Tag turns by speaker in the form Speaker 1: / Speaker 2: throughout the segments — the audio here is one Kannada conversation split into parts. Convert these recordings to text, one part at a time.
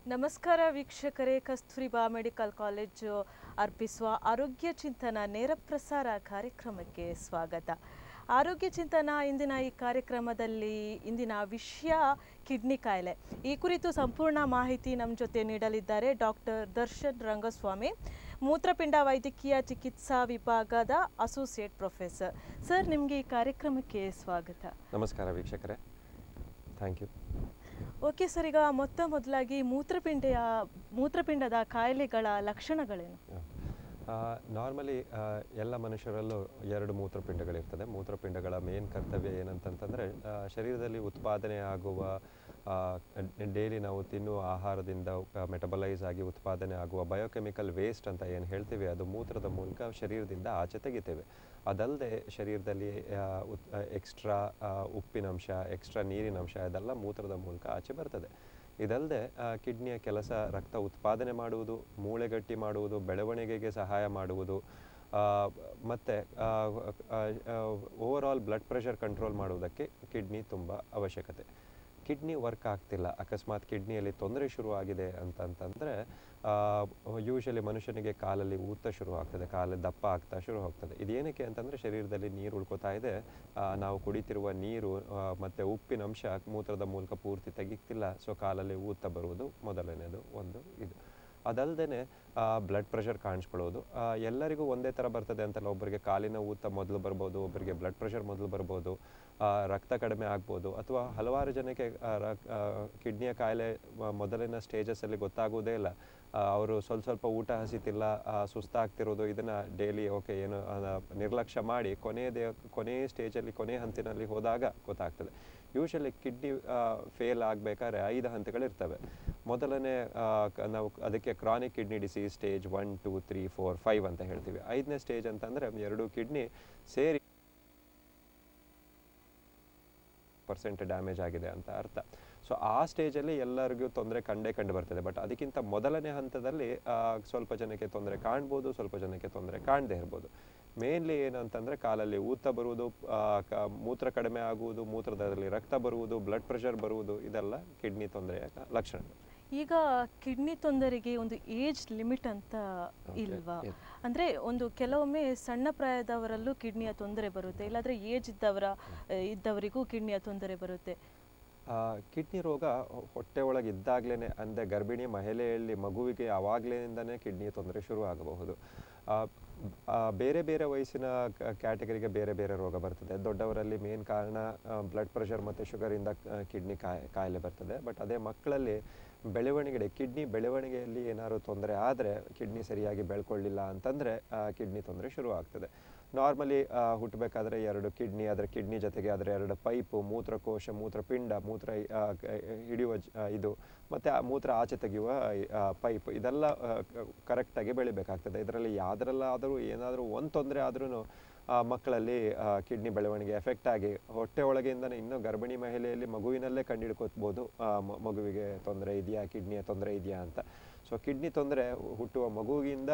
Speaker 1: ನಮಸ್ಕಾರ ವೀಕ್ಷಕರೇ ಕಸ್ತೂರಿಬಾ ಮೆಡಿಕಲ್ ಕಾಲೇಜು ಅರ್ಪಿಸುವ ಆರೋಗ್ಯ ಚಿಂತನ ನೇರ ಪ್ರಸಾರ ಕಾರ್ಯಕ್ರಮಕ್ಕೆ ಸ್ವಾಗತ ಆರೋಗ್ಯ ಚಿಂತನ ಇಂದಿನ ಈ ಕಾರ್ಯಕ್ರಮದಲ್ಲಿ ಇಂದಿನ ವಿಷಯ ಕಿಡ್ನಿ ಕಾಯಿಲೆ ಈ ಕುರಿತು ಸಂಪೂರ್ಣ ಮಾಹಿತಿ ನಮ್ಮ ಜೊತೆ ನೀಡಲಿದ್ದಾರೆ ಡಾಕ್ಟರ್ ದರ್ಶನ್ ರಂಗಸ್ವಾಮಿ ಮೂತ್ರಪಿಂಡ ವೈದ್ಯಕೀಯ ಚಿಕಿತ್ಸಾ ವಿಭಾಗದ ಅಸೋಸಿಯೇಟ್ ಪ್ರೊಫೆಸರ್ ಸರ್ ನಿಮಗೆ ಈ ಕಾರ್ಯಕ್ರಮಕ್ಕೆ ಸ್ವಾಗತ
Speaker 2: ನಮಸ್ಕಾರ ವೀಕ್ಷಕರೇ ಥ್ಯಾಂಕ್ ಯು
Speaker 1: ಓಕೆ ಸರ್ ಈಗ ಮೊತ್ತ ಮೊದಲಾಗಿ ಮೂತ್ರಪಿಂಡೆಯ ಮೂತ್ರಪಿಂಡದ ಕಾಯಿಲೆಗಳ ಲಕ್ಷಣಗಳೇನು
Speaker 2: ನಾರ್ಮಲಿ ಎಲ್ಲ ಮನುಷ್ಯರಲ್ಲೂ ಎರಡು ಮೂತ್ರಪಿಂಡಗಳಿರ್ತದೆ ಮೂತ್ರಪಿಂಡಗಳ ಮೇನ್ ಕರ್ತವ್ಯ ಏನಂತಂತಂದರೆ ಶರೀರದಲ್ಲಿ ಉತ್ಪಾದನೆ ಆಗುವ ಡೈಲಿ ನಾವು ತಿನ್ನುವ ಆಹಾರದಿಂದ ಮೆಟಬಲೈಸ್ ಆಗಿ ಉತ್ಪಾದನೆ ಆಗುವ ಬಯೋಕೆಮಿಕಲ್ ವೇಸ್ಟ್ ಅಂತ ಏನು ಹೇಳ್ತೀವಿ ಅದು ಮೂತ್ರದ ಮೂಲಕ ಶರೀರದಿಂದ ಆಚೆ ತೆಗಿತೇವೆ ಅದಲ್ಲದೆ ಶರೀರದಲ್ಲಿ ಎಕ್ಸ್ಟ್ರಾ ಉಪ್ಪಿನಂಶ ಎಕ್ಸ್ಟ್ರಾ ನೀರಿನಂಶ ಇದೆಲ್ಲ ಮೂತ್ರದ ಮೂಲಕ ಆಚೆ ಬರ್ತದೆ ಇದಲ್ಲದೆ ಕಿಡ್ನಿಯ ಕೆಲಸ ರಕ್ತ ಉತ್ಪಾದನೆ ಮಾಡುವುದು ಮೂಳೆಗಟ್ಟಿ ಮಾಡುವುದು ಬೆಳವಣಿಗೆಗೆ ಸಹಾಯ ಮಾಡುವುದು ಮತ್ತು over all blood pressure control ಮಾಡುವುದಕ್ಕೆ ಕಿಡ್ನಿ ತುಂಬ ಅವಶ್ಯಕತೆ ಕಿಡ್ನಿ ವರ್ಕ್ ಆಗ್ತಿಲ್ಲ ಅಕಸ್ಮಾತ್ ಕಿಡ್ನಿಯಲ್ಲಿ ತೊಂದರೆ ಶುರುವಾಗಿದೆ ಅಂತಂತಂದರೆ ಯೂಶಲಿ ಮನುಷ್ಯನಿಗೆ ಕಾಲಲ್ಲಿ ಊತ ಶುರು ಆಗ್ತದೆ ಕಾಲಲ್ಲಿ ದಪ್ಪ ಆಗ್ತಾ ಶುರು ಹೋಗ್ತದೆ ಇದೇನಕ್ಕೆ ಅಂತಂದರೆ ಶರೀರದಲ್ಲಿ ನೀರು ಉಳ್ಕೋತಾ ಇದೆ ನಾವು ಕುಡಿತಿರುವ ನೀರು ಮತ್ತು ಉಪ್ಪಿನ ಅಂಶ ಮೂತ್ರದ ಮೂಲಕ ಪೂರ್ತಿ ತೆಗಿತಿಲ್ಲ ಸೊ ಕಾಲಲ್ಲಿ ಊತ ಬರುವುದು ಮೊದಲನೇದು ಒಂದು ಇದು ಅದಲ್ಲದೆ ಬ್ಲಡ್ ಪ್ರೆಷರ್ ಕಾಣಿಸ್ಕೊಳ್ಳೋದು ಎಲ್ಲರಿಗೂ ಒಂದೇ ಥರ ಬರ್ತದೆ ಅಂತಲ್ಲ ಒಬ್ಬರಿಗೆ ಕಾಲಿನ ಊತ ಮೊದಲು ಬರ್ಬೋದು ಒಬ್ಬರಿಗೆ ಬ್ಲಡ್ ಪ್ರೆಷರ್ ಮೊದಲು ಬರ್ಬೋದು ರಕ್ತ ಕಡಿಮೆ ಆಗ್ಬೋದು ಅಥವಾ ಹಲವಾರು ಜನಕ್ಕೆ ಕಿಡ್ನಿಯ ಕಾಯಿಲೆ ಮೊದಲಿನ ಸ್ಟೇಜಸ್ಸಲ್ಲಿ ಗೊತ್ತಾಗುವುದೇ ಇಲ್ಲ ಅವರು ಸ್ವಲ್ಪ ಸ್ವಲ್ಪ ಊಟ ಹಸಿತಿಲ್ಲ ಸುಸ್ತಾಗ್ತಿರೋದು ಇದನ್ನು ಡೈಲಿ ಓಕೆ ಏನು ನಿರ್ಲಕ್ಷ್ಯ ಮಾಡಿ ಕೊನೆಯದೇ ಕೊನೆಯ ಸ್ಟೇಜಲ್ಲಿ ಕೊನೆಯ ಹಂತಿನಲ್ಲಿ ಹೋದಾಗ ಗೊತ್ತಾಗ್ತದೆ ಯೂಶಲಿ ಕಿಡ್ನಿ ಫೇಲ್ ಆಗಬೇಕಾದ್ರೆ ಐದು ಹಂತಗಳಿರ್ತವೆ ಮೊದಲನೇ ನಾವು ಅದಕ್ಕೆ chronic kidney disease stage one two three four five ಅಂತ ಹೇಳ್ತೀವಿ ಐದನೇ ಸ್ಟೇಜ್ ಅಂತಂದರೆ ಎರಡು ಕಿಡ್ನಿ ಸೇರಿ ಪರ್ಸೆಂಟ್ ಡ್ಯಾಮೇಜ್ ಆಗಿದೆ ಅಂತ ಅರ್ಥ ಸೊ ಆ ಸ್ಟೇಜಲ್ಲಿ ಎಲ್ಲರಿಗೂ ತೊಂದರೆ ಕಂಡೇ ಕಂಡು ಬರ್ತದೆ ಬಟ್ ಅದಕ್ಕಿಂತ ಮೊದಲನೇ ಹಂತದಲ್ಲಿ ಸ್ವಲ್ಪ ಜನಕ್ಕೆ ತೊಂದರೆ ಕಾಣ್ಬೋದು ಸ್ವಲ್ಪ ಜನಕ್ಕೆ ತೊಂದರೆ ಕಾಣದೇ ಇರ್ಬೋದು ಮೇನ್ಲಿ ಏನಂತಂದರೆ ಕಾಲಲ್ಲಿ ಊತ ಬರುವುದು ಮೂತ್ರ ಕಡಿಮೆ ಆಗುವುದು ಮೂತ್ರದಲ್ಲಿ ರಕ್ತ ಬರುವುದು ಬ್ಲಡ್ ಪ್ರೆಷರ್ ಬರುವುದು ಇದೆಲ್ಲ ಕಿಡ್ನಿ ತೊಂದರೆಯ ಲಕ್ಷಣ
Speaker 1: ಈಗ ಕಿಡ್ನಿ ತೊಂದರೆಗೆ ಒಂದು ಏಜ್ ಲಿಮಿಟ್ ಅಂತ ಇಲ್ವಾ ಅಂದ್ರೆ ಒಂದು ಕೆಲವೊಮ್ಮೆ ಸಣ್ಣ ಪ್ರಾಯದವರಲ್ಲೂ ಕಿಡ್ನಿಯ ತೊಂದರೆ ಬರುತ್ತೆ ಇಲ್ಲಾಂದ್ರೆ ಏಜ್ ಇದ್ದವರ ಇದ್ದವರಿಗೂ ಕಿಡ್ನಿಯ ತೊಂದರೆ ಬರುತ್ತೆ
Speaker 2: ಕಿಡ್ನಿ ರೋಗ ಹೊಟ್ಟೆ ಒಳಗೆ ಇದ್ದಾಗಲೇ ಅಂದರೆ ಗರ್ಭಿಣಿ ಮಹಿಳೆಯಲ್ಲಿ ಮಗುವಿಗೆ ಆವಾಗಲಿಂದನೇ ಕಿಡ್ನಿ ತೊಂದರೆ ಶುರು ಆಗಬಹುದು ಬೇರೆ ಬೇರೆ ವಯಸ್ಸಿನ ಕ್ಯಾಟಗರಿಗೆ ಬೇರೆ ಬೇರೆ ರೋಗ ಬರ್ತದೆ ದೊಡ್ಡವರಲ್ಲಿ ಮೇನ್ ಕಾರಣ ಬ್ಲಡ್ ಪ್ರೆಷರ್ ಮತ್ತು ಶುಗರಿಂದ ಕಿಡ್ನಿ ಕಾಯಿ ಕಾಯಿಲೆ ಬರ್ತದೆ ಬಟ್ ಅದೇ ಮಕ್ಕಳಲ್ಲಿ ಬೆಳವಣಿಗೆ ಕಿಡ್ನಿ ಬೆಳವಣಿಗೆಯಲ್ಲಿ ಏನಾದ್ರು ತೊಂದರೆ ಆದರೆ ಕಿಡ್ನಿ ಸರಿಯಾಗಿ ಬೆಳ್ಕೊಳ್ಳಿಲ್ಲ ಅಂತಂದರೆ ಕಿಡ್ನಿ ತೊಂದರೆ ಶುರು ಆಗ್ತದೆ ನಾರ್ಮಲಿ ಹುಟ್ಟಬೇಕಾದ್ರೆ ಎರಡು ಕಿಡ್ನಿ ಅದರ ಕಿಡ್ನಿ ಜೊತೆಗೆ ಅದರ ಎರಡು ಪೈಪು ಮೂತ್ರಕೋಶ ಮೂತ್ರಪಿಂಡ ಮೂತ್ರ ಹಿಡಿಯುವ ಇದು ಮತ್ತು ಆ ಮೂತ್ರ ಆಚೆ ತೆಗೆಯುವ ಪೈಪ್ ಇದೆಲ್ಲ ಕರೆಕ್ಟಾಗಿ ಬೆಳಿಬೇಕಾಗ್ತದೆ ಇದರಲ್ಲಿ ಯಾವುದರಲ್ಲಾದರೂ ಏನಾದರೂ ಒಂದು ತೊಂದರೆ ಆದ್ರೂ ಮಕ್ಕಳಲ್ಲಿ ಕಿಡ್ನಿ ಬೆಳವಣಿಗೆ ಎಫೆಕ್ಟ್ ಆಗಿ ಹೊಟ್ಟೆ ಒಳಗಿಂದನೇ ಇನ್ನೂ ಗರ್ಭಿಣಿ ಮಹಿಳೆಯಲ್ಲಿ ಮಗುವಿನಲ್ಲೇ ಕಂಡುಹಿಡ್ಕೋಬೋದು ಮಗುವಿಗೆ ತೊಂದರೆ ಇದೆಯಾ ಕಿಡ್ನಿಯ ತೊಂದರೆ ಇದೆಯಾ ಅಂತ ಸೊ ಕಿಡ್ನಿ ತೊಂದರೆ ಹುಟ್ಟುವ ಮಗುವಿಂದ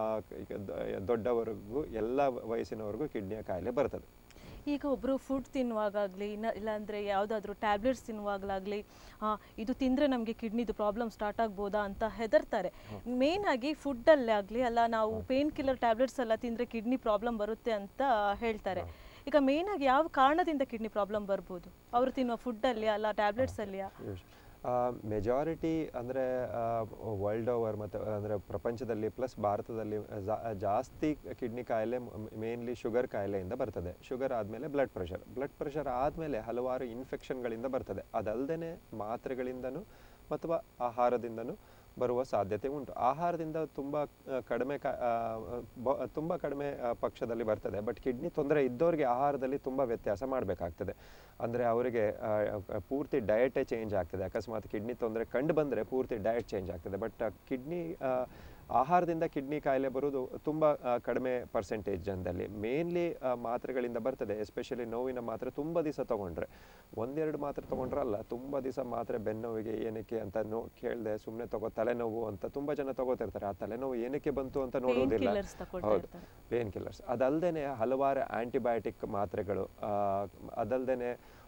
Speaker 2: ದೊಡ್ಡವರೆಗೂ ಎಲ್ಲ ವಯಸ್ಸಿನವರೆಗೂ ಕಿಡ್ನಿಯ ಕಾಯಿಲೆ ಬರ್ತದೆ
Speaker 1: ಈಗ ಒಬ್ಬರು ಫುಡ್ ತಿನ್ನುವಾಗಲಿ ಇನ್ನ ಇಲ್ಲಾಂದರೆ ಯಾವುದಾದ್ರೂ ಟ್ಯಾಬ್ಲೆಟ್ಸ್ ತಿನ್ನುವಾಗಲಾಗಲಿ ಇದು ತಿಂದರೆ ನಮಗೆ ಕಿಡ್ನಿದು ಪ್ರಾಬ್ಲಮ್ ಸ್ಟಾರ್ಟ್ ಆಗ್ಬೋದಾ ಅಂತ ಹೆದರ್ತಾರೆ ಮೇನ್ ಆಗಿ ಫುಡ್ಡಲ್ಲೇ ಆಗಲಿ ಅಲ್ಲ ನಾವು ಪೇನ್ ಕಿಲ್ಲರ್ ಟ್ಯಾಬ್ಲೆಟ್ಸ್ ಎಲ್ಲ ತಿಂದರೆ ಕಿಡ್ನಿ ಪ್ರಾಬ್ಲಮ್ ಬರುತ್ತೆ ಅಂತ ಹೇಳ್ತಾರೆ ಈಗ ಮೇನ್ ಆಗಿ ಯಾವ ಕಾರಣದಿಂದ ಕಿಡ್ನಿ ಪ್ರಾಬ್ಲಮ್ ಬರ್ಬೋದು ಅವರು ತಿನ್ನುವ ಫುಡ್ಡಲ್ಲಿ ಅಲ್ಲ ಟ್ಯಾಬ್ಲೆಟ್ಸಲ್ಲಿಯಾ
Speaker 2: ಮೆಜಾರಿಟಿ ಅಂದರೆ ವರ್ಲ್ಡ್ ಓವರ್ ಮತ್ತು ಅಂದರೆ ಪ್ರಪಂಚದಲ್ಲಿ ಪ್ಲಸ್ ಭಾರತದಲ್ಲಿ ಜಾಸ್ತಿ ಕಿಡ್ನಿ ಕಾಯಿಲೆ ಮೇನ್ಲಿ ಶುಗರ್ ಕಾಯಿಲೆಯಿಂದ ಬರ್ತದೆ ಶುಗರ್ ಆದಮೇಲೆ ಬ್ಲಡ್ ಪ್ರೆಷರ್ ಬ್ಲಡ್ ಪ್ರೆಷರ್ ಆದಮೇಲೆ ಹಲವಾರು ಇನ್ಫೆಕ್ಷನ್ಗಳಿಂದ ಬರ್ತದೆ ಅದಲ್ಲದೆ ಮಾತ್ರೆಗಳಿಂದನೂ ಅಥವಾ ಆಹಾರದಿಂದನೂ ಬರುವ ಸಾಧ್ಯತೆ ಉಂಟು ಆಹಾರದಿಂದ ತುಂಬ ಕಡಿಮೆ ತುಂಬ ಕಡಿಮೆ ಪಕ್ಷದಲ್ಲಿ ಬರ್ತದೆ ಬಟ್ ಕಿಡ್ನಿ ತೊಂದರೆ ಇದ್ದವರಿಗೆ ಆಹಾರದಲ್ಲಿ ತುಂಬ ವ್ಯತ್ಯಾಸ ಮಾಡಬೇಕಾಗ್ತದೆ ಅಂದರೆ ಅವರಿಗೆ ಪೂರ್ತಿ ಡಯಟೇ ಚೇಂಜ್ ಆಗ್ತದೆ ಅಕಸ್ಮಾತ್ ಕಿಡ್ನಿ ತೊಂದರೆ ಕಂಡು ಬಂದರೆ ಪೂರ್ತಿ ಡಯಟ್ ಚೇಂಜ್ ಆಗ್ತದೆ ಬಟ್ ಕಿಡ್ನಿ ಆಹಾರದಿಂದ ಕಿಡ್ನಿ ಕಾಯಿಲೆ ಬರೋದು ತುಂಬ ಕಡಿಮೆ ಪರ್ಸೆಂಟೇಜ್ ಜನದಲ್ಲಿ ಮೇನ್ಲಿ ಮಾತ್ರೆಗಳಿಂದ ಬರ್ತದೆ ಎಸ್ಪೆಷಲಿ ನೋವಿನ ಮಾತ್ರೆ ತುಂಬ ದಿವಸ ತೊಗೊಂಡ್ರೆ ಒಂದೆರಡು ಮಾತ್ರೆ ತೊಗೊಂಡ್ರಲ್ಲ ತುಂಬ ದಿವಸ ಮಾತ್ರೆ ಬೆನ್ನೋವಿಗೆ ಏನಕ್ಕೆ ಅಂತ ನೋ ಕೇಳಿದೆ ಸುಮ್ಮನೆ ತಗೋ ತಲೆನೋವು ಅಂತ ತುಂಬ ಜನ ತಗೋತಿರ್ತಾರೆ ಆ ತಲೆನೋವು ಏನಕ್ಕೆ ಬಂತು ಅಂತ ನೋಡೋದಿಲ್ಲ ಹೌದು ಪೇನ್ ಕಿಲ್ಲರ್ಸ್ ಅದಲ್ಲದೆ ಹಲವಾರು ಆ್ಯಂಟಿಬಯೋಟಿಕ್ ಮಾತ್ರೆಗಳು ಅದಲ್ಲದೆ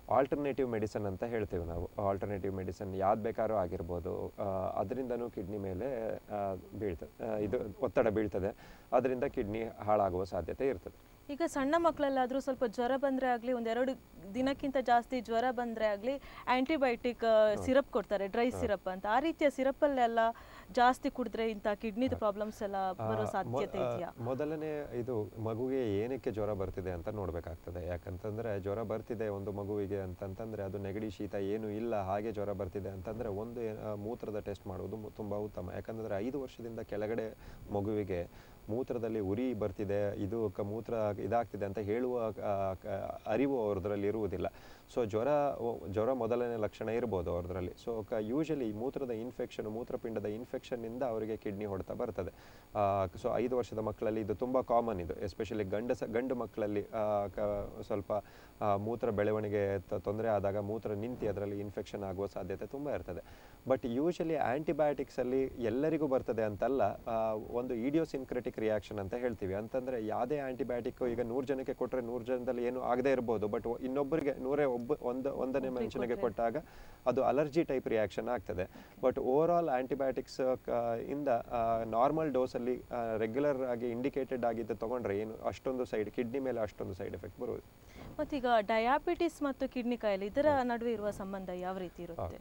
Speaker 2: ಆಲ್ಟರ್ನೇಟಿವ್ ಮೆಡಿಸನ್ ಅಂತ ಹೇಳ್ತೀವಿ ನಾವು ಆಲ್ಟರ್ನೇಟಿವ್ ಮೆಡಿಸನ್ ಯಾವ್ದು ಬೇಕಾದ್ರೂ ಆಗಿರ್ಬೋದು ಅದರಿಂದನೂ ಕಿಡ್ನಿ ಮೇಲೆ ಆ, ಬೀಳ್ತದೆ ಆ, ಇದು ಒತ್ತಡ ಬೀಳ್ತದೆ ಅದರಿಂದ ಕಿಡ್ನಿ ಹಾಳಾಗುವ ಸಾಧ್ಯತೆ ಇರ್ತದೆ
Speaker 1: ಈಗ ಸಣ್ಣ ಮಕ್ಕಳಲ್ಲಾದರೂ ಸ್ವಲ್ಪ ಜ್ವರ ಬಂದರೆ ಆಗಲಿ ಒಂದೆರಡು ದಿನಕ್ಕಿಂತ ಜಾಸ್ತಿ ಜ್ವರ ಬಂದರೆ ಆಗಲಿ ಆ್ಯಂಟಿಬಯೋಟಿಕ್ ಸಿರಪ್ ಕೊಡ್ತಾರೆ ಡ್ರೈ ಸಿರಪ್ ಅಂತ ಆ ರೀತಿಯ ಸಿರಪ್ಪಲ್ಲೆಲ್ಲ ಜಾಸ್ತಿ ಕುಡಿದ್ರೆ ಇಂಥ ಕಿಡ್ನಿದು ಪ್ರಾಬ್ಲಮ್ಸ್ ಎಲ್ಲ ಬರೋ
Speaker 2: ಆ, ಮೊ-
Speaker 1: ಸಾಧ್ಯತೆ
Speaker 2: ಆ,
Speaker 1: ಇದೆಯಾ
Speaker 2: ಮೊದಲನೇ ಇದು ಮಗುವಿಗೆ ಏನಕ್ಕೆ ಜ್ವರ ಬರ್ತಿದೆ ಅಂತ ನೋಡ್ಬೇಕಾಗ್ತದೆ ಯಾಕಂತಂದ್ರೆ ಜ್ವರ ಬರ್ತಿದೆ ಒಂದು ಮಗುವಿಗೆ ಅಂತಂತಂದ್ರೆ ಅದು ನೆಗಡಿ ಶೀತ ಏನು ಇಲ್ಲ ಹಾಗೆ ಜ್ವರ ಬರ್ತಿದೆ ಅಂತಂದ್ರೆ ಒಂದು ಏ- ಆ, ಮೂತ್ರದ ಟೆಸ್ಟ್ ಮಾಡುವುದು ಮು- ತುಂಬಾ ಉತ್ತಮ ಯಾಕಂತಂದ್ರೆ ಐದು ವರ್ಷದಿಂದ ಕೆಳಗಡೆ ಮಗುವಿಗೆ ಮೂತ್ರದಲ್ಲಿ ಉರಿ ಬರ್ತಿದೆ ಇದು ಕ- ಮೂತ್ರ ಇದಾಗ್ತಿದೆ ಅಂತ ಹೇಳುವ ಆ, ಕ- ಅರಿವು ಅವ್ರದ್ರಲ್ಲಿ ಇರುವುದಿಲ್ಲ ಸೊ ಜ್ವರ ಒ- ಜ್ವರ ಮೊದಲನೇ ಲಕ್ಷಣ ಇರ್ಬೋದು ಅವ್ರದ್ರಲ್ಲಿ ಸೊ ಯೂಶಲಿ ಮೂತ್ರದ ಇನ್ಫೆಕ್ಷನ್ ಮೂತ್ರಪಿಂಡದ ಇನ್ಫೆಕ್ಷನ್ನಿಂದ ಅವರಿಗೆ ಕಿಡ್ನಿ ಹೊಡೆತ ಬರ್ತದೆ ಸೊ ಐದು ವರ್ಷದ ಮಕ್ಕಳಲ್ಲಿ ಇದು ತುಂಬ ಕಾಮನ್ ಇದು ಎಸ್ಪೆಷಲಿ ಗಂಡಸ ಗಂಡು ಮಕ್ಕಳಲ್ಲಿ ಆ, ಕ- ಸ್ವಲ್ಪ ಆ, ಮೂತ್ರ ಬೆಳವಣಿಗೆ ತೊಂದರೆ ಆದಾಗ ಮೂತ್ರ ನಿಂತು ಅದರಲ್ಲಿ ಇನ್ಫೆಕ್ಷನ್ ಆಗುವ ಸಾಧ್ಯತೆ ತುಂಬ ಇರ್ತದೆ ಬಟ್ ಯೂಶಲಿ ಆ್ಯಂಟಿಬಯೋಟಿಕ್ಸಲ್ಲಿ ಎಲ್ಲರಿಗೂ ಬರ್ತದೆ ಅಂತಲ್ಲ ಆ, ಒಂದು ಇಡಿಯೋಸಿನ್ಕ್ರೆಟಿಕ್ ರಿಯಾಕ್ಷನ್ ಅಂತ ಹೇಳ್ತೀವಿ ಅಂತಂದರೆ ಯಾವುದೇ ಆ್ಯಂಟಿಬಯೋಟಿಕ್ ಈಗ ನೂರು ಜನಕ್ಕೆ ಕೊಟ್ಟರೆ ನೂರು ಜನದಲ್ಲಿ ಏನು ಆಗದೇ ಇರ್ಬೋದು ಬಟ್ ಇನ್ನೊಬ್ಬರಿಗೆ ನೂರೇ ಒಬ್ಬ ಒಂದು ಒಂದನೇ
Speaker 1: ಒಬ್ರಿಗೆ
Speaker 2: ಮನುಷ್ಯನಿಗೆ
Speaker 1: ಕೊಟ್ರೆ.
Speaker 2: ಕೊಟ್ಟಾಗ ಅದು ಅಲರ್ಜಿ ಟೈಪ್ ರಿಯಾಕ್ಷನ್ ಆಗ್ತದೆ ಬಟ್ ಓವರ್ ಆಲ್ ಆ್ಯಂಟಿಬಯೋಟಿಕ್ಸ್ ಇಂದ ನಾರ್ಮಲ್ ಡೋಸಲ್ಲಿ ರೆಗ್ಯುಲರ್ ಆಗಿ ಇಂಡಿಕೇಟೆಡ್ ಆಗಿದ್ದು ತಗೊಂಡ್ರೆ ಏನು ಅಷ್ಟೊಂದು ಸೈಡ್ ಕಿಡ್ನಿ ಮೇಲೆ ಅಷ್ಟೊಂದು ಸೈಡ್ ಎಫೆಕ್ಟ್ ಬರುವುದು
Speaker 1: ಮತ್ತೀಗ ಡಯಾಬಿಟಿಸ್ ಮತ್ತು ಕಿಡ್ನಿ ಕಾಯಿಲೆ ಇದರ ನಡುವೆ ಇರುವ ಸಂಬಂಧ ಯಾವ ರೀತಿ ಇರುತ್ತೆ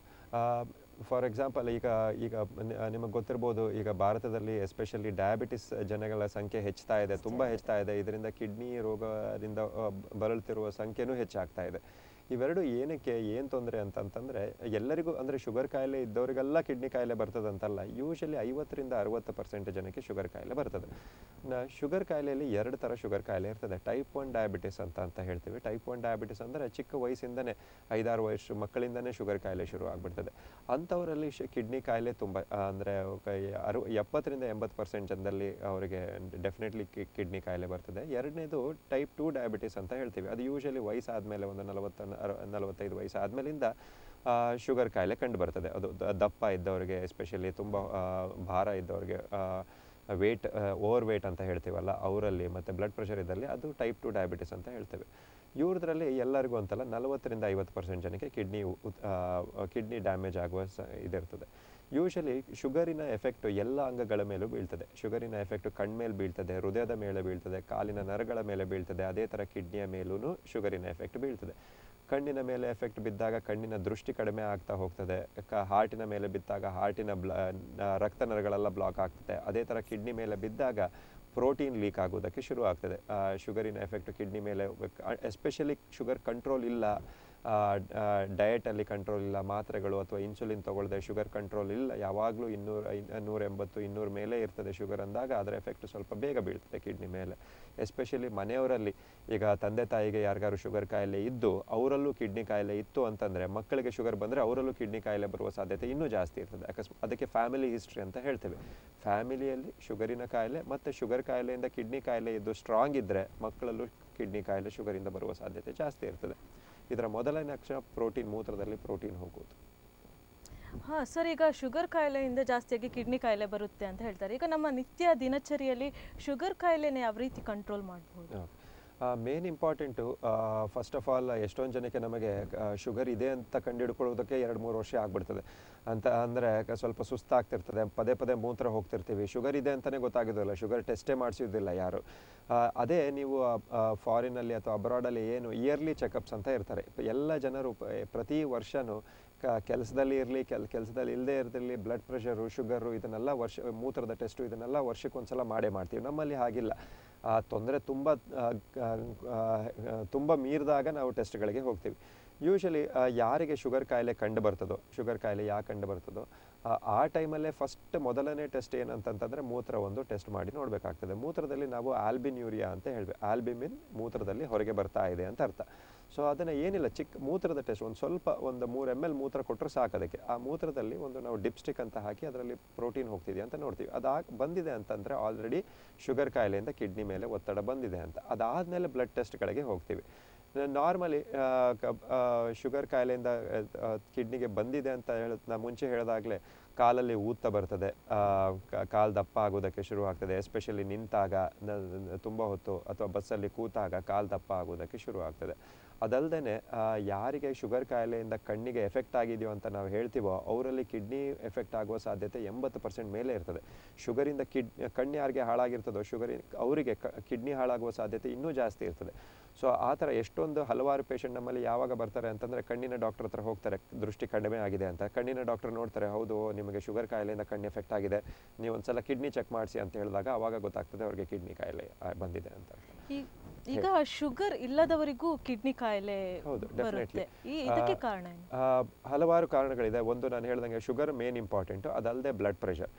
Speaker 2: ಫಾರ್ ಎಕ್ಸಾಂಪಲ್ ಈಗ ಈಗ ನಿಮಗೆ ಗೊತ್ತಿರ್ಬೋದು ಈಗ ಭಾರತದಲ್ಲಿ ಎಸ್ಪೆಷಲಿ ಡಯಾಬಿಟಿಸ್ ಜನಗಳ ಸಂಖ್ಯೆ ಹೆಚ್ಚುತ್ತಾ ಇದೆ ತುಂಬ ಹೆಚ್ಚುತ್ತಾ ಇದೆ ಇದರಿಂದ ಕಿಡ್ನಿ ರೋಗದಿಂದ ಆ, ಬ- ಬಳಲ್ತಿರುವ ಸಂಖ್ಯೆನೂ ಹೆಚ್ಚಾಗ್ತಾ ಇದೆ ಇವೆರಡು ಏನಕ್ಕೆ ಏನು ತೊಂದರೆ ಅಂತಂತಂದರೆ ಎಲ್ಲರಿಗೂ ಅಂದರೆ ಶುಗರ್ ಕಾಯಿಲೆ ಇದ್ದವರಿಗೆಲ್ಲ ಕಿಡ್ನಿ ಕಾಯಿಲೆ ಬರ್ತದಂತಲ್ಲ ಯೂಶಲಿ ಐವತ್ತರಿಂದ ಅರವತ್ತು ಪರ್ಸೆಂಟ್ ಜನಕ್ಕೆ ಶುಗರ್ ಕಾಯಿಲೆ ಬರ್ತದೆ ನ ಶುಗರ್ ಕಾಯಿಲೆಯಲ್ಲಿ ಎರಡು ಥರ ಶುಗರ್ ಕಾಯಿಲೆ ಇರ್ತದೆ ಟೈಪ್ ಒನ್ ಡಯಾಬಿಟಿಸ್ ಅಂತ ಅಂತ ಹೇಳ್ತೀವಿ ಟೈಪ್ ಒನ್ ಡಯಾಬಿಟಿಸ್ ಅಂದರೆ ಚಿಕ್ಕ ವಯಸ್ಸಿಂದನೇ ಐದಾರು ವರ್ಷ ಮಕ್ಕಳಿಂದನೇ ಶುಗರ್ ಕಾಯಿಲೆ ಶುರು ಆಗ್ಬಿಡ್ತದೆ ಅಂಥವರಲ್ಲಿ ಶ್ ಕಿಡ್ನಿ ಕಾಯಿಲೆ ತುಂಬ ಅಂದರೆ ಅರು ಎಪ್ಪತ್ತರಿಂದ ಎಂಬತ್ತು ಪರ್ಸೆಂಟ್ ಜನದಲ್ಲಿ ಅವರಿಗೆ ಡೆಫಿನೆಟ್ಲಿ ಕಿಡ್ನಿ ಕಾಯಿಲೆ ಬರ್ತದೆ ಎರಡನೇದು ಟೈಪ್ ಟು ಡಯಾಬಿಟಿಸ್ ಅಂತ ಹೇಳ್ತೀವಿ ಅದು ಯೂಶಲಿ ವಯಸ್ಸಾದಮೇಲೆ ಒಂದು ನಲವತ್ತ ಅರ ನಲವತ್ತೈದು ವಯಸ್ಸಾದ್ಮೇಲಿಂದ ಶುಗರ್ ಕಾಯಿಲೆ ಕಂಡು ಬರ್ತದೆ ಅದು ದ- ದಪ್ಪ ಇದ್ದವರಿಗೆ ಎಸ್ಪೆಷಲಿ ತುಂಬ ಆ, ಭಾರ ಇದ್ದವರಿಗೆ ವೇಟ್ ಓವರ್ ವೇಟ್ ಅಂತ ಹೇಳ್ತೀವಲ್ಲ ಅವರಲ್ಲಿ ಮತ್ತು ಬ್ಲಡ್ ಪ್ರೆಷರ್ ಇದ್ದಲ್ಲಿ ಅದು ಟೈಪ್ ಟು ಡಯಾಬಿಟಿಸ್ ಅಂತ ಹೇಳ್ತೇವೆ ಇವ್ರದ್ರಲ್ಲಿ ಎಲ್ಲರಿಗೂ ಅಂತಲ್ಲ ನಲವತ್ತರಿಂದ ಐವತ್ತು ಪರ್ಸೆಂಟ್ ಜನಕ್ಕೆ ಕಿಡ್ನಿ ಕಿಡ್ನಿ ಡ್ಯಾಮೇಜ್ ಆಗುವ ಸ ಇದಿರ್ತದೆ ಯೂಶಲಿ ಶುಗರಿನ ಎಫೆಕ್ಟು ಎಲ್ಲ ಅಂಗಗಳ ಮೇಲೂ ಬೀಳ್ತದೆ ಶುಗರಿನ ಎಫೆಕ್ಟು ಕಣ್ಮೇಲೆ ಬೀಳ್ತದೆ ಹೃದಯದ ಮೇಲೆ ಬೀಳ್ತದೆ ಕಾಲಿನ ನರಗಳ ಮೇಲೆ ಬೀಳ್ತದೆ ಅದೇ ಥರ ಕಿಡ್ನಿಯ ಮೇಲೂ ಶುಗರಿನ ಎಫೆಕ್ಟ್ ಬೀಳ್ತದೆ ಕಣ್ಣಿನ ಮೇಲೆ ಎಫೆಕ್ಟ್ ಬಿದ್ದಾಗ ಕಣ್ಣಿನ ದೃಷ್ಟಿ ಕಡಿಮೆ ಆಗ್ತಾ ಹೋಗ್ತದೆ ಕ ಹಾರ್ಟಿನ ಮೇಲೆ ಬಿದ್ದಾಗ ಹಾರ್ಟಿನ ಬ್ಲ ನ- ರಕ್ತ ನರಗಳೆಲ್ಲ ಬ್ಲಾಕ್ ಆಗ್ತದೆ ಅದೇ ಥರ ಕಿಡ್ನಿ ಮೇಲೆ ಬಿದ್ದಾಗ ಪ್ರೋಟೀನ್ ಲೀಕ್ ಆಗೋದಕ್ಕೆ ಶುರು ಆಗ್ತದೆ ಆ, ಶುಗರಿನ ಎಫೆಕ್ಟ್ ಕಿಡ್ನಿ ಮೇಲೆ ಎಸ್ಪೆಷಲಿ ಶುಗರ್ ಕಂಟ್ರೋಲ್ ಇಲ್ಲ ಡಯಟಲ್ಲಿ ಕಂಟ್ರೋಲ್ ಇಲ್ಲ ಮಾತ್ರೆಗಳು ಅಥವಾ ಇನ್ಸುಲಿನ್ ತಗೊಳ್ಳದೆ ಶುಗರ್ ಕಂಟ್ರೋಲ್ ಇಲ್ಲ ಯಾವಾಗಲೂ ಇನ್ನೂರ ನೂರ ಎಂಬತ್ತು ಇನ್ನೂರ ಮೇಲೆ ಇರ್ತದೆ ಶುಗರ್ ಅಂದಾಗ ಅದರ ಎಫೆಕ್ಟ್ ಸ್ವಲ್ಪ ಬೇಗ ಬೀಳ್ತದೆ ಕಿಡ್ನಿ ಮೇಲೆ ಎಸ್ಪೆಷಲಿ ಮನೆಯವರಲ್ಲಿ ಈಗ ತಂದೆ ತಾಯಿಗೆ ಯಾರಿಗಾರು ಶುಗರ್ ಕಾಯಿಲೆ ಇದ್ದು ಅವರಲ್ಲೂ ಕಿಡ್ನಿ ಕಾಯಿಲೆ ಇತ್ತು ಅಂತಂದರೆ ಮಕ್ಕಳಿಗೆ ಶುಗರ್ ಬಂದರೆ ಅವರಲ್ಲೂ ಕಿಡ್ನಿ ಕಾಯಿಲೆ ಬರುವ ಸಾಧ್ಯತೆ ಇನ್ನೂ ಜಾಸ್ತಿ ಇರ್ತದೆ ಅಕಸ್ಮಾತ್ ಅದಕ್ಕೆ ಫ್ಯಾಮಿಲಿ ಹಿಸ್ಟ್ರಿ ಅಂತ ಹೇಳ್ತೇವೆ ಫ್ಯಾಮಿಲಿಯಲ್ಲಿ ಶುಗರಿನ ಕಾಯಿಲೆ ಮತ್ತು ಶುಗರ್ ಕಾಯಿಲೆಯಿಂದ ಕಿಡ್ನಿ ಕಾಯಿಲೆ ಇದ್ದು ಸ್ಟ್ರಾಂಗ್ ಇದ್ದರೆ ಮಕ್ಕಳಲ್ಲೂ ಕಿಡ್ನಿ ಕಾಯಿಲೆ ಶುಗರಿಂದ ಬರುವ ಸಾಧ್ಯತೆ ಜಾಸ್ತಿ ಇರ್ತದೆ ಇದರ ಮೊದಲನೇ ಅಕ್ಷರ ಪ್ರೋಟೀನ್ ಮೂತ್ರದಲ್ಲಿ ಪ್ರೋಟೀನ್ ಹೋಗುವುದು
Speaker 1: ಹಾಂ ಸರ್ ಈಗ ಶುಗರ್ ಕಾಯಿಲೆಯಿಂದ ಜಾಸ್ತಿಯಾಗಿ ಕಿಡ್ನಿ ಕಾಯಿಲೆ ಬರುತ್ತೆ ಅಂತ ಹೇಳ್ತಾರೆ ಈಗ ನಮ್ಮ ನಿತ್ಯ ದಿನಚರಿಯಲ್ಲಿ ಶುಗರ್ ಕಾಯಿಲೆನ ಯಾವ ರೀತಿ ಕಂಟ್ರೋಲ್ ಮಾಡ್ಬೋದು
Speaker 2: main important first of all ಎಷ್ಟೊಂದು ಜನಕ್ಕೆ ನಮಗೆ ಶುಗರ್ ಇದೆ ಅಂತ ಕಂಡುಹಿಡ್ಕೊಳ್ಳೋದಕ್ಕೆ ಎರಡು ಮೂರು ವರ್ಷ ಆಗ್ಬಿಡ್ತದೆ ಅಂತ ಅಂದರೆ ಸ್ವಲ್ಪ ಸುಸ್ತಾಗ್ತಿರ್ತದೆ ಪದೇ ಪದೇ ಮೂತ್ರ ಹೋಗ್ತಿರ್ತೀವಿ ಶುಗರ್ ಇದೆ ಅಂತಲೇ ಗೊತ್ತಾಗೋದಿಲ್ಲ ಶುಗರ್ ಟೆಸ್ಟೇ ಮಾಡಿಸೋದಿಲ್ಲ ಯಾರು ಆ, ಅದೇ ನೀವು ಫಾರಿನಲ್ಲಿ ಅಥವಾ ಅಬ್ರಾಡಲ್ಲಿ ಏನು ಇಯರ್ಲಿ ಚೆಕಪ್ಸ್ ಅಂತ ಇರ್ತಾರೆ ಎಲ್ಲ ಜನರು ಪ- ಪ್ರತಿ ವರ್ಷನೂ ಕ ಕೆಲಸದಲ್ಲಿ ಇರಲಿ ಕೆಲ್ ಕೆಲಸದಲ್ಲಿ ಇಲ್ಲದೆ ಇರಲಿ ಬ್ಲಡ್ ಪ್ರೆಷರು ಶುಗರು ಇದನ್ನೆಲ್ಲ ವರ್ಷ ಮೂತ್ರದ ಟೆಸ್ಟು ಇದನ್ನೆಲ್ಲ ವರ್ಷಕ್ಕೊಂದ್ಸಲ ಮಾಡೇ ಮಾಡ್ತೀವಿ ನಮ್ಮಲ್ಲಿ ಹಾಗಿಲ್ಲ ಆ ತೊಂದರೆ ತುಂಬ ಆ, ಆ, ಆ, ತುಂಬ ಮೀರಿದಾಗ ನಾವು ಟೆಸ್ಟ್ಗಳಿಗೆ ಹೋಗ್ತೀವಿ ಯೂಶಲಿ ಯಾರಿಗೆ ಶುಗರ್ ಕಾಯಿಲೆ ಕಂಡು ಬರ್ತದೋ ಶುಗರ್ ಕಾಯಿಲೆ ಯಾಕೆ ಕಂಡು ಬರ್ತದೋ ಆ- ಆ ಟೈಮಲ್ಲೇ ಫಸ್ಟ್ ಮೊದಲನೇ ಟೆಸ್ಟ್ ಏನಂತಂತಂದರೆ ಮೂತ್ರ ಒಂದು ಟೆಸ್ಟ್ ಮಾಡಿ ನೋಡಬೇಕಾಗ್ತದೆ ಮೂತ್ರದಲ್ಲಿ ನಾವು ಆಲ್ಬಿನ್ ಯೂರಿಯಾ ಅಂತ ಹೇಳ್ಬೇಕು ಆಲ್ಬಿಮಿನ್ ಮೂತ್ರದಲ್ಲಿ ಹೊರಗೆ ಬರ್ತಾ ಇದೆ ಅಂತ ಅರ್ಥ ಸೊ ಅದನ್ನು ಏನಿಲ್ಲ ಚಿಕ್ಕ ಮೂತ್ರದ ಟೆಸ್ಟ್ ಒಂದು ಸ್ವಲ್ಪ ಒಂದು ಮೂರು ಎಮ್ ಎಲ್ ಮೂತ್ರ ಕೊಟ್ಟರೆ ಸಾಕು ಅದಕ್ಕೆ ಆ ಮೂತ್ರದಲ್ಲಿ ಒಂದು ನಾವು ಡಿಪ್ಸ್ಟಿಕ್ ಅಂತ ಹಾಕಿ ಅದರಲ್ಲಿ ಪ್ರೋಟೀನ್ ಹೋಗ್ತಿದೆ ಅಂತ ನೋಡ್ತೀವಿ ಅದಾಗಿ ಬಂದಿದೆ ಅಂತಂದರೆ ಆಲ್ರೆಡಿ ಶುಗರ್ ಕಾಯಿಲೆಯಿಂದ ಕಿಡ್ನಿ ಮೇಲೆ ಒತ್ತಡ ಬಂದಿದೆ ಅಂತ ಅದಾದಮೇಲೆ ಬ್ಲಡ್ ಟೆಸ್ಟ್ಗಳಿಗೆ ಹೋಗ್ತೀವಿ ನಾರ್ಮಲಿ ಶುಗರ್ ಕಾಯಿಲೆಯಿಂದ ಕಿಡ್ನಿಗೆ ಬಂದಿದೆ ಅಂತ ಹೇಳ ನಾ ಮುಂಚೆ ಹೇಳಿದಾಗಲೇ ಕಾಲಲ್ಲಿ ಊತ ಬರ್ತದೆ ಆ, ಕ- ಕಾಲ್ ದಪ್ಪ ಆಗೋದಕ್ಕೆ ಶುರು ಆಗ್ತದೆ ಎಸ್ಪೆಷಲಿ ನಿಂತಾಗ ನ- ನ- ತುಂಬ ಹೊತ್ತು ಅಥವಾ ಬಸ್ಸಲ್ಲಿ ಕೂತಾಗ ಕಾಲ್ ದಪ್ಪ ಆಗೋದಕ್ಕೆ ಶುರು ಆಗ್ತದೆ ಅದಲ್ಲದೆ ಯಾರಿಗೆ ಶುಗರ್ ಕಾಯಿಲೆಯಿಂದ ಕಣ್ಣಿಗೆ ಎಫೆಕ್ಟ್ ಆಗಿದೆಯೋ ಅಂತ ನಾವು ಹೇಳ್ತೀವೋ ಅವರಲ್ಲಿ ಕಿಡ್ನಿ ಎಫೆಕ್ಟ್ ಆಗುವ ಸಾಧ್ಯತೆ ಎಂಬತ್ತು ಪರ್ಸೆಂಟ್ ಮೇಲೆ ಇರ್ತದೆ ಶುಗರಿಂದ ಕಿಡ್ ಕಣ್ಣು ಯಾರಿಗೆ ಹಾಳಾಗಿರ್ತದೋ ಶುಗರ್ ಅವರಿಗೆ ಕಿಡ್ನಿ ಹಾಳಾಗುವ ಸಾಧ್ಯತೆ ಇನ್ನೂ ಜಾಸ್ತಿ ಇರ್ತದೆ ಸೊ ಆ ಥರ ಎಷ್ಟೊಂದು ಹಲವಾರು ಪೇಷಂಟ್ ನಮ್ಮಲ್ಲಿ ಯಾವಾಗ ಬರ್ತಾರೆ ಅಂತಂದರೆ ಕಣ್ಣಿನ ಡಾಕ್ಟರ್ ಹತ್ರ ಹೋಗ್ತಾರೆ ದೃಷ್ಟಿ ಕಡಿಮೆ ಆಗಿದೆ ಅಂತ ಕಣ್ಣಿನ ಡಾಕ್ಟರ್ ನೋಡ್ತಾರೆ ಹೌದು ನಿಮಗೆ ಶುಗರ್ ಕಾಯಿಲೆಯಿಂದ ಕಣ್ಣು ಎಫೆಕ್ಟ್ ಆಗಿದೆ ನೀವು ಒಂದ್ಸಲ ಕಿಡ್ನಿ ಚೆಕ್ ಮಾಡಿಸಿ ಅಂತ ಹೇಳಿದಾಗ ಅವಾಗ ಗೊತ್ತಾಗ್ತದೆ ಅವ್ರಿಗೆ ಕಿಡ್ನಿ ಕಾಯಿಲೆ ಆ, ಬಂದಿದೆ ಅಂತ
Speaker 1: ಈ- ಈಗ ಶುಗರ್ ಇಲ್ಲದವರಿಗೂ ಕಿಡ್ನಿ ಕಾಯಿಲೆ
Speaker 2: ಹೌದು,
Speaker 1: ಬರುತ್ತೆ
Speaker 2: definitely.
Speaker 1: ಈ ಇದಕ್ಕೆ
Speaker 2: ಆ,
Speaker 1: ಕಾರಣ ಏನು
Speaker 2: ಆ, ಹಲವಾರು ಕಾರಣಗಳಿದೆ ಒಂದು ನಾನು ಹೇಳ್ದಂಗೆ ಶುಗರ್ ಮೇನ್ ಇಂಪಾರ್ಟೆಂಟು ಅದಲ್ಲದೆ ಬ್ಲಡ್ ಪ್ರೆಷರ್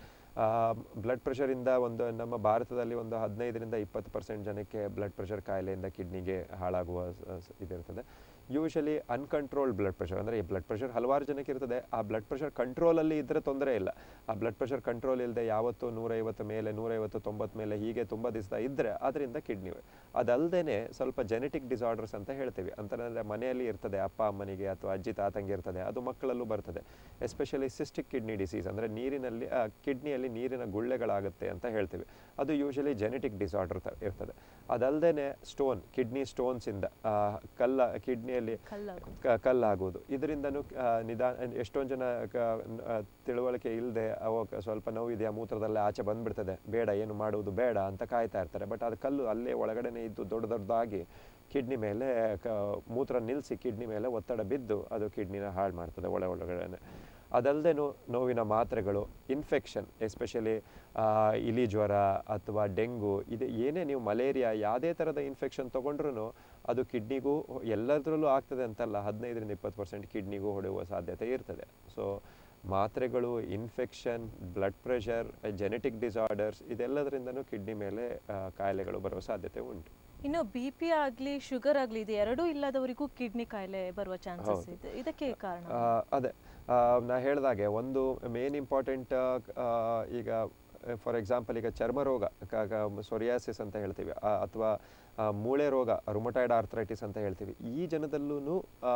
Speaker 2: ಬ್ಲಡ್ ಪ್ರೆಷರಿಂದ ಒಂದು ನಮ್ಮ ಭಾರತದಲ್ಲಿ ಒಂದು ಹದಿನೈದರಿಂದ ಇಪ್ಪತ್ತು ಪರ್ಸೆಂಟ್ ಜನಕ್ಕೆ ಬ್ಲಡ್ ಪ್ರೆಷರ್ ಕಾಯಿಲೆಯಿಂದ ಕಿಡ್ನಿಗೆ ಹಾಳಾಗುವ ಸ- ಸ- ಇದಿರ್ತದೆ ಯೂಶಲಿ ಅನ್ಕಂಟ್ರೋಲ್ಡ್ ಬ್ಲಡ್ ಪ್ರೆಷರ್ ಅಂದರೆ ಈ ಬ್ಲಡ್ ಪ್ರೆಷರ್ ಹಲವಾರು ಜನಕ್ಕೆ ಇರ್ತದೆ ಆ ಬ್ಲಡ್ ಪ್ರೆಷರ್ ಕಂಟ್ರೋಲಲ್ಲಿ ಇದ್ದರೆ ತೊಂದರೆ ಇಲ್ಲ ಆ ಬ್ಲಡ್ ಪ್ರೆಷರ್ ಕಂಟ್ರೋಲ್ ಇಲ್ಲದೆ ಯಾವತ್ತೂ ನೂರೈವತ್ತು ಮೇಲೆ ನೂರೈವತ್ತು ತೊಂಬತ್ತು ಮೇಲೆ ಹೀಗೆ ತುಂಬ ದಿವಸ ಇದ್ದರೆ ಅದರಿಂದ ಕಿಡ್ನಿ ಅದಲ್ಲದೆ ಸ್ವಲ್ಪ ಜೆನೆಟಿಕ್ ಡಿಸಾರ್ಡರ್ಸ್ ಅಂತ ಹೇಳ್ತೀವಿ ಅಂತಂದರೆ ಮನೆಯಲ್ಲಿ ಇರ್ತದೆ ಅಪ್ಪ ಅಮ್ಮನಿಗೆ ಅಥವಾ ಅಜ್ಜಿ ತಾತಂಗೆ ಇರ್ತದೆ ಅದು ಮಕ್ಕಳಲ್ಲೂ ಬರ್ತದೆ ಎಸ್ಪೆಷಲಿ ಸಿಸ್ಟಿಕ್ ಕಿಡ್ನಿ ಡಿಸೀಸ್ ಅಂದರೆ ನೀರಿನಲ್ಲಿ ಕಿಡ್ನಿಯಲ್ಲಿ ನೀರಿನ ಗುಳ್ಳೆಗಳಾಗುತ್ತೆ ಅಂತ ಹೇಳ್ತೀವಿ ಅದು ಯೂಶಲಿ ಜೆನೆಟಿಕ್ ಡಿಸಾರ್ಡರ್ ಇರ್ತದೆ ಅದಲ್ಲದೆ ಸ್ಟೋನ್ ಕಿಡ್ನಿ ಸ್ಟೋನ್ಸಿಂದ ಕಲ್ಲ ಕಿಡ್ನಿಯಲ್ಲಿ
Speaker 1: ಕಲ್ಲಾಗೋದು
Speaker 2: ಕ- ಕಲ್ಲಾಗೋದು ಇದರಿಂದನೂ ನಿಧಾನ ಎಷ್ಟೊಂದು ಜನ ಕ- ನ- ಆ, ತಿಳುವಳಿಕೆ ಇಲ್ಲದೆ ಅವಾಗ ಸ್ವಲ್ಪ ನೋವಿದೆಯಾ ಮೂತ್ರದಲ್ಲೇ ಆಚೆ ಬಂದ್ಬಿಡ್ತದೆ ಬೇಡ ಏನು ಮಾಡುವುದು ಬೇಡ ಅಂತ ಕಾಯ್ತಾ ಇರ್ತಾರೆ ಬಟ್ ಅದು ಕಲ್ಲು ಅಲ್ಲೇ ಒಳಗಡೆನೆ ಇದ್ದು ದೊಡ್ಡ ದೊಡ್ಡದಾಗಿ ಕಿಡ್ನಿ ಮೇಲೆ ಕ ಮೂತ್ರ ನಿಲ್ಲಿಸಿ ಕಿಡ್ನಿ ಮೇಲೆ ಒತ್ತಡ ಬಿದ್ದು ಅದು ಕಿಡ್ನಿನ ಹಾಳು ಮಾಡ್ತದೆ ಒಳ ಒಳಗಡೆನೆ ಅದಲ್ಲದೆ ನೋವಿನ ಮಾತ್ರೆಗಳು ಇನ್ಫೆಕ್ಷನ್ ಎಸ್ಪೆಷಲಿ ಇಲಿ ಜ್ವರ ಅಥವಾ ಡೆಂಗು ಇದು ಏನೇ ನೀವು ಮಲೇರಿಯಾ ಯಾವುದೇ ಥರದ ಇನ್ಫೆಕ್ಷನ್ ತೊಗೊಂಡ್ರೂ ಅದು ಕಿಡ್ನಿಗೂ ಎಲ್ಲದರಲ್ಲೂ ಆಗ್ತದೆ ಅಂತಲ್ಲ ಹದಿನೈದರಿಂದ ಇಪ್ಪತ್ತು ಪರ್ಸೆಂಟ್ ಕಿಡ್ನಿಗೂ ಹೊಡೆಯುವ ಸಾಧ್ಯತೆ ಇರ್ತದೆ ಸೊ ಮಾತ್ರೆಗಳು infection blood pressure genetic disorders ಇದೆಲ್ಲದರಿಂದನೂ ಕಿಡ್ನಿ ಮೇಲೆ ಆ, ಕಾಯಿಲೆಗಳು ಬರುವ ಸಾಧ್ಯತೆ ಉಂಟು
Speaker 1: ಇನ್ನು ಬಿ ಪಿ ಆಗಲಿ ಶುಗರ್ ಆಗಲಿ ಇದು ಎರಡೂ ಇಲ್ಲದವರಿಗೂ ಕಿಡ್ನಿ ಕಾಯಿಲೆ ಬರುವ ಚಾನ್ಸಸ್
Speaker 2: ಹೌದು.
Speaker 1: ಇದೆ ಇದಕ್ಕೆ ಕಾರಣ
Speaker 2: ಆ, ಅದೇ ಆ, ನಾ ಹೇಳಿದಾಗೆ ಒಂದು ಮೇನ್ ಇಂಪಾರ್ಟೆಂಟ್ ಈಗ ಫಾರ್ ಎಕ್ಸಾಂಪಲ್ ಈಗ ಚರ್ಮ ರೋಗ ಸೊರಿಯಾಸಿಸ್ ಅಂತ ಹೇಳ್ತೀವಿ ಅಥವಾ ಮೂಳೆ ರೋಗ ರುಮಟೈಡ್ ಆರ್ಥರೈಟಿಸ್ ಅಂತ ಹೇಳ್ತೀವಿ ಈ ಜನದಲ್ಲೂ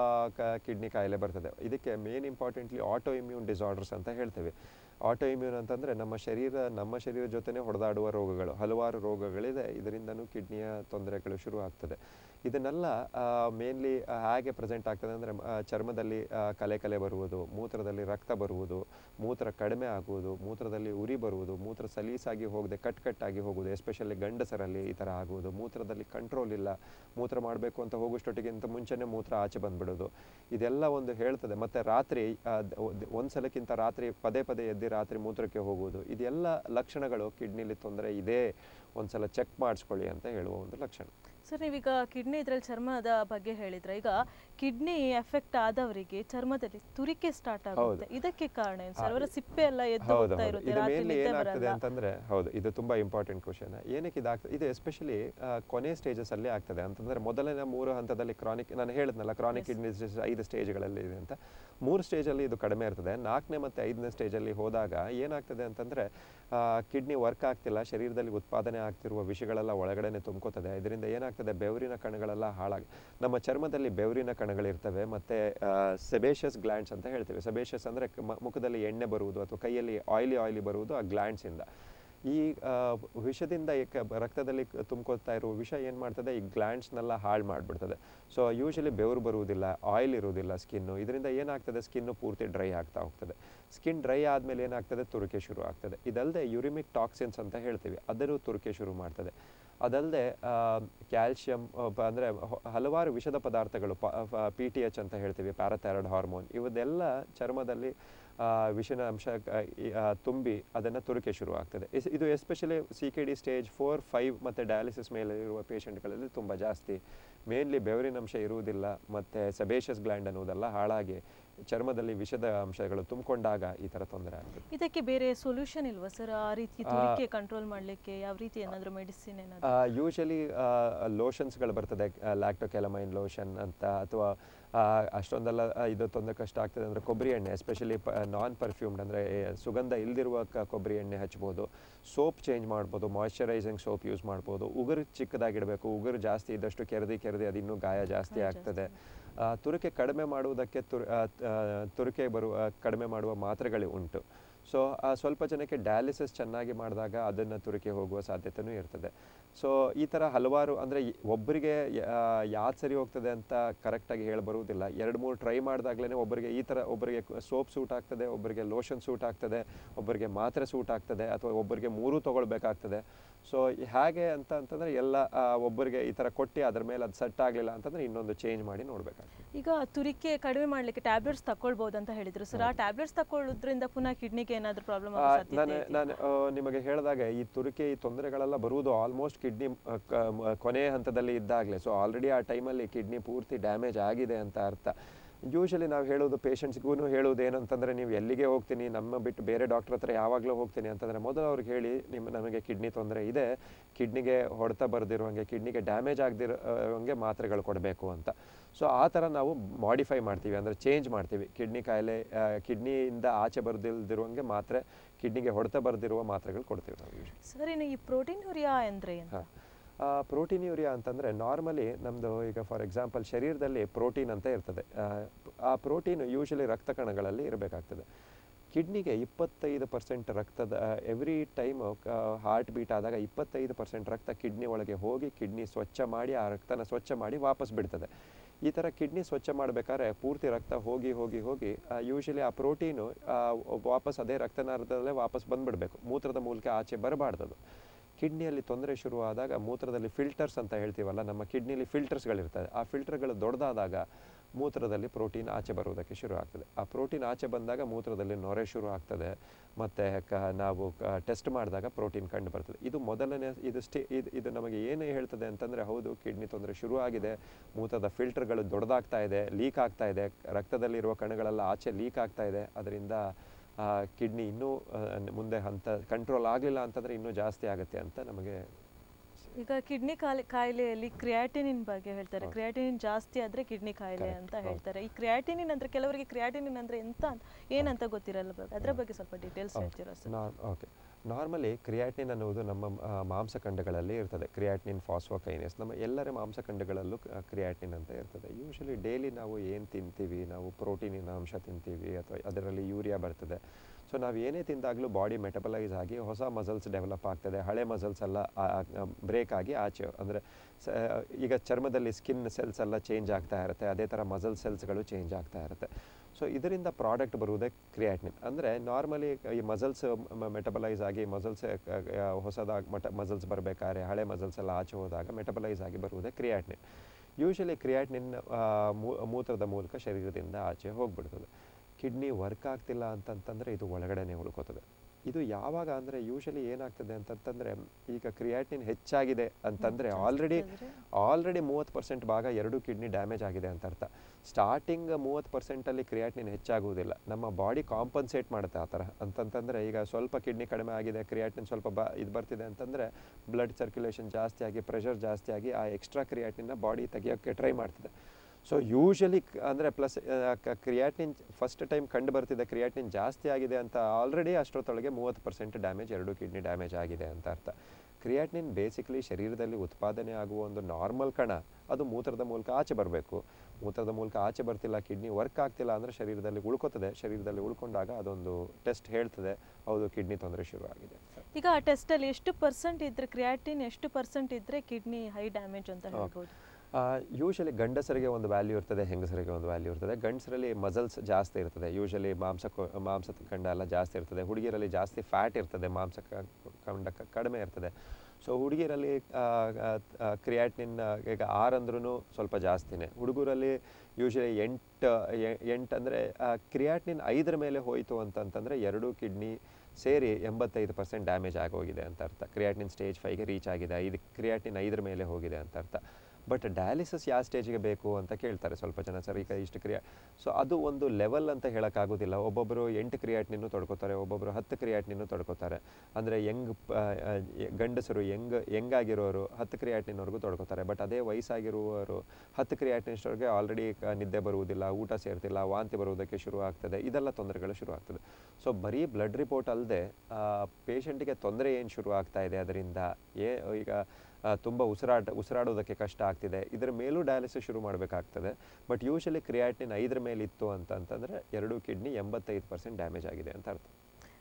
Speaker 2: ಕಿಡ್ನಿ ಕಾಯಿಲೆ ಬರ್ತದೆ ಇದಕ್ಕೆ main importantly auto immune disorders ಅಂತ ಹೇಳ್ತೀವಿ ಆಟೋ ಇಮ್ಯೂನ್ ಅಂತಂದರೆ ನಮ್ಮ ಶರೀರ ನಮ್ಮ ಶರೀರ ಜೊತೆನೇ ಹೊಡೆದಾಡುವ ರೋಗಗಳು ಹಲವಾರು ರೋಗಗಳಿದೆ ಇದರಿಂದನೂ ಕಿಡ್ನಿಯ ತೊಂದರೆಗಳು ಶುರು ಆಗ್ತದೆ ಇದನ್ನೆಲ್ಲ ಮೇನ್ಲಿ ಹೇಗೆ ಪ್ರೆಸೆಂಟ್ ಆಗ್ತದೆ ಅಂದರೆ ಚರ್ಮದಲ್ಲಿ ಆ, ಕಲೆ ಕಲೆ ಬರುವುದು ಮೂತ್ರದಲ್ಲಿ ರಕ್ತ ಬರುವುದು ಮೂತ್ರ ಕಡಿಮೆ ಆಗುವುದು ಮೂತ್ರದಲ್ಲಿ ಉರಿ ಬರುವುದು ಮೂತ್ರ ಸಲೀಸಾಗಿ ಹೋಗದೆ ಕಟ್ ಕಟ್ಟಾಗಿ ಹೋಗುವುದು ಎಸ್ಪೆಷಲಿ ಗಂಡಸರಲ್ಲಿ ಈ ಥರ ಆಗುವುದು ಮೂತ್ರದಲ್ಲಿ ಕಂಟ್ರೋಲ್ ಇಲ್ಲ ಮೂತ್ರ ಮಾಡಬೇಕು ಅಂತ ಹೋಗುವಷ್ಟೊಟ್ಟಿಗಿಂತ ಮುಂಚೆನೇ ಮೂತ್ರ ಆಚೆ ಬಂದ್ಬಿಡೋದು ಇದೆಲ್ಲ ಒಂದು ಹೇಳ್ತದೆ ಮತ್ತು ರಾತ್ರಿ ಆ, ದ- ಒಂದ್- ಒಂದ್ ಸಲಕ್ಕಿಂತ ರಾತ್ರಿ ಪದೇ ಪದೇ ಎದ್ದು ರಾತ್ರಿ ಮೂತ್ರಕ್ಕೆ ಹೋಗುವುದು ಇದೆಲ್ಲ ಲಕ್ಷಣಗಳು ಕಿಡ್ನಿಲಿ ತೊಂದರೆ ಇದೆ ಒಂದ್ಸಲ ಚೆಕ್ ಮಾಡಿಸ್ಕೊಳ್ಳಿ ಅಂತ ಹೇಳುವ ಒಂದು ಲಕ್ಷಣ
Speaker 1: ಸರ್ ನೀವೀಗ ಕಿಡ್ನಿ ಇದ್ರಲ್ಲಿ ಚರ್ಮದ ಬಗ್ಗೆ ಹೇಳಿದ್ರೆ ಈಗ ಕಿಡ್ನಿ ಎಫೆಕ್ಟ್ ಆದವರಿಗೆ ಚರ್ಮದಲ್ಲಿ ತುರಿಕೆ ಸ್ಟಾರ್ಟ್ ಆಗುತ್ತೆ ಇದಕ್ಕೆ ಕಾರಣ ಏನು ಸರ್ ಅವರ ಸಿಪ್ಪೆ ಎಲ್ಲ ಎದ್ದು
Speaker 2: ಹೌದು
Speaker 1: ಹೋಗ್ತಾ
Speaker 2: ಹೌದು
Speaker 1: ಇರುತ್ತೆ
Speaker 2: ಇದು
Speaker 1: ರಾತ್ರಿ
Speaker 2: ಮೇನ್ಲಿ
Speaker 1: ನಿದ್ದೆ
Speaker 2: ಏನಾಗ್ತದೆ
Speaker 1: ಬರಲ್ಲ
Speaker 2: ಅಂತಂದ್ರೆ ಹೌದು ಇದು ತುಂಬಾ ಇಂಪಾರ್ಟೆಂಟ್ ಕ್ವಶನ್ ಏನಕ್ಕೆ ಇದಾಗ್ತದೆ ಇದು ಎಸ್ಪೆಷಲಿ ಕೊನೆ ಸ್ಟೇಜಸ್ ಅಲ್ಲಿ ಆಗ್ತದೆ ಅಂತಂದ್ರೆ ಮೊದಲನೇ ಮೂರು ಹಂತದಲ್ಲಿ ಕ್ರಾನಿಕ್ ನಾನು ಹೇಳಿದ್ನಲ್ಲ ಕ್ರಾನಿಕ್ ಕಿಡ್ನಿ ಡಿಸೀಸ್ ಐದು ಸ್ಟೇಜ್ಗಳಲ್ಲಿ ಇದೆ ಅಂತ ಮೂರು ಸ್ಟೇಜಲ್ಲಿ ಇದು ಕಡಿಮೆ ಇರ್ತದೆ ನಾಲ್ಕನೇ ಮತ್ತು ಐದನೇ ಸ್ಟೇಜಲ್ಲಿ ಹೋದಾಗ ಏನಾಗ್ತದೆ ಅಂತಂದ್ರೆ ಕಿಡ್ನಿ ವರ್ಕ್ ಆಗ್ತಿಲ್ಲ ಶರೀರದಲ್ಲಿ ಉತ್ಪಾದನೆ ಆಗ್ತಿರುವ ವಿಷಗಳೆಲ್ಲ ಒಳಗಡೆನೆ ತುಂಬ್ಕೋತದೆ ಇದರಿಂದ ಏನಾಗ್ತದೆ ಬೆವರಿನ ಕಣಗಳೆಲ್ಲ ಹಾಳಾಗಿ ನಮ್ಮ ಚರ್ಮದಲ್ಲಿ ಬೆವರಿನ ಕಣಗಳಿರ್ತವೆ ಮತ್ತೆ ಸೆಬೇಷಸ್ ಗ್ಲ್ಯಾಂಡ್ಸ್ ಅಂತ ಹೇಳ್ತೇವೆ ಸೆಬೇಷಸ್ ಅಂದರೆ ಮುಖದಲ್ಲಿ ಎಣ್ಣೆ ಬರುವುದು ಅಥವಾ ಕೈಯಲ್ಲಿ ಆಯಿಲಿ ಆಯಿಲಿ ಬರುವುದು ಆ ಗ್ಲ್ಯಾಂಡ್ಸಿಂದ ಈ ಆ, ವಿಷದಿಂದ ಈ ಕ- ರಕ್ತದಲ್ಲಿ ಕ- ತುಂಬ್ಕೊಳ್ತಾ ಇರುವ ವಿಷ ಏನು ಮಾಡ್ತದೆ ಈ ಗ್ಲ್ಯಾಂಡ್ಸ್ನೆಲ್ಲ ಹಾಳು ಮಾಡಿಬಿಡ್ತದೆ ಸೊ ಯೂಶಲಿ ಬೆವರು ಬರುವುದಿಲ್ಲ ಆಯಿಲ್ ಇರುವುದಿಲ್ಲ ಸ್ಕಿನ್ನು ಇದರಿಂದ ಏನಾಗ್ತದೆ ಸ್ಕಿನ್ನು ಪೂರ್ತಿ ಡ್ರೈ ಆಗ್ತಾ ಹೋಗ್ತದೆ ಸ್ಕಿನ್ ಡ್ರೈ ಆದಮೇಲೆ ಏನಾಗ್ತದೆ ತುರಿಕೆ ಶುರು ಆಗ್ತದೆ ಇದಲ್ಲದೆ ಯುರಿಮಿಕ್ ಟಾಕ್ಸಿನ್ಸ್ ಅಂತ ಹೇಳ್ತೀವಿ ಅದನ್ನು ತುರಿಕೆ ಶುರು ಮಾಡ್ತದೆ ಅದಲ್ಲದೆ ಕ್ಯಾಲ್ಶಿಯಂ ಅಂದರೆ ಹಲವಾರು ವಿಷದ ಪದಾರ್ಥಗಳು ಪಿ ಟಿ ಎಚ್ ಅಂತ ಹೇಳ್ತೀವಿ ಪ್ಯಾರಾಥೈರಾಯ್ಡ್ ಹಾರ್ಮೋನ್ ಇವದೆಲ್ಲ ಚರ್ಮದಲ್ಲಿ ಆ, ವಿಷನ ಅಂಶ ಆ, ಈ, ಆ, ತುಂಬಿ ಅದನ್ನು ತುರಿಕೆ ಶುರು ಆಗ್ತದೆ ಇಸ್- ಇದು especially C K D stage four five ಮತ್ತು ಡಯಾಲಿಸಿಸ್ ಮೇಲೆ ಇರುವ ಪೇಷಂಟ್ಗಳಲ್ಲಿ ತುಂಬ ಜಾಸ್ತಿ ಮೇನ್ಲಿ ಬೆವರಿನ ಅಂಶ ಇರುವುದಿಲ್ಲ ಮತ್ತು ಸಬೇಷಸ್ ಗ್ಲ್ಯಾಂಡ್ ಅನ್ನೋದೆಲ್ಲ ಹಾಳಾಗಿ ಚರ್ಮದಲ್ಲಿ ವಿಷದ ಅಂಶಗಳು ತುಂಬಿಕೊಂಡಾಗ ಈ ಥರ ತೊಂದರೆ ಆಗ್ತದೆ
Speaker 1: ಇದಕ್ಕೆ ಬೇರೆ ಸೊಲ್ಯೂಷನ್ ಇಲ್ವಾ ಸರ್ ಆ ರೀತಿ ತುರಿಕೆ ಕಂಟ್ರೋಲ್ ಮಾಡ್ಲಿಕ್ಕೆ ಯಾವ ರೀತಿ ಏನಾದರೂ ಮೆಡಿಸಿನ್ ಏನಾದರೂ
Speaker 2: ಯೂಶಲಿ ಲೋಷನ್ಸ್ಗಳು ಬರ್ತದೆ ಲ್ಯಾಕ್ಟೋಕೆಲಮೈನ್ ಲೋಷನ್ ಅಂತ ಅಥವಾ ಆ, ಅಷ್ಟೊಂದೆಲ್ಲ ಆ, ಇದು ತೊಂದರೆ ಕಷ್ಟ ಆಗ್ತದೆ ಅಂದರೆ ಕೊಬ್ಬರಿ ಎಣ್ಣೆ ಎಸ್ಪೆಷಲಿ ನಾನ್ ಪರ್ಫ್ಯೂಮ್ಡ್ ಅಂದರೆ ಸುಗಂಧ ಇಲ್ದಿರುವ ಕ- ಕೊಬ್ಬರಿ ಎಣ್ಣೆ ಹಚ್ಬೋದು ಸೋಪ್ ಚೇಂಜ್ ಮಾಡ್ಬೋದು ಮಾಯ್ಶ್ಚರೈಸಿಂಗ್ ಸೋಪ್ ಯೂಸ್ ಮಾಡ್ಬೋದು ಉಗುರು ಚಿಕ್ಕದಾಗಿಡಬೇಕು ಉಗುರು ಜಾಸ್ತಿ ಇದ್ದಷ್ಟು ಕೆರೆದಿ ಕೆರೆದಿ ಅದು ಇನ್ನೂ ಗಾಯ ಜಾಸ್ತಿ
Speaker 1: ಗಾಯ
Speaker 2: ಆಗ್ತದೆ ಆ, ತುರಿಕೆ ಕಡಿಮೆ ಮಾಡುವುದಕ್ಕೆ ತುರ್ ಆ, ಆ, ತುರಿಕೆ ಬರುವ ಕಡಿಮೆ ಮಾಡುವ ಮಾತ್ರೆಗಳು ಉಂಟು ಸೊ ಸ್ವಲ್ಪ ಜನಕ್ಕೆ ಡಯಾಲಿಸಿಸ್ ಚೆನ್ನಾಗಿ ಮಾಡಿದಾಗ ಅದನ್ನು ತುರಿಕೆ ಹೋಗುವ ಸಾಧ್ಯತೆಯೂ ಇರ್ತದೆ ಸೊ ಈ ಥರ ಹಲವಾರು ಅಂದರೆ ಒಬ್ಬರಿಗೆ ಯಾವ್ದು ಸರಿ ಹೋಗ್ತದೆ ಅಂತ ಕರೆಕ್ಟಾಗಿ ಹೇಳಿ ಬರುವುದಿಲ್ಲ ಎರಡು ಮೂರು ಟ್ರೈ ಮಾಡಿದಾಗಲೇ ಒಬ್ಬರಿಗೆ ಈ ಥರ ಒಬ್ಬರಿಗೆ ಸೋಪ್ ಸೂಟ್ ಆಗ್ತದೆ ಒಬ್ಬರಿಗೆ ಲೋಷನ್ ಸೂಟ್ ಆಗ್ತದೆ ಒಬ್ಬರಿಗೆ ಮಾತ್ರೆ ಸೂಟ್ ಆಗ್ತದೆ ಅಥವಾ ಒಬ್ಬರಿಗೆ ಮೂರೂ ತೊಗೊಳ್ಬೇಕಾಗ್ತದೆ ಸೊ ಹೇಗೆ ಅಂತ ಅಂತಂದರೆ ಎಲ್ಲ ಆ, ಒಬ್ಬರಿಗೆ ಈ ಥರ ಕೊಟ್ಟು ಅದ್ರ ಮೇಲೆ ಅದು ಸೆಟ್ ಆಗಲಿಲ್ಲ ಅಂತಂದರೆ ಇನ್ನೊಂದು ಚೇಂಜ್ ಮಾಡಿ ನೋಡಬೇಕಾಗ್ತದೆ
Speaker 1: ಈಗ ತುರಿಕೆ ಕಡಿಮೆ ಮಾಡ್ಲಿಕ್ಕೆ ಟ್ಯಾಬ್ಲೆಟ್ಸ್ ತಕೊಳ್ಬಹುದು ಅಂತ ಹೇಳಿದ್ರು ಸರ್ ಆ ಟ್ಯಾಬ್ಲೆಟ್ಸ್ ತಕೊಳ್ಳೋದ್ರಿಂದ ಪುನಃ ಕಿಡ್ನಿಗೆ ಏನಾದ್ರೂ ಪ್ರಾಬ್ಲಮ್
Speaker 2: ಆ,
Speaker 1: ಆಗೋ
Speaker 2: ನಾನು
Speaker 1: ಸಾಧ್ಯತೆ ಇದೆಯಾ?
Speaker 2: ನಾನು ಆ, ನಿಮಗೆ ಹೇಳಿದಾಗ ಈ ತುರಿಕೆ ಈ ತೊಂದರೆಗಳೆಲ್ಲ ಬರುವುದು ಆಲ್ಮೋಸ್ಟ್ ಕಿಡ್ನಿ ಕೊನೆಯ ಹಂತದಲ್ಲಿ ಇದ್ದಾಗಲೇ ಸೊ ಆಲ್ರೆಡಿ ಆ ಟೈಮಲ್ಲಿ ಕಿಡ್ನಿ ಪೂರ್ತಿ ಡ್ಯಾಮೇಜ್ ಆಗಿದೆ ಅಂತ ಅರ್ಥ ಯೂಶಲಿ ನಾವು ಹೇಳೋದು ಪೇಷಂಟ್ಸ್ಗೂ ಹೇಳೋದು ಏನಂತಂದರೆ ನೀವು ಎಲ್ಲಿಗೆ ಹೋಗ್ತೀನಿ ನಮ್ಮ ಬಿಟ್ಟು ಬೇರೆ ಡಾಕ್ಟರ್ ಹತ್ರ ಯಾವಾಗಲೂ ಹೋಗ್ತೀನಿ ಅಂತಂದರೆ ಮೊದಲು ಅವ್ರಿಗೆ ಹೇಳಿ ನಿಮ್ಮ ನಮಗೆ ಕಿಡ್ನಿ ತೊಂದರೆ ಇದೆ ಕಿಡ್ನಿಗೆ ಹೊಡೆತ ಬರೆದಿರುವಂಗೆ ಕಿಡ್ನಿಗೆ ಡ್ಯಾಮೇಜ್ ಆಗದಿರೋಂಗೆ ಮಾತ್ರೆಗಳು ಕೊಡಬೇಕು ಅಂತ ಸೊ ಆ ಥರ ನಾವು ಮಾಡಿಫೈ ಮಾಡ್ತೀವಿ ಅಂದರೆ ಚೇಂಜ್ ಮಾಡ್ತೀವಿ ಕಿಡ್ನಿ ಕಾಯಿಲೆ ಕಿಡ್ನಿಯಿಂದ ಆಚೆ ಬರ್ದಿಲ್ದಿರುವಂಗೆ ಮಾತ್ರೆ ಕಿಡ್ನಿಗೆ ಹೊಡೆತ ಬರೆದಿರುವ ಮಾತ್ರೆಗಳು ಕೊಡ್ತೀವಿ ನಾವು usually.
Speaker 1: ಸರ್ ಇನ್ನು ಈ ಪ್ರೋಟೀನ್ ಯೂರಿಯಾ ಅಂದ್ರೆ ಏನು
Speaker 2: ಹಾಂ ಪ್ರೋಟೀನ್ ಯೂರಿಯಾ ಅಂತಂದರೆ ನಾರ್ಮಲಿ ನಮ್ಮದು ಈಗ ಫಾರ್ ಎಕ್ಸಾಂಪಲ್ ಶರೀರದಲ್ಲಿ ಪ್ರೋಟೀನ್ ಅಂತ ಇರ್ತದೆ ಆ, ಆ ಪ್ರೋಟೀನ್ ಯೂಶಲಿ ರಕ್ತ ಕಣಗಳಲ್ಲಿ ಇರಬೇಕಾಗ್ತದೆ ಕಿಡ್ನಿಗೆ ಇಪ್ಪತ್ತೈದು ಪರ್ಸೆಂಟ್ ರಕ್ತದ ಎವ್ರಿ ಟೈಮ್ ಹಾರ್ಟ್ ಬೀಟ್ ಆದಾಗ ಇಪ್ಪತ್ತೈದು ಪರ್ಸೆಂಟ್ ರಕ್ತ ಕಿಡ್ನಿ ಒಳಗೆ ಹೋಗಿ ಕಿಡ್ನಿ ಸ್ವಚ್ಛ ಮಾಡಿ ಆ ರಕ್ತನ ಸ್ವಚ್ಛ ಮಾಡಿ ವಾಪಸ್ ಬಿಡ್ತದೆ ಈ ಥರ ಕಿಡ್ನಿ ಸ್ವಚ್ಛ ಮಾಡಬೇಕಾದ್ರೆ ಪೂರ್ತಿ ರಕ್ತ ಹೋಗಿ ಹೋಗಿ ಹೋಗಿ ಯೂಶಲಿ ಆ ಪ್ರೋಟೀನು ವಾಪಸ್ ಅದೇ ರಕ್ತನಾಳದಲ್ಲೇ ವಾಪಸ್ ಬಂದ್ಬಿಡಬೇಕು ಮೂತ್ರದ ಮೂಲಕ ಆಚೆ ಬರಬಾರ್ದದು ಕಿಡ್ನಿಯಲ್ಲಿ ತೊಂದರೆ ಶುರುವಾದಾಗ ಮೂತ್ರದಲ್ಲಿ ಫಿಲ್ಟರ್ಸ್ ಅಂತ ಹೇಳ್ತೀವಲ್ಲ ನಮ್ಮ ಕಿಡ್ನಿಲಿ ಫಿಲ್ಟರ್ಸ್ಗಳಿರ್ತದೆ ಆ ಫಿಲ್ಟರ್ಗಳು ದೊಡ್ಡದಾದಾಗ ಮೂತ್ರದಲ್ಲಿ ಪ್ರೋಟೀನ್ ಆಚೆ ಬರುವುದಕ್ಕೆ ಶುರು ಆಗ್ತದೆ ಆ ಪ್ರೋಟೀನ್ ಆಚೆ ಬಂದಾಗ ಮೂತ್ರದಲ್ಲಿ ನೊರೆ ಶುರು ಆಗ್ತದೆ ಮತ್ತು ಕ ನಾವು ಟೆಸ್ಟ್ ಮಾಡಿದಾಗ ಪ್ರೋಟೀನ್ ಕಂಡು ಬರ್ತದೆ ಇದು ಮೊದಲನೇ ಇದು ಸ್ಟೇ ಇದು ಇದು ನಮಗೆ ಏನು ಹೇಳ್ತದೆ ಅಂತಂದರೆ ಹೌದು ಕಿಡ್ನಿ ತೊಂದರೆ ಶುರು ಆಗಿದೆ ಮೂತ್ರದ ಫಿಲ್ಟರ್ಗಳು ದೊಡ್ಡದಾಗ್ತಾ ಇದೆ ಲೀಕ್ ಆಗ್ತಾ ಇದೆ ರಕ್ತದಲ್ಲಿರುವ ಕಣಗಳೆಲ್ಲ ಆಚೆ ಲೀಕ್ ಆಗ್ತಾ ಇದೆ ಅದರಿಂದ ಕಿಡ್ನಿ ಇನ್ನೂ ಆ, ಮುಂದೆ ಹಂತ ಕಂಟ್ರೋಲ್ ಆಗಲಿಲ್ಲ ಅಂತಂದರೆ ಇನ್ನೂ ಜಾಸ್ತಿ ಆಗುತ್ತೆ ಅಂತ ನಮಗೆ
Speaker 1: ಈಗ ಕಿಡ್ನಿ ಕಾಯಿಲೆ ಕಾಯಿಲೆಯಲ್ಲಿ ಕ್ರಿಯಾಟಿನಿನ್ ಬಗ್ಗೆ ಹೇಳ್ತಾರೆ ಕ್ರಿಯಾಟಿನಿನ್ ಜಾಸ್ತಿ ಆದ್ರೆ ಕಿಡ್ನಿ ಕಾಯಿಲೆ
Speaker 2: Correct,
Speaker 1: ಅಂತ
Speaker 2: ಹೌದು.
Speaker 1: ಹೇಳ್ತಾರೆ ಈ ಕ್ರಿಯಾಟಿನಿನ್ ಅಂದ್ರೆ ಕೆಲವರಿಗೆ ಕ್ರಿಯಾಟಿನಿನ್ ಅಂದ್ರೆ ಎಂತ ಅಂತ ಏನಂತ ಗೊತ್ತಿರಲ್ಲ ಬಗ್ಗೆ ಅದ್ರ ಬಗ್ಗೆ ಸ್ವಲ್ಪ ಡೀಟೇಲ್ಸ್ ಹೇಳ್ತೀರಾ ಸರ್
Speaker 2: ನಾರ್ ಓಕೆ ನಾರ್ಮಲಿ ಕ್ರಿಯಾಟಿನ್ ಅನ್ನುವುದು ನಮ್ಮ ಆ, ಮಾಂಸಖಂಡಗಳಲ್ಲಿ ಇರ್ತದೆ ಕ್ರಿಯಾಟಿನಿನ್ ಫಾಸ್ಫೋಕೈನೇಸ್ ನಮ್ಮ ಎಲ್ಲರ ಮಾಂಸಖಂಡಗಳಲ್ಲೂ ಕ್ರಿಯಾಟಿನ್ ಅಂತ ಇರ್ತದೆ ಯೂಶಲಿ ಡೈಲಿ ನಾವು ಏನು ತಿಂತೀವಿ ನಾವು ಪ್ರೋಟೀನಿನ ಅಂಶ ತಿಂತೀವಿ ಅಥವಾ ಅದರಲ್ಲಿ ಯೂರಿಯಾ ಬರ್ತದೆ ಸೊ ನಾವು ಏನೇ ತಿಂದಾಗಲೂ ಬಾಡಿ ಮೆಟಬಲೈಸ್ ಆಗಿ ಹೊಸ ಮಸಲ್ಸ್ ಡೆವಲಪ್ ಆಗ್ತದೆ ಹಳೆ ಮಸಲ್ಸ್ ಎಲ್ಲ ಬ್ರೇಕ್ ಆಗಿ ಆಚೆ ಅಂದರೆ ಈಗ ಚರ್ಮದಲ್ಲಿ ಸ್ಕಿನ್ ಸೆಲ್ಸ್ ಎಲ್ಲ ಚೇಂಜ್ ಆಗ್ತಾ ಇರುತ್ತೆ ಅದೇ ಥರ ಮಸಲ್ ಸೆಲ್ಸ್ಗಳು ಚೇಂಜ್ ಆಗ್ತಾ ಇರುತ್ತೆ ಸೊ ಇದರಿಂದ ಪ್ರಾಡಕ್ಟ್ ಬರುವುದೇ ಕ್ರಿಯಾಟಿನಿನ್ ಅಂದರೆ ನಾರ್ಮಲಿ ಈ ಮಸಲ್ಸ್ ಮೆಟಬಲೈಸ್ ಆಗಿ ಮಸಲ್ಸ್ ಹೊಸದಾಗಿ ಮಟ ಮಸಲ್ಸ್ ಬರಬೇಕಾದ್ರೆ ಹಳೆ ಮಸಲ್ಸ್ ಎಲ್ಲ ಆಚೆ ಹೋದಾಗ ಮೆಟಬಲೈಸ್ ಆಗಿ ಬರುವುದೇ ಕ್ರಿಯಾಟಿನಿನ್ ಯೂಶಲಿ ಕ್ರಿಯಾಟಿನಿನ್ ಮೂತ್ರದ ಮೂಲಕ ಶರೀರದಿಂದ ಆಚೆ ಹೋಗ್ಬಿಡ್ತದೆ ಕಿಡ್ನಿ ವರ್ಕ್ ಆಗ್ತಿಲ್ಲ ಅಂತಂತಂದರೆ ಇದು ಒಳಗಡೆನೆ ಉಳ್ಕೋತದೆ ಇದು ಯಾವಾಗ ಅಂದರೆ ಯೂಶಲಿ ಏನಾಗ್ತದೆ ಅಂತಂತಂದರೆ ಈಗ ಕ್ರಿಯಾಟಿನ್ ಹೆಚ್ಚಾಗಿದೆ ಅಂತಂದರೆ ಆಲ್ರೆಡಿ ಆಲ್ರೆಡಿ ಮೂವತ್ತು ಪರ್ಸೆಂಟ್ ಭಾಗ ಎರಡು ಕಿಡ್ನಿ ಡ್ಯಾಮೇಜ್ ಆಗಿದೆ ಅಂತ ಅರ್ಥ ಸ್ಟಾರ್ಟಿಂಗ್ ಮೂವತ್ತು ಪರ್ಸೆಂಟಲ್ಲಿ ಕ್ರಿಯಾಟಿನ್ ಹೆಚ್ಚಾಗುವುದಿಲ್ಲ ನಮ್ಮ ಬಾಡಿ ಕಾಂಪನ್ಸೇಟ್ ಮಾಡುತ್ತೆ ಆ ಥರ ಅಂತಂತಂದರೆ ಈಗ ಸ್ವಲ್ಪ ಕಿಡ್ನಿ ಕಡಿಮೆ ಆಗಿದೆ ಕ್ರಿಯಾಟಿನ್ ಸ್ವಲ್ಪ ಬ ಇದು ಬರ್ತಿದೆ ಅಂತಂದರೆ ಬ್ಲಡ್ ಸರ್ಕ್ಯುಲೇಷನ್ ಜಾಸ್ತಿ ಆಗಿ ಪ್ರೆಷರ್ ಜಾಸ್ತಿ ಆಗಿ ಆ ಎಕ್ಸ್ಟ್ರಾ ಕ್ರಿಯಾಟಿನ್ನ ಬಾಡಿ ತೆಗಿಯೋಕ್ಕೆ ಟ್ರೈ ಮಾಡ್ತದೆ ಸೊ ಯೂಶಲಿ ಅಂದರೆ ಪ್ಲಸ್ ಕ್ರಿಯಾಟಿನ್ ಫಸ್ಟ್ ಟೈಮ್ ಕಂಡು ಬರ್ತಿದೆ ಕ್ರಿಯಾಟಿನ್ ಜಾಸ್ತಿ ಆಗಿದೆ ಅಂತ ಆಲ್ರೆಡಿ ಅಷ್ಟೊತ್ತೊಳಗೆ ಮೂವತ್ತು ಪರ್ಸೆಂಟ್ ಡ್ಯಾಮೇಜ್ ಎರಡು ಕಿಡ್ನಿ ಡ್ಯಾಮೇಜ್ ಆಗಿದೆ ಅಂತ ಅರ್ಥ ಕ್ರಿಯಾಟಿನ್ ಬೇಸಿಕ್ಲಿ ಶರೀರದಲ್ಲಿ ಉತ್ಪಾದನೆ ಆಗುವ ಒಂದು ನಾರ್ಮಲ್ ಕಣ ಅದು ಮೂತ್ರದ ಮೂಲಕ ಆಚೆ ಬರಬೇಕು ಮೂತ್ರದ ಮೂಲಕ ಆಚೆ ಬರ್ತಿಲ್ಲ ಕಿಡ್ನಿ ವರ್ಕ್ ಆಗ್ತಿಲ್ಲ ಅಂದರೆ ಶರೀರದಲ್ಲಿ ಉಳ್ಕೋತದೆ ಶರೀರದಲ್ಲಿ ಉಳ್ಕೊಂಡಾಗ ಅದೊಂದು ಟೆಸ್ಟ್ ಹೇಳ್ತದೆ ಹೌದು ಕಿಡ್ನಿ ತೊಂದರೆ ಶುರು ಆಗಿದೆ ಅಂತ
Speaker 1: ಈಗ ಆ ಟೆಸ್ಟ್ ಅಲ್ಲಿ ಎಷ್ಟು ಪರ್ಸೆಂಟ್ ಇದ್ರೆ ಕ್ರಿಯಾಟಿನ್ ಎಷ್ಟು ಪರ್ಸೆಂಟ್ ಇದ್ರೆ ಕಿಡ್ನಿ ಹೈ ಡ್ಯಾಮೇಜ್ ಅಂತ ಹೇಳ್ಬೋದು
Speaker 2: ಯೂಶಲಿ ಗಂಡಸರಿಗೆ ಒಂದು ವ್ಯಾಲ್ಯೂ ಇರ್ತದೆ ಹೆಂಗಸರಿಗೆ ಒಂದು ವ್ಯಾಲ್ಯೂ ಇರ್ತದೆ ಗಂಡಸರಲ್ಲಿ ಮಸಲ್ಸ್ ಜಾಸ್ತಿ ಇರ್ತದೆ ಯೂಶಲಿ ಮಾಂಸ ಕೊ- ಮಾಂಸ ಖಂಡ ಎಲ್ಲ ಜಾಸ್ತಿ ಇರ್ತದೆ ಹುಡುಗಿಯರಲ್ಲಿ ಜಾಸ್ತಿ ಫ್ಯಾಟ್ ಇರ್ತದೆ ಮಾಂಸ ಕ- ಖಂಡ ಕ- ಕಡಿಮೆ ಇರ್ತದೆ ಸೊ ಹುಡುಗಿಯರಲ್ಲಿ ಕ್ರಿಯಾಟಿನ್ ಈಗ ಆರು ಅಂದ್ರೂ ಸ್ವಲ್ಪ ಜಾಸ್ತಿನೇ ಹುಡುಗರಲ್ಲಿ ಯೂಶಲಿ ಎಂಟು ಎಂಟು ಅಂದರೆ ಕ್ರಿಯಾಟಿನ್ ಐದರ ಮೇಲೆ ಹೋಯಿತು ಅಂತಂತಂದರೆ ಎರಡೂ ಕಿಡ್ನಿ ಸೇರಿ ಎಂಬತ್ತೈದು ಪರ್ಸೆಂಟ್ ಡ್ಯಾಮೇಜ್ ಆಗೋಗಿದೆ ಅಂತ ಅರ್ಥ ಕ್ರಿಯಾಟಿನ್ ಸ್ಟೇಜ್ ಫೈವ್ಗೆ ರೀಚ್ ಆಗಿದೆ ಐದು ಕ್ರಿಯಾಟಿನ್ ಐದರ ಮೇಲೆ ಹೋಗಿದೆ ಅಂತ ಅರ್ಥ ಬಟ್ ಡಯಾಲಿಸಿಸ್ ಯಾವ ಸ್ಟೇಜ್ಗೆ ಬೇಕು ಅಂತ ಕೇಳ್ತಾರೆ ಸ್ವಲ್ಪ ಜನ ಸರ್ ಈಗ ಇಷ್ಟು ಕ್ರಿಯಾ ಸೊ ಅದು ಒಂದು ಲೆವೆಲ್ ಅಂತ ಹೇಳೋಕ್ಕಾಗೋದಿಲ್ಲ ಒಬ್ಬೊಬ್ಬರು ಎಂಟು ಕ್ರಿಯಾಟ್ನಿನ್ನು ತೊಡ್ಕೋತಾರೆ ಒಬ್ಬೊಬ್ಬರು ಹತ್ತು ಕ್ರಿಯಾಟ್ನಿನ್ನು ತೊಡ್ಕೋತಾರೆ ಅಂದರೆ ಯಂಗ್ ಗಂಡಸರು ಯಂಗ್ ಯಂಗಾಗಿರೋರು ಹತ್ತು ಕ್ರಿಯಾಟ್ನಿನ್ವರೆಗೂ ತೊಡ್ಕೋತಾರೆ ಬಟ್ ಅದೇ ವಯಸ್ಸಾಗಿರುವವರು ಹತ್ತು ಕ್ರಿಯಾಟ್ನಿಸ್ಟವ್ರಿಗೆ ಆಲ್ರೆಡಿ ನಿದ್ದೆ ಬರುವುದಿಲ್ಲ ಊಟ ಸೇರ್ತಿಲ್ಲ ವಾಂತಿ ಬರುವುದಕ್ಕೆ ಶುರು ಆಗ್ತದೆ ಇದೆಲ್ಲ ತೊಂದರೆಗಳು ಶುರು ಆಗ್ತದೆ ಸೊ ಬರೀ ಬ್ಲಡ್ ರಿಪೋರ್ಟ್ ಅಲ್ಲದೆ ಪೇಷಂಟಿಗೆ ತೊಂದರೆ ಏನು ಶುರು ಆಗ್ತಾ ಇದೆ ಅದರಿಂದ ಏ ಈಗ ತುಂಬ ಉಸಿರಾಟ ಉಸಿರಾಡೋದಕ್ಕೆ ಕಷ್ಟ ಆಗ್ತಿದೆ ಇದರ ಮೇಲೂ ಡಯಾಲಿಸಿಸ್ ಶುರು ಮಾಡಬೇಕಾಗ್ತದೆ ಬಟ್ ಯೂಶಲಿ ಕ್ರಿಯಾಟಿನ್ ಐದರ ಮೇಲೆ ಇತ್ತು ಅಂತ ಅಂತಂದರೆ ಎರಡೂ ಕಿಡ್ನಿ ಎಂಬತ್ತೈದು ಪರ್ಸೆಂಟ್ ಡ್ಯಾಮೇಜ್ ಆಗಿದೆ ಅಂತ ಅರ್ಥ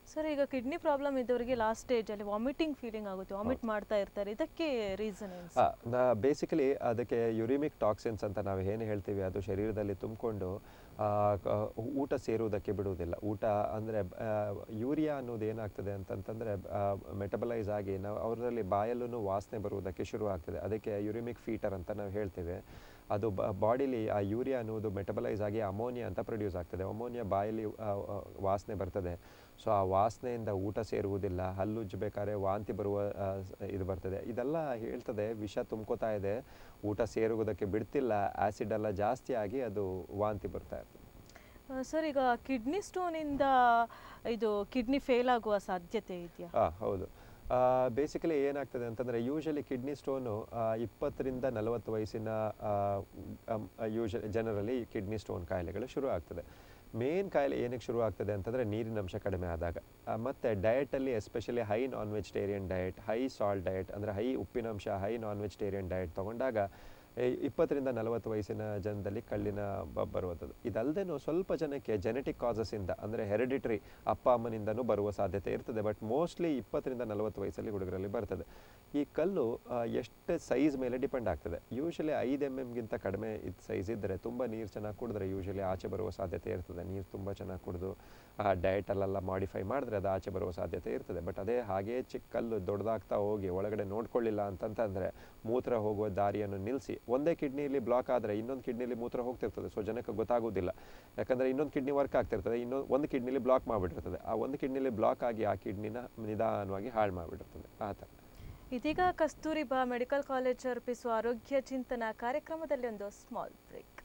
Speaker 1: ಸರ್ ಈಗ ಕಿಡ್ನಿ ಪ್ರಾಬ್ಲಮ್ ಇದ್ದವರಿಗೆ ಲಾಸ್ಟ್ ಸ್ಟೇಜಲ್ಲಿ ವಾಮಿಟಿಂಗ್ ಫೀಲಿಂಗ್ ಆಗುತ್ತೆ ವಾಮಿಟ್ ಮಾಡ್ತಾ ಇರ್ತಾರೆ ಇದಕ್ಕೆ ರೀಸನ್ ಏನು
Speaker 2: ಬೇಸಿಕಲಿ ಅದಕ್ಕೆ ಯುರಿಮಿಕ್ ಟಾಕ್ಸಿನ್ಸ್ ಅಂತ ನಾವು ಏನು ಹೇಳ್ತೀವಿ ಅದು ಶರೀರದಲ್ಲಿ ತುಂಬಿಕೊಂಡು ಊಟ ಸೇರುವುದಕ್ಕೆ ಬಿಡುವುದಿಲ್ಲ ಊಟ ಅಂದರೆ ಯೂರಿಯಾ ಅನ್ನೋದು ಏನಾಗ್ತದೆ ಅಂತಂತಂದರೆ ಮೆಟಬಲೈಸ್ ಆಗಿ ನಾವು ಅವರಲ್ಲಿ ಬಾಯಲ್ಲೂ ವಾಸನೆ ಬರುವುದಕ್ಕೆ ಶುರು ಆಗ್ತದೆ ಅದಕ್ಕೆ ಯುರಿಮಿಕ್ ಫೀಟರ್ ಅಂತ ನಾವು ಹೇಳ್ತೇವೆ ಅದು ಬಾಡಿಲಿ ಆ ಯೂರಿಯಾ ಅನ್ನೋದು ಮೆಟಬಲೈಸ್ ಆಗಿ ಅಮೋನಿಯಾ ಅಂತ ಪ್ರೊಡ್ಯೂಸ್ ಆಗ್ತದೆ ಅಮೋನಿಯಾ ಬಾಯಲ್ಲಿ ಆ, ಆ, ವಾಸನೆ ಬರ್ತದೆ ಸೊ ಆ ವಾಸನೆಯಿಂದ ಊಟ ಸೇರುವುದಿಲ್ಲ ಹಲ್ಲುಜ್ಜಬೇಕಾದ್ರೆ ವಾಂತಿ ಬರುವ ಆ, ಸ- ಇದು ಬರ್ತದೆ ಇದೆಲ್ಲ ಹೇಳ್ತದೆ ವಿಷ ತುಂಬ್ಕೋತಾ ಇದೆ ಊಟ ಸೇರುವುದಕ್ಕೆ ಬಿಡ್ತಿಲ್ಲ ಆ್ಯಸಿಡ್ ಎಲ್ಲ ಜಾಸ್ತಿ ಆಗಿ ಅದು ವಾಂತಿ ಬರ್ತಾ ಇರ್ತದೆ
Speaker 1: ಸರ್ ಈಗ ಕಿಡ್ನಿ ಸ್ಟೋನಿಂದ ಇದು ಕಿಡ್ನಿ ಫೇಲ್ ಆಗುವ ಸಾಧ್ಯತೆ ಇದೆಯಾ
Speaker 2: ಹಾಂ ಹೌದು ಬೇಸಿಕಲಿ ಏನಾಗ್ತದೆ ಅಂತಂದರೆ ಯೂಶಲಿ ಕಿಡ್ನಿ ಸ್ಟೋನು ಇಪ್ಪತ್ತರಿಂದ ನಲವತ್ತು ವಯಸ್ಸಿನ ಯೂಶಲಿ ಜನರಲ್ಲಿ ಕಿಡ್ನಿ ಸ್ಟೋನ್ ಕಾಯಿಲೆಗಳು ಶುರು ಆಗ್ತದೆ ಮೇನ್ ಕಾಯಿಲೆ ಏನಕ್ಕೆ ಶುರು ಆಗ್ತದೆ ಅಂತಂದರೆ ನೀರಿನ ಅಂಶ ಕಡಿಮೆ ಆದಾಗ ಆ, ಮತ್ತೆ ಡಯಟಲ್ಲಿ especially high non vegetarian diet high salt diet ಅಂದರೆ ಹೈ ಉಪ್ಪಿನಂಶ ಹೈ ನಾನ್ ವೆಜಿಟೇರಿಯನ್ ಡಯಟ್ ತೊಗೊಂಡಾಗ ಈ ಇಪ್ಪತ್ತರಿಂದ ನಲವತ್ತು ವಯಸ್ಸಿನ ಜನದಲ್ಲಿ ಕಳ್ಳಿನ ಬ- ಬರುವಂಥದ್ದು ಇದಲ್ಲದೇನು ಸ್ವಲ್ಪ ಜನಕ್ಕೆ ಜೆನೆಟಿಕ್ ಕಾಸಸ್ಸಿಂದ ಅಂದರೆ ಹೆರಿಡಿಟ್ರಿ ಅಪ್ಪ ಅಮ್ಮನಿಂದನೂ ಬರುವ ಸಾಧ್ಯತೆ ಇರ್ತದೆ ಬಟ್ ಮೋಸ್ಟ್ಲಿ ಇಪ್ಪತ್ತರಿಂದ ನಲವತ್ತು ವಯಸ್ಸಲ್ಲಿ ಹುಡುಗರಲ್ಲಿ ಬರ್ತದೆ ಈ ಕಲ್ಲು ಆ, ಎಷ್ಟು ಸೈಜ್ ಮೇಲೆ ಡಿಪೆಂಡ್ ಆಗ್ತದೆ ಯೂಶಲಿ ಐದು ಎಮ್ ಎಮ್ಗಿಂತ ಕಡಿಮೆ ಇದು ಸೈಜ್ ಇದ್ದರೆ ತುಂಬ ನೀರು ಚೆನ್ನಾಗಿ ಕುಡಿದ್ರೆ ಯೂಶಲಿ ಆಚೆ ಬರುವ ಸಾಧ್ಯತೆ ಇರ್ತದೆ ನೀರು ತುಂಬ ಚೆನ್ನಾಗಿ ಕುಡಿದು ಆ ಡಯಟಲ್ಲೆಲ್ಲ ಮಾಡಿಫೈ ಮಾಡಿದ್ರೆ ಅದು ಆಚೆ ಬರುವ ಸಾಧ್ಯತೆ ಇರ್ತದೆ ಬಟ್ ಅದೇ ಹಾಗೇ ಚಿಕ್ಕ ಕಲ್ಲು ದೊಡ್ಡದಾಗ್ತಾ ಹೋಗಿ ಒಳಗಡೆ ನೋಡ್ಕೊಳ್ಳಿಲ್ಲ ಅಂತಂತಂದರೆ ಮೂತ್ರ ಹೋಗುವ ದಾರಿಯನ್ನು ನಿಲ್ಲಿಸಿ ಒಂದೇ ಕಿಡ್ನಿಲಿ ಬ್ಲಾಕ್ ಆದರೆ ಇನ್ನೊಂದು ಕಿಡ್ನಿಲಿ ಮೂತ್ರ ಹೋಗ್ತಿರ್ತದೆ ಸೊ ಜನಕ್ಕೆ ಗೊತ್ತಾಗೋದಿಲ್ಲ ಯಾಕಂದರೆ ಇನ್ನೊಂದು ಕಿಡ್ನಿ ವರ್ಕ್ ಆಗ್ತಿರ್ತದೆ ಇನ್ನೊಂದು ಒಂದು ಕಿಡ್ನಿಲಿ ಬ್ಲಾಕ್ ಮಾಡಿಬಿಟ್ಟಿರ್ತದೆ ಆ ಒಂದು ಕಿಡ್ನಿಲಿ ಬ್ಲಾಕ್ ಆಗಿ ಆ ಕಿಡ್ನಿನ ನಿಧಾನವಾಗಿ ಹಾಳು ಮಾಡಿಬಿಟ್ಟಿರ್ತದೆ ಆ ಥರ
Speaker 1: ಇದೀಗ ಕಸ್ತೂರಿಬಾ ಮೆಡಿಕಲ್ ಕಾಲೇಜ್ ಅರ್ಪಿಸುವ ಆರೋಗ್ಯ ಚಿಂತನ ಕಾರ್ಯಕ್ರಮದಲ್ಲಿ ಒಂದು ಸ್ಮಾಲ್ ಬ್ರೇಕ್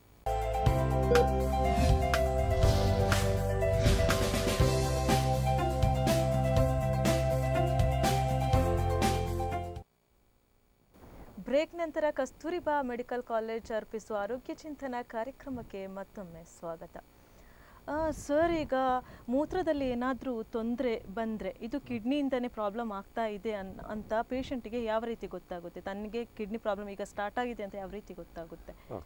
Speaker 1: ಬ್ರೇಕ್ ನಂತರ ಕಸ್ತೂರಿಬಾ ಮೆಡಿಕಲ್ ಕಾಲೇಜ್ ಅರ್ಪಿಸುವ ಆರೋಗ್ಯ ಚಿಂತನ ಕಾರ್ಯಕ್ರಮಕ್ಕೆ ಮತ್ತೊಮ್ಮೆ ಸ್ವಾಗತ ಆ, ಸರ್ ಈಗ ಮೂತ್ರದಲ್ಲಿ ಏನಾದರೂ ತೊಂದರೆ ಬಂದರೆ ಇದು ಕಿಡ್ನಿಯಿಂದನೇ ಪ್ರಾಬ್ಲಮ್ ಆಗ್ತಾ ಇದೆ ಅನ್ ಅಂತ ಪೇಷಂಟಿಗೆ ಯಾವ ರೀತಿ ಗೊತ್ತಾಗುತ್ತೆ ತನಗೆ ಕಿಡ್ನಿ ಪ್ರಾಬ್ಲಮ್ ಈಗ ಸ್ಟಾರ್ಟ್ ಆಗಿದೆ ಅಂತ ಯಾವ ರೀತಿ ಗೊತ್ತಾಗುತ್ತೆ
Speaker 2: ಓಕೆ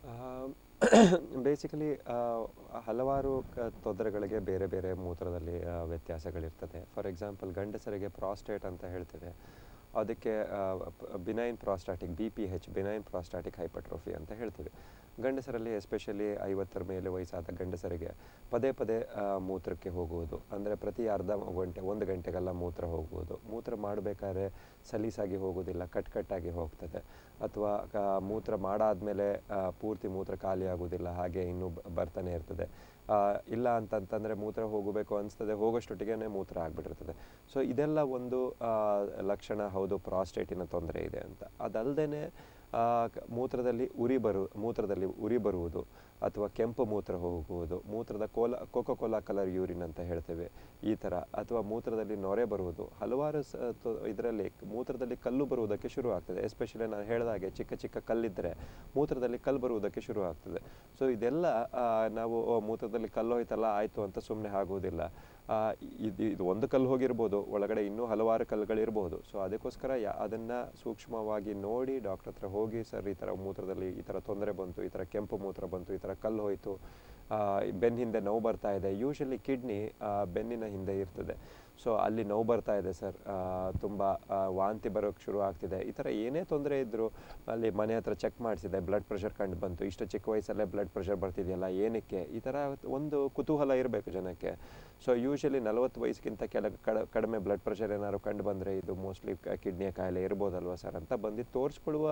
Speaker 2: ಬೇಸಿಕಲಿ ಹಲವಾರು ಕ- ತೊಂದರೆಗಳಿಗೆ ಬೇರೆ ಬೇರೆ ಮೂತ್ರದಲ್ಲಿ ಆ, ವ್ಯತ್ಯಾಸಗಳಿರ್ತದೆ ಫಾರ್ ಎಕ್ಸಾಂಪಲ್ ಗಂಡಸರಿಗೆ ಪ್ರಾಸ್ಟೇಟ್ ಅಂತ ಹೇಳ್ತೇವೆ ಅದಕ್ಕೆ benign prostatic B P H benign prostatic hypertrophy ಅಂತ ಹೇಳ್ತೀವಿ ಗಂಡಸರಲ್ಲಿ ಎಸ್ಪೆಷಲಿ ಐವತ್ತರ ಮೇಲೆ ವಯಸ್ಸಾದ ಗಂಡಸರಿಗೆ ಪದೇ ಪದೇ ಆ, ಮೂತ್ರಕ್ಕೆ ಹೋಗುವುದು ಅಂದರೆ ಪ್ರತಿ ಅರ್ಧ ಗಂಟೆ ಒಂದು ಗಂಟೆಗೆಲ್ಲ ಮೂತ್ರ ಹೋಗುವುದು ಮೂತ್ರ ಮಾಡಬೇಕಾದ್ರೆ ಸಲೀಸಾಗಿ ಹೋಗೋದಿಲ್ಲ ಕಟ್ ಕಟ್ಟಾಗಿ ಹೋಗ್ತದೆ ಅಥವಾ ಕ- ಮೂತ್ರ ಮಾಡಾದ್ಮೇಲೆ ಆ, ಪೂರ್ತಿ ಮೂತ್ರ ಖಾಲಿ ಆಗೋದಿಲ್ಲ ಹಾಗೆ ಇನ್ನೂ ಬ- ಬರ್ತಾನೆ ಇರ್ತದೆ ಆ, ಇಲ್ಲ ಅಂತಂತಂದರೆ ಮೂತ್ರ ಹೋಗಬೇಕು ಅನಿಸ್ತದೆ ಹೋಗೋಷ್ಟೊಟ್ಟಿಗೆ ಮೂತ್ರ ಆಗಿಬಿಟ್ಟಿರ್ತದೆ ಸೊ ಇದೆಲ್ಲ ಒಂದು ಆ, ಲಕ್ಷಣ ಹೌದು ಪ್ರಾಸ್ಟೇಟಿನ ತೊಂದರೆ ಇದೆ ಅಂತ ಅದಲ್ಲದೆ ಮೂತ್ರದಲ್ಲಿ ಉರಿ ಬರು ಮೂತ್ರದಲ್ಲಿ ಉರಿ ಬರುವುದು ಅಥವಾ ಕೆಂಪು ಮೂತ್ರ ಹೋಗುವುದು ಮೂತ್ರದ cola coca cola colour urine ಅಂತ ಹೇಳ್ತೇವೆ ಈ ಥರ ಅಥವಾ ಮೂತ್ರದಲ್ಲಿ ನೊರೆ ಬರುವುದು ಹಲವಾರು ಸ ಇದರಲ್ಲಿ ಮೂತ್ರದಲ್ಲಿ ಕಲ್ಲು ಬರುವುದಕ್ಕೆ ಶುರು ಆಗ್ತದೆ ಎಸ್ಪೆಷಲಿ ನಾನು ಹೇಳಿದಾಗೆ ಚಿಕ್ಕ ಚಿಕ್ಕ ಕಲ್ಲಿದ್ದರೆ ಮೂತ್ರದಲ್ಲಿ ಕಲ್ಲು ಬರುವುದಕ್ಕೆ ಶುರು ಆಗ್ತದೆ ಸೊ ಇದೆಲ್ಲ ಆ, ನಾವು ಓ, ಮೂತ್ರದಲ್ಲಿ ಕಲ್ಲು ಹೋಯ್ತಲ್ಲ ಆಯಿತು ಅಂತ ಸುಮ್ಮನೆ ಆಗುವುದಿಲ್ಲ ಆ, ಇದು ಇದು ಒಂದು ಕಲ್ಲು ಹೋಗಿರ್ಬೋದು ಒಳಗಡೆ ಇನ್ನೂ ಹಲವಾರು ಕಲ್ಲುಗಳಿರ್ಬೋದು ಸೊ ಅದಕ್ಕೋಸ್ಕರ ಯಾ ಅದನ್ನು ಸೂಕ್ಷ್ಮವಾಗಿ ನೋಡಿ ಡಾಕ್ಟರ್ ಹತ್ರ ಹೋಗಿ ಸರ್ ಈ ಥರ ಮೂತ್ರದಲ್ಲಿ ಈ ಥರ ತೊಂದರೆ ಬಂತು ಈ ಥರ ಕೆಂಪು ಮೂತ್ರ ಬಂತು ಈ ಥರ ಕಲ್ಲು ಹೋಯಿತು ಬೆನ್ನ ಹಿಂದೆ ನೋವು ಬರ್ತಾ ಇದೆ ಯೂಶಲಿ ಕಿಡ್ನಿ ಬೆನ್ನಿನ ಹಿಂದೆ ಇರ್ತದೆ ಸೊ ಅಲ್ಲಿ ನೋವು ಬರ್ತಾ ಇದೆ ಸರ್ ತುಂಬ ವಾಂತಿ ಬರೋಕ್ಕೆ ಶುರು ಆಗ್ತಿದೆ ಈ ಥರ ಏನೇ ತೊಂದರೆ ಇದ್ದರೂ ಅಲ್ಲಿ ಮನೆ ಹತ್ರ ಚೆಕ್ ಮಾಡಿಸಿದೆ ಬ್ಲಡ್ ಪ್ರೆಷರ್ ಕಂಡು ಬಂತು ಇಷ್ಟು ಚಿಕ್ಕ ವಯಸ್ಸಲ್ಲೇ ಬ್ಲಡ್ ಪ್ರೆಷರ್ ಬರ್ತಿದೆಯಲ್ಲ ಏನಕ್ಕೆ ಈ ಥರ ಒಂದು ಕುತೂಹಲ ಇರಬೇಕು ಜನಕ್ಕೆ ಸೊ ಯೂಶಲಿ ನಲವತ್ತು ವಯಸ್ಸಿಗಿಂತ ಕೆಲ ಕಡ ಕಡಿಮೆ ಬ್ಲಡ್ ಪ್ರೆಷರ್ ಏನಾದ್ರು ಕಂಡು ಬಂದರೆ ಇದು ಮೋಸ್ಟ್ಲಿ ಕಿಡ್ನಿಯ ಕಾಯಿಲೆ ಇರ್ಬೋದಲ್ವ ಸರ್ ಅಂತ ಬಂದು ತೋರಿಸ್ಕೊಳ್ಳುವ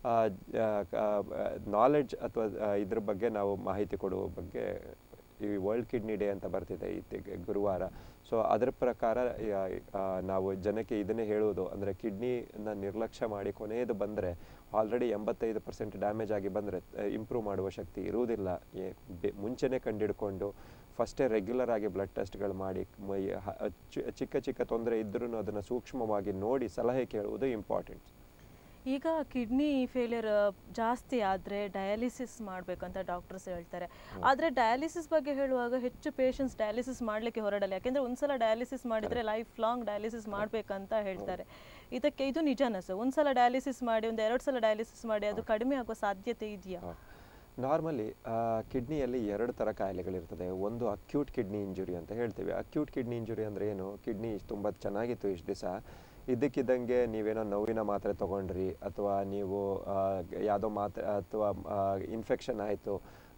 Speaker 2: ನಾಲೆಡ್ಜ್ ಅಥವಾ ಆ, ಇದ್ರ ಬಗ್ಗೆ ನಾವು ಮಾಹಿತಿ ಕೊಡುವ ಬಗ್ಗೆ ಈ ವರ್ಲ್ಡ್ ಕಿಡ್ನಿ ಡೇ ಅಂತ ಬರ್ತಿದೆ ಈ ತಿ- ಗುರುವಾರ ಸೊ ಅದರ ಪ್ರಕಾರ ಯಾ- ಆ, ನಾವು ಜನಕ್ಕೆ ಇದನ್ನೇ ಹೇಳುವುದು ಅಂದರೆ ಕಿಡ್ನಿನ ನಿರ್ಲಕ್ಷ್ಯ ಮಾಡಿ ಕೊನೆಯದು ಬಂದರೆ ಆಲ್ರೆಡಿ ಎಂಬತ್ತೈದು ಪರ್ಸೆಂಟ್ ಡ್ಯಾಮೇಜ್ ಆಗಿ ಬಂದರೆ ಇಂಪ್ರೂವ್ ಮಾಡುವ ಶಕ್ತಿ ಇರುವುದಿಲ್ಲ ಏ- ಬೆ- ಮುಂಚೆನೇ ಕಂಡಿಡ್ಕೊಂಡು ಫಸ್ಟೇ ರೆಗ್ಯುಲರ್ ಆಗಿ ಬ್ಲಡ್ ಟೆಸ್ಟ್ಗಳು ಮಾಡಿ ಮ- ಈ ಹ- ಚಿ- ಚಿಕ್ಕ ಚಿಕ್ಕ ತೊಂದರೆ ಇದ್ರೂ ಅದನ್ನು ಸೂಕ್ಷ್ಮವಾಗಿ ನೋಡಿ ಸಲಹೆ ಕೇಳುವುದು ಇಂಪಾರ್ಟೆಂಟ್
Speaker 1: ಈಗ ಕಿಡ್ನಿ ಫೇಲಿಯರ್ ಜಾಸ್ತಿ ಆದರೆ ಡಯಾಲಿಸಿಸ್ ಮಾಡಬೇಕಂತ ಡಾಕ್ಟರ್ಸ್ ಹೇಳ್ತಾರೆ ಆದರೆ ಡಯಾಲಿಸಿಸ್ ಬಗ್ಗೆ ಹೇಳುವಾಗ ಹೆಚ್ಚು ಪೇಷಂಟ್ಸ್ ಡಯಾಲಿಸಿಸ್ ಮಾಡಲಿಕ್ಕೆ ಹೊರಡಲ್ಲ ಯಾಕೆಂದರೆ ಒಂದ್ಸಲ ಡಯಾಲಿಸಿಸ್ ಮಾಡಿದರೆ ಲೈಫ್ ಲಾಂಗ್ ಡಯಾಲಿಸಿಸ್ ಮಾಡಬೇಕಂತ ಹೇಳ್ತಾರೆ ಇದಕ್ಕೆ ಇದು ನಿಜಾನ ಸರ್ ಒಂದ್ಸಲ ಡಯಾಲಿಸಿಸ್ ಮಾಡಿ ಒಂದು ಎರಡು ಸಲ ಡಯಾಲಿಸಿಸ್ ಮಾಡಿ ಅದು ಕಡಿಮೆ ಆಗುವ ಸಾಧ್ಯತೆ ಇದೆಯಾ
Speaker 2: ನಾರ್ಮಲಿ ಕಿಡ್ನಿಯಲ್ಲಿ ಎರಡು ಥರ ಕಾಯಿಲೆಗಳಿರ್ತದೆ ಒಂದು ಅಕ್ಯೂಟ್ ಕಿಡ್ನಿ ಇಂಜುರಿ ಅಂತ ಹೇಳ್ತೀವಿ ಅಕ್ಯೂಟ್ ಕಿಡ್ನಿ ಇಂಜುರಿ ಅಂದರೆ ಏನು ಕಿಡ್ನಿ ತುಂಬ ಚೆನ್ನಾಗಿತ್ತು ಇಷ್ಟು ದಿವಸ ಇದ್ದಕ್ಕಿದ್ದಂಗೆ ನೀವೇನೋ ನೋವಿನ ಮಾತ್ರೆ ತೊಗೊಂಡ್ರಿ ಅಥವಾ ನೀವು ಆ, ಯಾವುದೋ ಮಾತ್ರೆ ಅಥವಾ ಇನ್ಫೆಕ್ಷನ್ ಆಯಿತು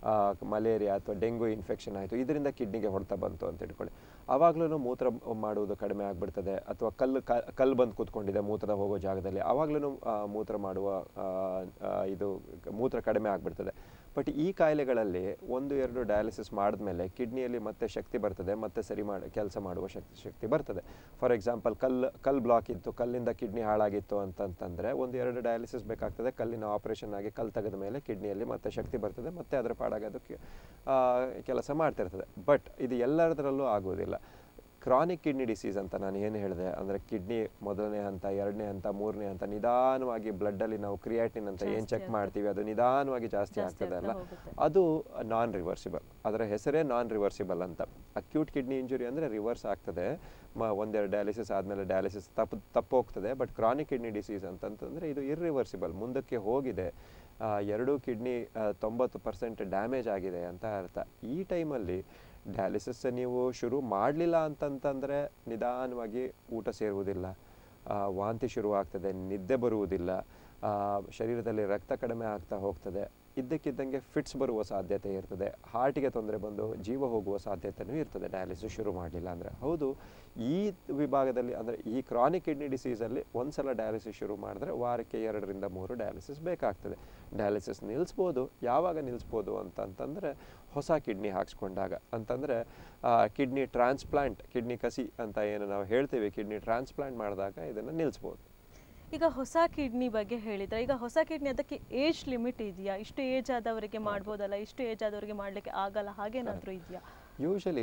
Speaker 2: ಮಲೇರಿಯಾ ಅಥವಾ ಡೆಂಗು ಇನ್ಫೆಕ್ಷನ್ ಆಯಿತು ಇದರಿಂದ ಕಿಡ್ನಿಗೆ ಹೊಡೆತ ಬಂತು ಅಂತ ಇಟ್ಕೊಳ್ಳಿ ಆವಾಗಲೂ ಮೂತ್ರ ಮಾಡುವುದು ಕಡಿಮೆ ಆಗಿಬಿಡ್ತದೆ ಅಥವಾ ಕಲ್ಲು ಕ- ಕಲ್ಲು ಬಂದು ಕೂತ್ಕೊಂಡಿದೆ ಮೂತ್ರ ಹೋಗೋ ಜಾಗದಲ್ಲಿ ಆವಾಗಲೂ ಮೂತ್ರ ಮಾಡುವ ಆ, ಆ, ಇದು ಮೂತ್ರ ಕಡಿಮೆ ಆಗಿಬಿಡ್ತದೆ ಬಟ್ ಈ ಕಾಯಿಲೆಗಳಲ್ಲಿ ಒಂದು ಎರಡು ಡಯಾಲಿಸಿಸ್ ಮಾಡಿದ್ಮೇಲೆ ಕಿಡ್ನಿಯಲ್ಲಿ ಮತ್ತೆ ಶಕ್ತಿ ಬರ್ತದೆ ಮತ್ತೆ ಸರಿ ಮಾಡಿ ಕೆಲಸ ಮಾಡುವ ಶಕ್ತಿ ಶಕ್ತಿ ಬರ್ತದೆ ಫಾರ್ ಎಕ್ಸಾಂಪಲ್ ಕಲ್ಲು ಕಲ್ಲು ಬ್ಲಾಕ್ ಇತ್ತು ಕಲ್ಲಿಂದ ಕಿಡ್ನಿ ಹಾಳಾಗಿತ್ತು ಅಂತಂತಂದರೆ ಒಂದು ಎರಡು ಡಯಾಲಿಸಿಸ್ ಬೇಕಾಗ್ತದೆ ಕಲ್ಲಿನ ಆಪರೇಷನ್ ಆಗಿ ಕಲ್ಲು ತೆಗೆದ ಮೇಲೆ ಕಿಡ್ನಿಯಲ್ಲಿ ಮತ್ತೆ ಶಕ್ತಿ ಬರ್ತದೆ ಮತ್ತೆ ಅದರ ಪಾಡಾಗಿ ಅದಕ್ಕೆ ಆ, ಕೆಲಸ ಮಾಡ್ತಿರ್ತದೆ ಬಟ್ ಇದು ಎಲ್ಲದರಲ್ಲೂ ಆಗುವುದಿಲ್ಲ ಕ್ರಾನಿಕ್ ಕಿಡ್ನಿ ಡಿಸೀಸ್ ಅಂತ ನಾನು ಏನು ಹೇಳಿದೆ ಅಂದರೆ ಕಿಡ್ನಿ ಮೊದಲನೇ ಹಂತ ಎರಡನೇ ಹಂತ ಮೂರನೇ ಹಂತ ನಿಧಾನವಾಗಿ ಬ್ಲಡ್ಡಲ್ಲಿ ನಾವು ಕ್ರಿಯಾಟಿನ್ ಅಂತ ಏನು
Speaker 1: ಜಾಸ್ತಿ
Speaker 2: ಚೆಕ್ ಮಾಡ್ತೀವಿ ಅದು ನಿಧಾನವಾಗಿ ಜಾಸ್ತಿ
Speaker 1: ಜಾಸ್ತಿ
Speaker 2: ಆಗ್ತದೆ
Speaker 1: ಆಗ್ತಾ
Speaker 2: ಅಲ್ಲ
Speaker 1: ಹೋಗುತ್ತೆ.
Speaker 2: ಅದು ನಾನ್ ರಿವರ್ಸಿಬಲ್ ಅದರ ಹೆಸರೇ ನಾನ್ ರಿವರ್ಸಿಬಲ್ ಅಂತ ಅಕ್ಯೂಟ್ ಕಿಡ್ನಿ ಇಂಜುರಿ ಅಂದರೆ ರಿವರ್ಸ್ ಆಗ್ತದೆ ಮ ಒಂದೆರಡು ಡಯಾಲಿಸಿಸ್ ಆದಮೇಲೆ ಡಯಾಲಿಸಿಸ್ ತಪ್ಪು ತಪ್ಪು ಹೋಗ್ತದೆ ಬಟ್ ಕ್ರಾನಿಕ್ ಕಿಡ್ನಿ ಡಿಸೀಸ್ ಅಂತಂತಂದರೆ ಇದು ಇರ್ರಿವರ್ಸಿಬಲ್ ಮುಂದಕ್ಕೆ ಹೋಗಿದೆ ಆ, ಎರಡೂ ಕಿಡ್ನಿ ತೊಂಬತ್ತು ಪರ್ಸೆಂಟ್ ಡ್ಯಾಮೇಜ್ ಆಗಿದೆ ಅಂತ ಅರ್ಥ ಈ ಟೈಮಲ್ಲಿ ಡಯಾಲಿಸಿಸ್ ನೀವು ಶುರು ಮಾಡಲಿಲ್ಲ ಅಂತಂತಂದರೆ ನಿಧಾನವಾಗಿ ಊಟ ಸೇರುವುದಿಲ್ಲ ಆ, ವಾಂತಿ ಶುರುವಾಗ್ತದೆ ನಿದ್ದೆ ಬರುವುದಿಲ್ಲ ಆ, ಶರೀರದಲ್ಲಿ ರಕ್ತ ಕಡಿಮೆ ಆಗ್ತಾ ಹೋಗ್ತದೆ ಇದ್ದಕ್ಕಿದ್ದಂಗೆ ಫಿಟ್ಸ್ ಬರುವ ಸಾಧ್ಯತೆ ಇರ್ತದೆ ಹಾರ್ಟಿಗೆ ತೊಂದರೆ ಬಂದು ಜೀವ ಹೋಗುವ ಸಾಧ್ಯತೆಯೂ ಇರ್ತದೆ ಡಯಾಲಿಸಿಸ್ ಶುರು ಮಾಡಲಿಲ್ಲ ಅಂದರೆ ಹೌದು ಈ ವಿಭಾಗದಲ್ಲಿ ಅಂದರೆ ಈ ಕ್ರಾನಿಕ್ ಕಿಡ್ನಿ ಡಿಸೀಸಲ್ಲಿ ಒಂದ್ಸಲ ಡಯಾಲಿಸಿಸ್ ಶುರು ಮಾಡಿದ್ರೆ ವಾರಕ್ಕೆ ಎರಡರಿಂದ ಮೂರು ಡಯಾಲಿಸಿಸ್ ಬೇಕಾಗ್ತದೆ ಡಯಾಲಿಸಿಸ್ ನಿಲ್ಲಿಸ್ಬೋದು ಯಾವಾಗ ನಿಲ್ಲಿಸ್ಬೋದು ಅಂತಂತಂದರೆ ಹೊಸ ಕಿಡ್ನಿ ಹಾಕ್ಸ್ಕೊಂಡಾಗ ಅಂತಂದರೆ ಕಿಡ್ನಿ ಟ್ರಾನ್ಸ್ಪ್ಲಾಂಟ್ ಕಿಡ್ನಿ ಕಸಿ ಅಂತ ಏನು ನಾವು ಹೇಳ್ತೀವಿ ಕಿಡ್ನಿ ಟ್ರಾನ್ಸ್ಪ್ಲಾಂಟ್ ಮಾಡಿದಾಗ ಇದನ್ನು ನಿಲ್ಲಿಸ್ಬೋದು
Speaker 1: ಈಗ ಹೊಸ ಕಿಡ್ನಿ ಬಗ್ಗೆ ಹೇಳಿದ್ರೆ ಈಗ ಹೊಸ ಕಿಡ್ನಿ ಅದಕ್ಕೆ ಏಜ್ ಲಿಮಿಟ್ ಇದೆಯಾ ಇಷ್ಟು ಏಜ್ ಆದವರಿಗೆ ಮಾಡ್ಬೋದಲ್ಲ ಇಷ್ಟು ಏಜ್ ಆದವರಿಗೆ ಮಾಡ್ಲಿಕ್ಕೆ ಆಗಲ್ಲ ಹಾಗೇನಾದ್ರೂ ಇದೆಯಾ
Speaker 2: ಯೂಶಲಿ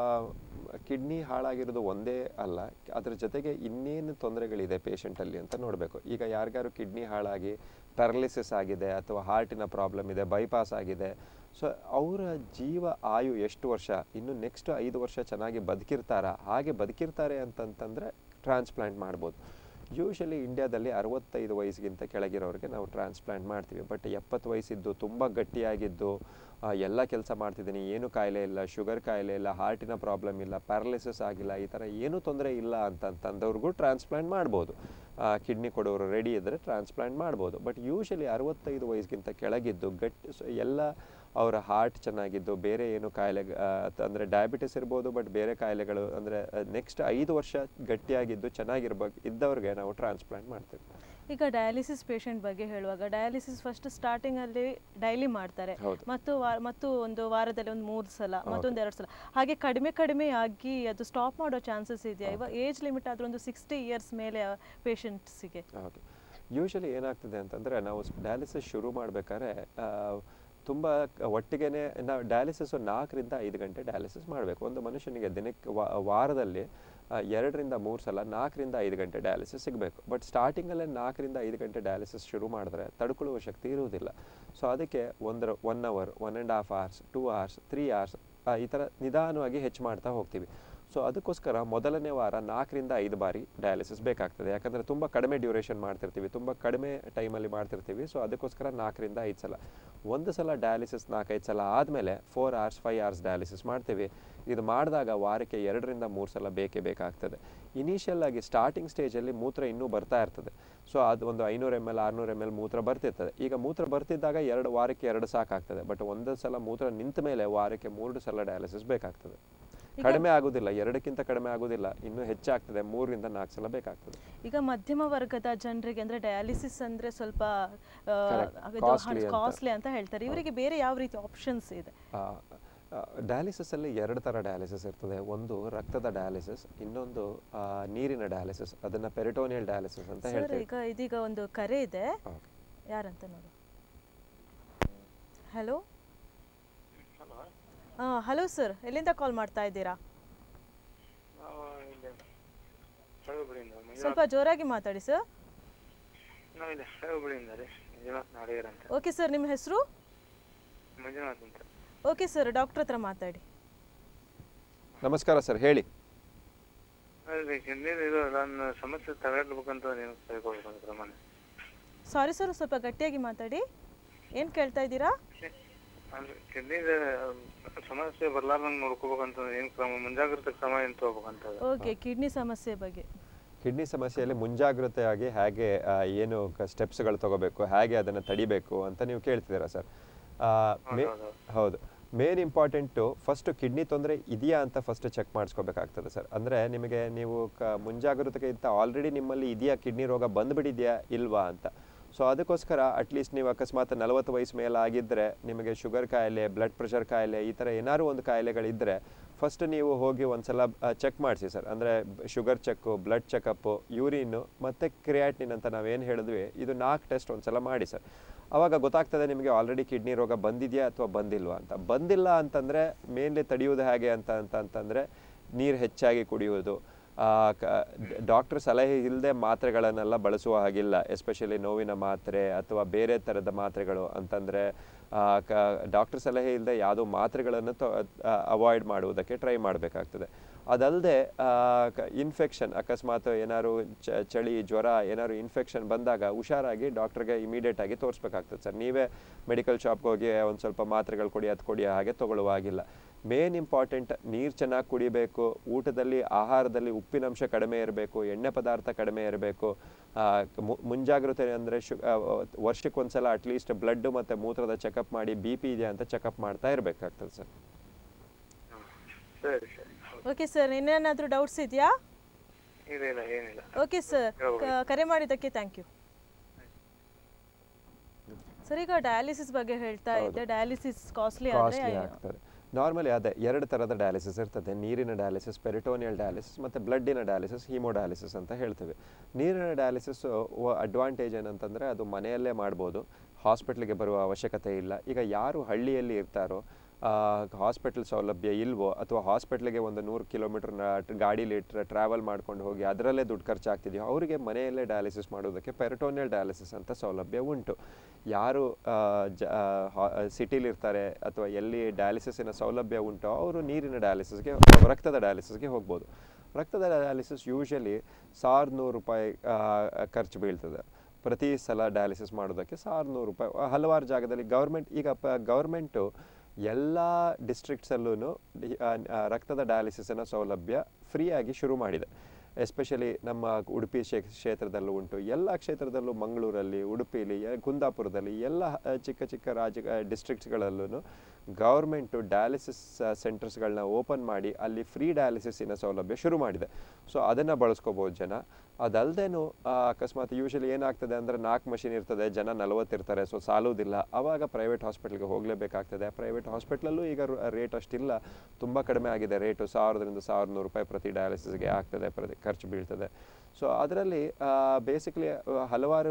Speaker 2: ಕಿಡ್ನಿ ಹಾಳಾಗಿರೋದು ಒಂದೇ ಅಲ್ಲ ಅದರ ಜೊತೆಗೆ ಇನ್ನೇನು ತೊಂದರೆಗಳಿದೆ ಪೇಷಂಟಲ್ಲಿ ಅಂತ ನೋಡಬೇಕು ಈಗ ಯಾರಿಗಾರು ಕಿಡ್ನಿ ಹಾಳಾಗಿ ಪ್ಯಾರಲಿಸಿಸ್ ಆಗಿದೆ ಅಥವಾ ಹಾರ್ಟಿನ ಪ್ರಾಬ್ಲಮ್ ಇದೆ ಬೈಪಾಸ್ ಆಗಿದೆ ಸೊ ಅವರ ಜೀವ ಆಯು ಎಷ್ಟು ವರ್ಷ ಇನ್ನು ನೆಕ್ಸ್ಟ್ ಐದು ವರ್ಷ ಚೆನ್ನಾಗಿ ಬದುಕಿರ್ತಾರಾ ಹಾಗೆ ಬದುಕಿರ್ತಾರೆ ಅಂತಂತಂದರೆ ಟ್ರಾನ್ಸ್ಪ್ಲಾಂಟ್ ಮಾಡ್ಬೋದು ಯೂಶಲಿ ಇಂಡಿಯಾದಲ್ಲಿ ಅರವತ್ತೈದು ವಯಸ್ಸಿಗಿಂತ ಕೆಳಗಿರೋರಿಗೆ ನಾವು ಟ್ರಾನ್ಸ್ಪ್ಲಾಂಟ್ ಮಾಡ್ತೀವಿ ಬಟ್ ಎಪ್ಪತ್ತು ವಯಸ್ಸಿದ್ದು ತುಂಬ ಗಟ್ಟಿಯಾಗಿದ್ದು ಆ, ಎಲ್ಲ ಕೆಲಸ ಮಾಡ್ತಿದ್ದೀನಿ ಏನು ಕಾಯಿಲೆ ಇಲ್ಲ ಶುಗರ್ ಕಾಯಿಲೆ ಇಲ್ಲ ಹಾರ್ಟಿನ ಪ್ರಾಬ್ಲಮ್ ಇಲ್ಲ ಪ್ಯಾರಲಿಸಿಸ್ ಆಗಿಲ್ಲ ಈ ಥರ ಏನೂ ತೊಂದರೆ ಇಲ್ಲ ಅಂತಂತಂದವ್ರಿಗೂ ಟ್ರಾನ್ಸ್ಪ್ಲಾಂಟ್ ಮಾಡ್ಬೋದು ಕಿಡ್ನಿ ಕೊಡೋರು ರೆಡಿ ಇದ್ದರೆ ಟ್ರಾನ್ಸ್ಪ್ಲಾಂಟ್ ಮಾಡ್ಬೋದು ಬಟ್ ಯೂಶಲಿ ಅರವತ್ತೈದು ವಯಸ್ಸಿಗಿಂತ ಕೆಳಗಿದ್ದು ಗಟ್ಟಿ ಸೊ ಎಲ್ಲ ಅವರ ಹಾರ್ಟ್ ಚೆನ್ನಾಗಿದ್ದು ಬೇರೆ ಏನು ಕಾಯಿಲೆ ಅಂದರೆ ಡಯಾಬಿಟಿಸ್ ಇರ್ಬೋದು ಬಟ್ ಬೇರೆ ಕಾಯಿಲೆಗಳು ಅಂದರೆ ನೆಕ್ಸ್ಟ್ ಐದು ವರ್ಷ ಗಟ್ಟಿಯಾಗಿದ್ದು ಚೆನ್ನಾಗಿರ್ಬೇಕು ಇದ್ದವ್ರಿಗೆ ನಾವು ಟ್ರಾನ್ಸ್ಪ್ಲಾಂಟ್ ಮಾಡ್ತೀವಿ
Speaker 1: ಈಗ ಡಯಾಲಿಸಿಸ್ ಪೇಷಂಟ್ ಬಗ್ಗೆ ಹೇಳುವಾಗ ಡಯಾಲಿಸಿಸ್ ಫಸ್ಟ್ ಸ್ಟಾರ್ಟಿಂಗ್ ಅಲ್ಲಿ ಡೈಲಿ ಮಾಡ್ತಾರೆ
Speaker 2: ಹೌದು.
Speaker 1: ಮತ್ತು ವಾ- ಮತ್ತು ಒಂದು ವಾರದಲ್ಲಿ ಒಂದು ಮೂರು ಸಲ ಮತ್ತೊಂದು ಎರಡು ಸಲ ಹಾಗೆ ಕಡಿಮೆ ಕಡಿಮೆ ಆಗಿ ಅದು ಸ್ಟಾಪ್ ಮಾಡೋ ಚಾನ್ಸಸ್ ಇದೆಯಾ ಇವಾಗ ಏಜ್ ಲಿಮಿಟ್ ಆದ್ರೆ ಒಂದು ಸಿಕ್ಸ್ಟಿ ಇಯರ್ಸ್ ಮೇಲೆ ಪೇಷಂಟ್ಸಿಗೆ
Speaker 2: ಹೌದು ಯೂಶಲಿ ಏನಾಗ್ತದೆ ಅಂತಂದರೆ ನಾವು ಡಯಾಲಿಸಿಸ್ ಶುರು ಮಾಡಬೇಕಾದ್ರೆ ತುಂಬ ಒಟ್ಟಿಗೆನೆ ನಾವು ಡಯಾಲಿಸಿಸ್ ನಾಲ್ಕರಿಂದ ಐದು ಗಂಟೆ ಡಯಾಲಿಸಿಸ್ ಮಾಡಬೇಕು ಒಂದು ಮನುಷ್ಯನಿಗೆ ದಿನಕ್ಕೆ ವಾ- ವಾರದಲ್ಲಿ ಆ, ಎರಡರಿಂದ ಮೂರು ಸಲ ನಾಲ್ಕರಿಂದ ಐದು ಗಂಟೆ ಡಯಾಲಿಸಿಸ್ ಸಿಗಬೇಕು ಬಟ್ ಸ್ಟಾರ್ಟಿಂಗಲ್ಲೇ ನಾಲ್ಕರಿಂದ ಐದು ಗಂಟೆ ಡಯಾಲಿಸಿಸ್ ಶುರು ಮಾಡಿದ್ರೆ ತಡ್ಕೊಳ್ಳುವ ಶಕ್ತಿ ಇರುವುದಿಲ್ಲ ಸೊ ಅದಕ್ಕೆ ಒಂದರ one hour one and half hours two hours three hours ಈ ಥರ ನಿಧಾನವಾಗಿ ಹೆಚ್ಚು ಮಾಡ್ತಾ ಹೋಗ್ತೀವಿ ಸೊ ಅದಕ್ಕೋಸ್ಕರ ಮೊದಲನೇ ವಾರ ನಾಲ್ಕರಿಂದ ಐದು ಬಾರಿ ಡಯಾಲಿಸಿಸ್ ಬೇಕಾಗ್ತದೆ ಯಾಕಂದರೆ ತುಂಬ ಕಡಿಮೆ ಡ್ಯೂರೇಷನ್ ಮಾಡ್ತಿರ್ತೀವಿ ತುಂಬ ಕಡಿಮೆ ಟೈಮಲ್ಲಿ ಮಾಡ್ತಿರ್ತೀವಿ ಸೊ ಅದಕ್ಕೋಸ್ಕರ ನಾಲ್ಕರಿಂದ ಐದು ಸಲ ಒಂದು ಸಲ ಡಯಾಲಿಸಿಸ್ ನಾಲ್ಕೈದು ಸಲ ಆದಮೇಲೆ four hours five hours dialysis ಮಾಡ್ತೀವಿ ಇದು ಮಾಡಿದಾಗ ವಾರಕ್ಕೆ ಎರಡರಿಂದ ಮೂರು ಸಲ ಬೇಕೇ ಬೇಕಾಗ್ತದೆ ಇನಿಷಿಯಲ್ ಆಗಿ ಸ್ಟಾರ್ಟಿಂಗ್ ಸ್ಟೇಜಲ್ಲಿ ಮೂತ್ರ ಇನ್ನೂ ಬರ್ತಾ ಇರ್ತದೆ ಸೊ ಅದು ಒಂದು ಐನೂರು ಎಮ್ ಎಲ್ ಆರುನೂರು ಎಮ್ ಎಲ್ ಮೂತ್ರ ಬರ್ತಿರ್ತದೆ ಈಗ ಮೂತ್ರ ಬರ್ತಿದ್ದಾಗ ಎರಡು ವಾರಕ್ಕೆ ಎರಡು ಸಾಕಾಗ್ತದೆ ಬಟ್ ಒಂದು ಸಲ ಮೂತ್ರ ನಿಂತ ಮೇಲೆ ವಾರಕ್ಕೆ ಮೂರು ಸಲ ಡಯಾಲಿಸಿಸ್ ಬೇಕಾಗ್ತದೆ ಕಡಿಮೆ ಆಗೋದಿಲ್ಲ ಎರಡಕ್ಕಿಂತ ಕಡಿಮೆ ಆಗೋದಿಲ್ಲ ಇನ್ನೂ ಹೆಚ್ಚಾಗ್ತದೆ ಮೂರರಿಂದ ನಾಲ್ಕು ಸಲ ಬೇಕಾಗ್ತದೆ
Speaker 1: ಈಗ ಮಧ್ಯಮ ವರ್ಗದ ಜನರಿಗೆ ಅಂದ್ರೆ ಡಯಾಲಿಸಿಸ್ ಅಂದ್ರೆ ಸ್ವಲ್ಪ
Speaker 2: Correct. Costly ಅಂತ.
Speaker 1: ಕಾಸ್ಟ್ಲಿ ಅಂತ ಹೇಳ್ತಾರೆ ಇವರಿಗೆ ಬೇರೆ ಯಾವ ರೀತಿ ಆಪ್ಷನ್ಸ್ ಇದೆ
Speaker 2: ಡಯಾಲಿಸಿಸ್ ಅಲ್ಲಿ ಎರಡು ಥರ ಡಯಾಲಿಸಿಸ್ ಇರ್ತದೆ ಒಂದು ರಕ್ತದ ಡಯಾಲಿಸಿಸ್ ಇನ್ನೊಂದು ಆ, ನೀರಿನ ಡಯಾಲಿಸಿಸ್ ಅದನ್ನ ಪೆರಿಟೋನಿಯಲ್ ಡಯಾಲಿಸಿಸ್ ಅಂತ
Speaker 1: ಸರ್
Speaker 2: ಹೇಳ್ತೇವೆ
Speaker 1: ಈಗ ಇದೀಗ ಒಂದು ಕರೆ ಇದೆ
Speaker 2: Okay.
Speaker 1: ಯಾರಂತ ನೋಡು ಹಲೋ
Speaker 3: ಹಲೋ
Speaker 1: ಹಲೋ ಸರ್ ಎಲ್ಲಿಂದ ಕಾಲ್ ಮಾಡ್ತಾ ಇದ್ದೀರಾ
Speaker 3: ನಾವು ಇಲ್ಲಿ ಹಳಗುಳಿಯಿಂದ
Speaker 1: ಸ್ವಲ್ಪ ಜೋರಾಗಿ ಮಾತಾಡಿ ಸರ್
Speaker 3: ನಾವು ಇಲ್ಲಿ ಹಳಗುಳಿಯಿಂದ ರೀ ಮಂಜುನಾಥ್ ನಾಡಿಗರ್ ಅಂತ
Speaker 1: ಓಕೆ ಸರ್ ನಿಮ್ಮ ಹೆಸರು
Speaker 3: ಮಂಜುನಾಥ್ ಅಂತ
Speaker 1: ಓಕೆ ಸರ್ ಡಾಕ್ಟರ್ ಹತ್ರ ಮಾತಾಡಿ
Speaker 2: ನಮಸ್ಕಾರ ಸರ್ ಹೇಳಿ
Speaker 3: ಅದೇ ಹಿಂದಿನ ಇದು ನನ್ನ ಸಮಸ್ಯೆ ತಗೊಳ್ಬೇಕಂತ ನೀವು ಕೈಗೊಳ್ಬೇಕಂತ ಪ್ರಮಾಣ
Speaker 1: ಸಾರಿ ಸರ್ ಸ್ವಲ್ಪ ಗಟ್ಟಿಯಾಗಿ ಮಾತಾಡಿ ಏನು ಕೇಳ್ತಾ ಇದ್ದೀರಾ
Speaker 3: ಅಂದ್ರೆ ಕಿಡ್ನಿ ಸಮಸ್ಯೆ ಬರ್ಲಾರ್ದಂಗ್ ನೋಡ್ಕೋಬೇಕಂತ ಏನ್ ಕ್ರಮ ಮುಂಜಾಗ್ರತೆ ಕ್ರಮ ಏನ್ ತಗೋಬೇಕಂತ ಅದು?
Speaker 1: ಓಕೆ ಕಿಡ್ನಿ ಸಮಸ್ಯೆ ಬಗ್ಗೆ
Speaker 2: ಕಿಡ್ನಿ ಸಮಸ್ಯೆಯಲ್ಲಿ ಮುಂಜಾಗ್ರತೆಯಾಗಿ ಹೇಗೆ ಆ, ಏನು ಸ್ಟೆಪ್ಸ್ಗಳು ತಗೋಬೇಕು ಹೇಗೆ ಅದನ್ನು ತಡಿಬೇಕು ಅಂತ ನೀವು ಕೇಳ್ತಿದ್ದೀರಾ ಸರ್ ಮೇ
Speaker 3: ಹೌದು.
Speaker 2: ಹೌದು ಮೇನ್ ಇಂಪಾರ್ಟೆಂಟು ಫಸ್ಟ್ ಕಿಡ್ನಿ ತೊಂದರೆ ಇದೆಯಾ ಅಂತ ಫಸ್ಟ್ ಚೆಕ್ ಮಾಡಿಸ್ಕೋಬೇಕಾಗ್ತದೆ ಸರ್ ಅಂದರೆ ನಿಮಗೆ ನೀವು ಕ ಮುಂಜಾಗ್ರತೆಗಿಂತ ಆಲ್ರೆಡಿ ನಿಮ್ಮಲ್ಲಿ ಇದೆಯಾ ಕಿಡ್ನಿ ರೋಗ ಬಂದುಬಿಟ್ಟಿದೆಯಾ ಇಲ್ವಾ ಅಂತ ಸೊ ಅದಕ್ಕೋಸ್ಕರ ಅಟ್ಲೀಸ್ಟ್ ನೀವು ಅಕಸ್ಮಾತ್ ನಲವತ್ತು ವಯಸ್ಸು ಮೇಲೆ ಆಗಿದ್ದರೆ ನಿಮಗೆ ಶುಗರ್ ಕಾಯಿಲೆ ಬ್ಲಡ್ ಪ್ರೆಷರ್ ಕಾಯಿಲೆ ಈ ಥರ ಏನಾದ್ರು ಒಂದು ಕಾಯಿಲೆಗಳಿದ್ದರೆ ಫಸ್ಟ್ ನೀವು ಹೋಗಿ ಒಂದ್ಸಲ ಚೆಕ್ ಮಾಡಿಸಿ ಸರ್ ಅಂದರೆ sugar check blood checkup urine ಮತ್ತು ಕ್ರಿಯಾಟಿನಿನ್ ಅಂತ ನಾವೇನು ಹೇಳಿದ್ವಿ ಇದು ನಾಲ್ಕು ಟೆಸ್ಟ್ ಒಂದ್ಸಲ ಮಾಡಿ ಸರ್ ಆವಾಗ ಗೊತ್ತಾಗ್ತದೆ ನಿಮಗೆ ಆಲ್ರೆಡಿ ಕಿಡ್ನಿ ರೋಗ ಬಂದಿದೆಯಾ ಅಥವಾ ಬಂದಿಲ್ವಾ ಅಂತ ಬಂದಿಲ್ಲ ಅಂತಂದರೆ ಮೇನ್ಲಿ ತಡೆಯುವುದು ಹೇಗೆ ಅಂತ ಅಂತ ಅಂತಂದರೆ ನೀರು ಹೆಚ್ಚಾಗಿ ಕುಡಿಯುವುದು ಡಾಕ್ಟರ್ ಸಲಹೆ ಇಲ್ಲದೆ ಮಾತ್ರೆಗಳನ್ನೆಲ್ಲ ಬಳಸುವ ಹಾಗಿಲ್ಲ ಎಸ್ಪೆಷಲಿ ನೋವಿನ ಮಾತ್ರೆ ಅಥವಾ ಬೇರೆ ಥರದ ಮಾತ್ರೆಗಳು ಅಂತಂದರೆ ಕ ಡಾಕ್ಟರ್ ಸಲಹೆ ಇಲ್ಲದೆ ಯಾವುದೋ ಮಾತ್ರೆಗಳನ್ನು ಅವಾಯ್ಡ್ ಮಾಡುವುದಕ್ಕೆ ಟ್ರೈ ಮಾಡಬೇಕಾಗ್ತದೆ ಅದಲ್ಲದೆ ಇನ್ಫೆಕ್ಷನ್ ಅಕಸ್ಮಾತ್ ಏನಾದ್ರು ಚ- ಚಳಿ ಜ್ವರ ಏನಾದ್ರು ಇನ್ಫೆಕ್ಷನ್ ಬಂದಾಗ ಹುಷಾರಾಗಿ ಡಾಕ್ಟ್ರಿಗೆ ಇಮಿಡಿಯೇಟ್ ಆಗಿ ತೋರಿಸ್ಬೇಕಾಗ್ತದೆ ಸರ್ ನೀವೇ ಮೆಡಿಕಲ್ ಶಾಪ್ಗೆ ಹೋಗಿ ಒಂದು ಸ್ವಲ್ಪ ಮಾತ್ರೆಗಳು ಕೊಡಿ ಅದು ಕೊಡಿ ಹಾಗೆ ತಗೊಳ್ಳುವ ಹಾಗಿಲ್ಲ ಮೇನ್ ಇಂಪಾರ್ಟೆಂಟ್ ನೀರು ಚೆನ್ನಾಗಿ ಕುಡಿಬೇಕು ಊಟದಲ್ಲಿ ಆಹಾರದಲ್ಲಿ ಉಪ್ಪಿನಂಶ ಕಡಿಮೆ ಇರಬೇಕು ಎಣ್ಣೆ ಪದಾರ್ಥ ಕಡಿಮೆ ಇರಬೇಕು ಮುಂಜಾಗ್ರತೆ ಅಂದರೆ ಶು ವರ್ಷಕ್ಕೊಂದ್ಸಲ ಅಟ್ಲೀಸ್ಟ್ ಬ್ಲಡ್ ಮತ್ತು ಮೂತ್ರದ ಚೆಕಪ್ ಮಾಡಿ ಬಿ ಪಿ ಇದೆಯಾ ಅಂತ ಚೆಕಪ್ ಮಾಡ್ತಾ ಇರಬೇಕಾಗ್ತದೆ ಸರ್
Speaker 3: ಹ್ಮ್. ಸರಿ ಸರಿ ಹೌದು.
Speaker 1: ಓಕೆ ಸರ್ ಇನ್ನೇನಾದರೂ ಡೌಟ್ಸ್ ಇದೆಯಾ
Speaker 3: ಇಲ್ಲ ಇಲ್ಲ ಏನಿಲ್ಲ
Speaker 1: ಓಕೆ ಸರ್
Speaker 3: ಹೇಳ್ಬೋದು.
Speaker 1: ಕರೆ ಮಾಡಿದ್ದಕ್ಕೆ ಥ್ಯಾಂಕ್ ಯು ಸರ್ ಈಗ ಡಯಾಲಿಸಿಸ್ ಬಗ್ಗೆ ಹೇಳ್ತಾ ಇದ್ದೆ ಡಯಾಲಿಸಿಸ್ ಕಾಸ್ಟ್ಲಿ
Speaker 2: ಕಾಸ್ಟ್ಲಿ
Speaker 1: ಆದರೆ
Speaker 2: ಆಗ್ತದೆ ನಾರ್ಮಲಿ ಅದೇ ಎರಡು ಥರದ ಡಯಾಲಿಸಿಸ್ ಇರ್ತದೆ ನೀರಿನ ಡಯಾಲಿಸಿಸ್ ಪೆರಿಟೋನಿಯಲ್ ಡಯಾಲಿಸಿಸ್ ಮತ್ತು ಬ್ಲಡ್ಡಿನ ಡಯಾಲಿಸಿಸ್ ಹೀಮೋಡಯಾಲಿಸಿಸ್ ಅಂತ ಹೇಳ್ತೇವೆ ನೀರಿನ ಡಯಾಲಿಸಿಸ್ ಅಡ್ವಾಂಟೇಜ್ ಏನಂತಂದರೆ ಅದು ಮನೆಯಲ್ಲೇ ಮಾಡ್ಬೋದು ಹಾಸ್ಪಿಟ್ಲಿಗೆ ಬರುವ ಅವಶ್ಯಕತೆ ಇಲ್ಲ ಈಗ ಯಾರು ಹಳ್ಳಿಯಲ್ಲಿ ಇರ್ತಾರೋ ಹಾಸ್ಪಿಟಲ್ ಸೌಲಭ್ಯ ಇಲ್ವೋ ಅಥವಾ ಹಾಸ್ಪಿಟ್ಲಿಗೆ ಒಂದು ನೂರು ಕಿಲೋಮೀಟರ್ ಗಾಡೀಲಿ ಟ್ರಾವೆಲ್ ಮಾಡ್ಕೊಂಡು ಹೋಗಿ ಅದರಲ್ಲೇ ದುಡ್ಡು ಖರ್ಚಾಗ್ತಿದೆಯೋ ಅವರಿಗೆ ಮನೆಯಲ್ಲೇ ಡಯಾಲಿಸಿಸ್ ಮಾಡೋದಕ್ಕೆ ಪೆರಿಟೋನಿಯಲ್ ಡಯಾಲಿಸಿಸ್ ಅಂತ ಸೌಲಭ್ಯ ಉಂಟು ಯಾರು ಜ ಸಿಟಿಲಿ ಇರ್ತಾರೆ ಅಥವಾ ಎಲ್ಲಿ ಡಯಾಲಿಸಿಸಿನ ಸೌಲಭ್ಯ ಉಂಟೋ ಅವರು ನೀರಿನ ಡಯಾಲಿಸಿಸ್ಗೆ ರಕ್ತದ ಡಯಾಲಿಸಿಸ್ಗೆ ಹೋಗ್ಬೋದು ರಕ್ತದ ಡಯಾಲಿಸಿಸ್ ಯೂಶಲಿ ಸಾವಿರದ ನೂರು ರೂಪಾಯಿ ಆ, ಖರ್ಚು ಬೀಳ್ತದೆ ಪ್ರತಿ ಸಲ ಡಯಾಲಿಸಿಸ್ ಮಾಡೋದಕ್ಕೆ ಸಾವಿರದ ನೂರು ರೂಪಾಯಿ ಆ, ಹಲವಾರು ಜಾಗದಲ್ಲಿ ಗೌರ್ಮೆಂಟ್ ಈಗ ಪ ಗೌರ್ಮೆಂಟು ಎಲ್ಲ ಡಿಸ್ಟ್ರಿಕ್ಟ್ಸಲ್ಲೂ ರಕ್ತದ ಡಯಾಲಿಸಿಸಿನ ಸೌಲಭ್ಯ ಫ್ರೀಯಾಗಿ ಶುರು ಮಾಡಿದೆ ಎಸ್ಪೆಷಲಿ ನಮ್ಮ ಉಡುಪಿ ಶೇ ಕ್ಷೇತ್ರದಲ್ಲೂ ಉಂಟು ಎಲ್ಲ ಕ್ಷೇತ್ರದಲ್ಲೂ ಮಂಗಳೂರಲ್ಲಿ ಉಡುಪಿಲಿ ಎ- ಕುಂದಾಪುರದಲ್ಲಿ ಎಲ್ಲ ಆ, ಚಿಕ್ಕ ಚಿಕ್ಕ ರಾಜ್ಯ ಡಿಸ್ಟ್ರಿಕ್ಟ್ಸ್ಗಳಲ್ಲೂ ಗೌರ್ಮೆಂಟು ಡಯಾಲಿಸಿಸ್ ಸೆಂಟರ್ಸ್ಗಳನ್ನ ಓಪನ್ ಮಾಡಿ ಅಲ್ಲಿ ಫ್ರೀ ಡಯಾಲಿಸಿಸಿನ ಸೌಲಭ್ಯ ಶುರು ಮಾಡಿದೆ ಸೊ ಅದನ್ನು ಬಳಸ್ಕೋಬೋದು ಜನ ಅದಲ್ಲದೇನು ಅಕಸ್ಮಾತ್ ಯೂಶಲಿ ಏನಾಗ್ತದೆ ಅಂದರೆ ನಾಲ್ಕು ಮಷಿನ್ ಇರ್ತದೆ ಜನ ನಲವತ್ತಿರ್ತಾರೆ ಸೊ ಸಾಲುವುದಿಲ್ಲ ಆವಾಗ ಪ್ರೈವೇಟ್ ಹಾಸ್ಪಿಟ್ಲ್ಗೆ ಹೋಗಲೇಬೇಕಾಗ್ತದೆ ಪ್ರೈವೇಟ್ ಹಾಸ್ಪಿಟ್ಲಲ್ಲೂ ಈಗ ರೇಟ್ ಅಷ್ಟಿಲ್ಲ ತುಂಬ ಕಡಿಮೆ ಆಗಿದೆ ರೇಟು ಸಾವಿರದಿಂದ ಸಾವಿರದ ನೂರು ರೂಪಾಯಿ ಪ್ರತಿ ಡಯಾಲಿಸಿಸ್ಗೆ ಆಗ್ತದೆ ಪ್ರತಿ ಖರ್ಚು ಬೀಳ್ತದೆ ಸೊ ಅದರಲ್ಲಿ ಬೇಸಿಕಲಿ ಹಲವಾರು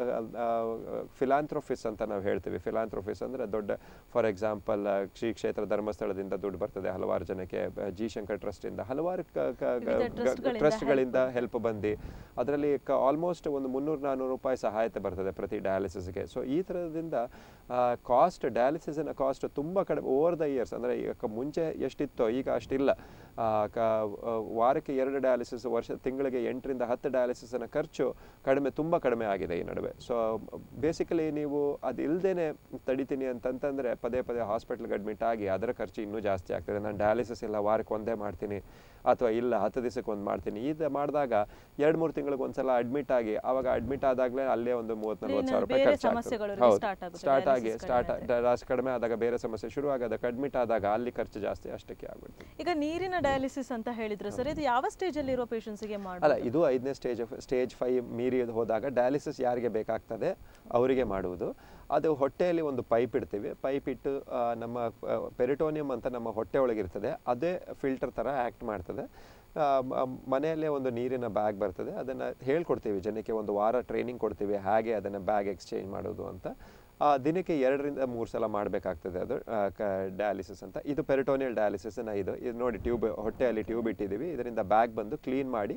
Speaker 2: ಫಿಲಾಂಥ್ರೋಫಿಸ್ ಅಂತ ನಾವು ಹೇಳ್ತೀವಿ ಫಿಲಾಂಥ್ರೋಫಿಸ್ ಅಂದರೆ ದೊಡ್ಡ ಫಾರ್ ಎಕ್ಸಾಂಪಲ್ ಶ್ರೀ ಕ್ಷೇತ್ರ ಧರ್ಮಸ್ಥಳದಿಂದ ದುಡ್ಡು ಬರ್ತದೆ ಹಲವಾರು ಜನಕ್ಕೆ ಬ- ಜಿ ಶಂಕರ್ ಟ್ರಸ್ಟಿಂದ ಹಲವಾರು
Speaker 1: ವಿವಿಧ ಟ್ರಸ್ಟ್ಗಳಿಂದ
Speaker 2: ಟ್ರಸ್ಟ್ಗಳಿಂದ ಹೆಲ್ಪ್ ಬಂದು ಅದರಲ್ಲಿ ಆಲ್ಮೋಸ್ಟ್ ಒಂದು ಮುನ್ನೂರು ನಾನ್ನೂರು ರೂಪಾಯಿ ಸಹಾಯತೆ ಬರ್ತದೆ ಪ್ರತಿ ಡಯಾಲಿಸಿಸ್ಗೆ ಸೊ ಈ ಥರದಿಂದ ಕಾಸ್ಟ್ ಡಯಾಲಿಸಿಸಿನ ಕಾಸ್ಟ್ ತುಂಬ ಕಡಿಮೆ ಓವರ್ ದ ಇಯರ್ಸ್ ಅಂದರೆ ಈಗ ಮುಂಚೆ ಎಷ್ಟಿತ್ತೋ ಈಗ ಅಷ್ಟಿಲ್ಲ ಆ, ಕ ಆ, ವಾರಕ್ಕೆ ಎರಡು ಡಯಾಲಿಸಿಸ್ ವರ್ಷ ತಿಂಗಳಿಗೆ ಎಂಟರಿಂದ ಹತ್ತು ಡಯಾಲಿಸಿಸ್ನ ಖರ್ಚು ಕಡಿಮೆ ತುಂಬ ಕಡಿಮೆ ಆಗಿದೆ ಈ ನಡುವೆ ಸೊ ಬೇಸಿಕಲಿ ನೀವು ಅದು ಇಲ್ದೇನೆ ತಡಿತೀನಿ ಅಂತಂತಂದರೆ ಪದೇ ಪದೇ ಹಾಸ್ಪಿಟ್ಲ್ಗೆ ಅಡ್ಮಿಟ್ ಆಗಿ ಅದರ ಖರ್ಚು ಇನ್ನೂ ಜಾಸ್ತಿ ಆಗ್ತದೆ ನಾನು ಡಯಾಲಿಸಿಸ್ ಎಲ್ಲ ವಾರಕ್ಕೆ ಒಂದೇ ಮಾಡ್ತೀನಿ ಅಥವಾ ಇಲ್ಲ ಹತ್ತು ದಿವಸಕ್ಕೆ ಒಂದು ಮಾಡ್ತೀನಿ ಇದು ಮಾಡಿದಾಗ ಎರಡು ಮೂರು ತಿಂಗಳಿಗೆ ಒಂದ್ಸಲ ಅಡ್ಮಿಟ್ ಆಗಿ ಅವಾಗ ಅಡ್ಮಿಟ್ ಆದಾಗಲೇ ಅಲ್ಲೇ ಒಂದು ಮೂವತ್ತು ನಲ್ವತ್ತು ಸಾವಿರ ರೂಪಾಯಿ
Speaker 1: ಬೇರೆ
Speaker 2: ಖರ್ಚು
Speaker 1: ಸಮಸ್ಯೆಗಳು
Speaker 2: ಆಗ್ತದೆ ಹೌದು
Speaker 1: start ಆಗುತ್ತೆ,
Speaker 2: ಸ್ಟಾರ್ಟ್ ಆಗಿ
Speaker 1: dialysis
Speaker 2: ಸ್ಟಾರ್ಟ್
Speaker 1: ಕಡಿಮೆ
Speaker 2: ಡಾಸ್ ಕಡಿಮೆ ಆದಾಗ ಬೇರೆ ಸಮಸ್ಯೆ ಶುರು ಆಗೋದಕ್ಕೆ ಅಡ್ಮಿಟ್ ಆದಾಗ ಅಲ್ಲಿ ಖರ್ಚು ಜಾಸ್ತಿ ಅಷ್ಟಕ್ಕೆ ಆಗ್ಬಿಡ್ತದೆ
Speaker 1: ಈಗ ನೀರಿನ ಡಯಾಲಿಸಿಸ್ ಅಂತ ಹೇಳಿದ್ರು ಸರ್ ಇದು ಯಾವ ಸ್ಟೇಜಲ್ಲಿ ಇರೋ ಪೇಷಂಟ್ಸ್ಗೆ
Speaker 2: ಅಲ್ಲ
Speaker 1: ಮಾಡಿ
Speaker 2: ಇದು ಐದನೇ ಸ್ಟೇಜ್ ಸ್ಟೇಜ್ ಫೈವ್ ಮೀರಿ ಹೋದಾಗ ಡಯಾಲಿಸಿಸ್ ಯಾರಿಗೆ ಬೇಕಾಗ್ತದೆ ಅವರಿಗೆ ಮಾಡುವುದು ಅದು ಹೊಟ್ಟೆಯಲ್ಲಿ ಒಂದು ಪೈಪ್ ಇಡ್ತೀವಿ ಪೈಪ್ ಇಟ್ಟು ಆ, ನಮ್ಮ ಪೆರಿಟೋನಿಯಂ ಅಂತ ನಮ್ಮ ಹೊಟ್ಟೆ ಒಳಗಿರ್ತದೆ ಅದೇ ಫಿಲ್ಟರ್ ಥರ ಆ್ಯಕ್ಟ್ ಮಾಡ್ತದೆ ಆ, ಮ- ಮನೆಯಲ್ಲೇ ಒಂದು ನೀರಿನ ಬ್ಯಾಗ್ ಬರ್ತದೆ ಅದನ್ನು ಹೇಳ್ಕೊಡ್ತೀವಿ ಜನಕ್ಕೆ ಒಂದು ವಾರ ಟ್ರೈನಿಂಗ್ ಕೊಡ್ತೀವಿ ಹಾಗೆ ಅದನ್ನು ಬ್ಯಾಗ್ ಎಕ್ಸ್ಚೇಂಜ್ ಮಾಡೋದು ಅಂತ ಆ, ದಿನಕ್ಕೆ ಎರಡರಿಂದ ಮೂರು ಸಲ ಮಾಡಬೇಕಾಗ್ತದೆ ಅದು ಡಯಾಲಿಸಿಸ್ ಅಂತ ಇದು ಪೆರಿಟೋನಿಯಲ್ ಡಯಾಲಿಸಿಸ್ನ ಇದು ಇದು ನೋಡಿ ಟ್ಯೂಬ್ ಹೊಟ್ಟೆಯಲ್ಲಿ ಟ್ಯೂಬ್ ಇಟ್ಟಿದ್ದೀವಿ ಇದರಿಂದ ಬ್ಯಾಗ್ ಬಂದು ಕ್ಲೀನ್ ಮಾಡಿ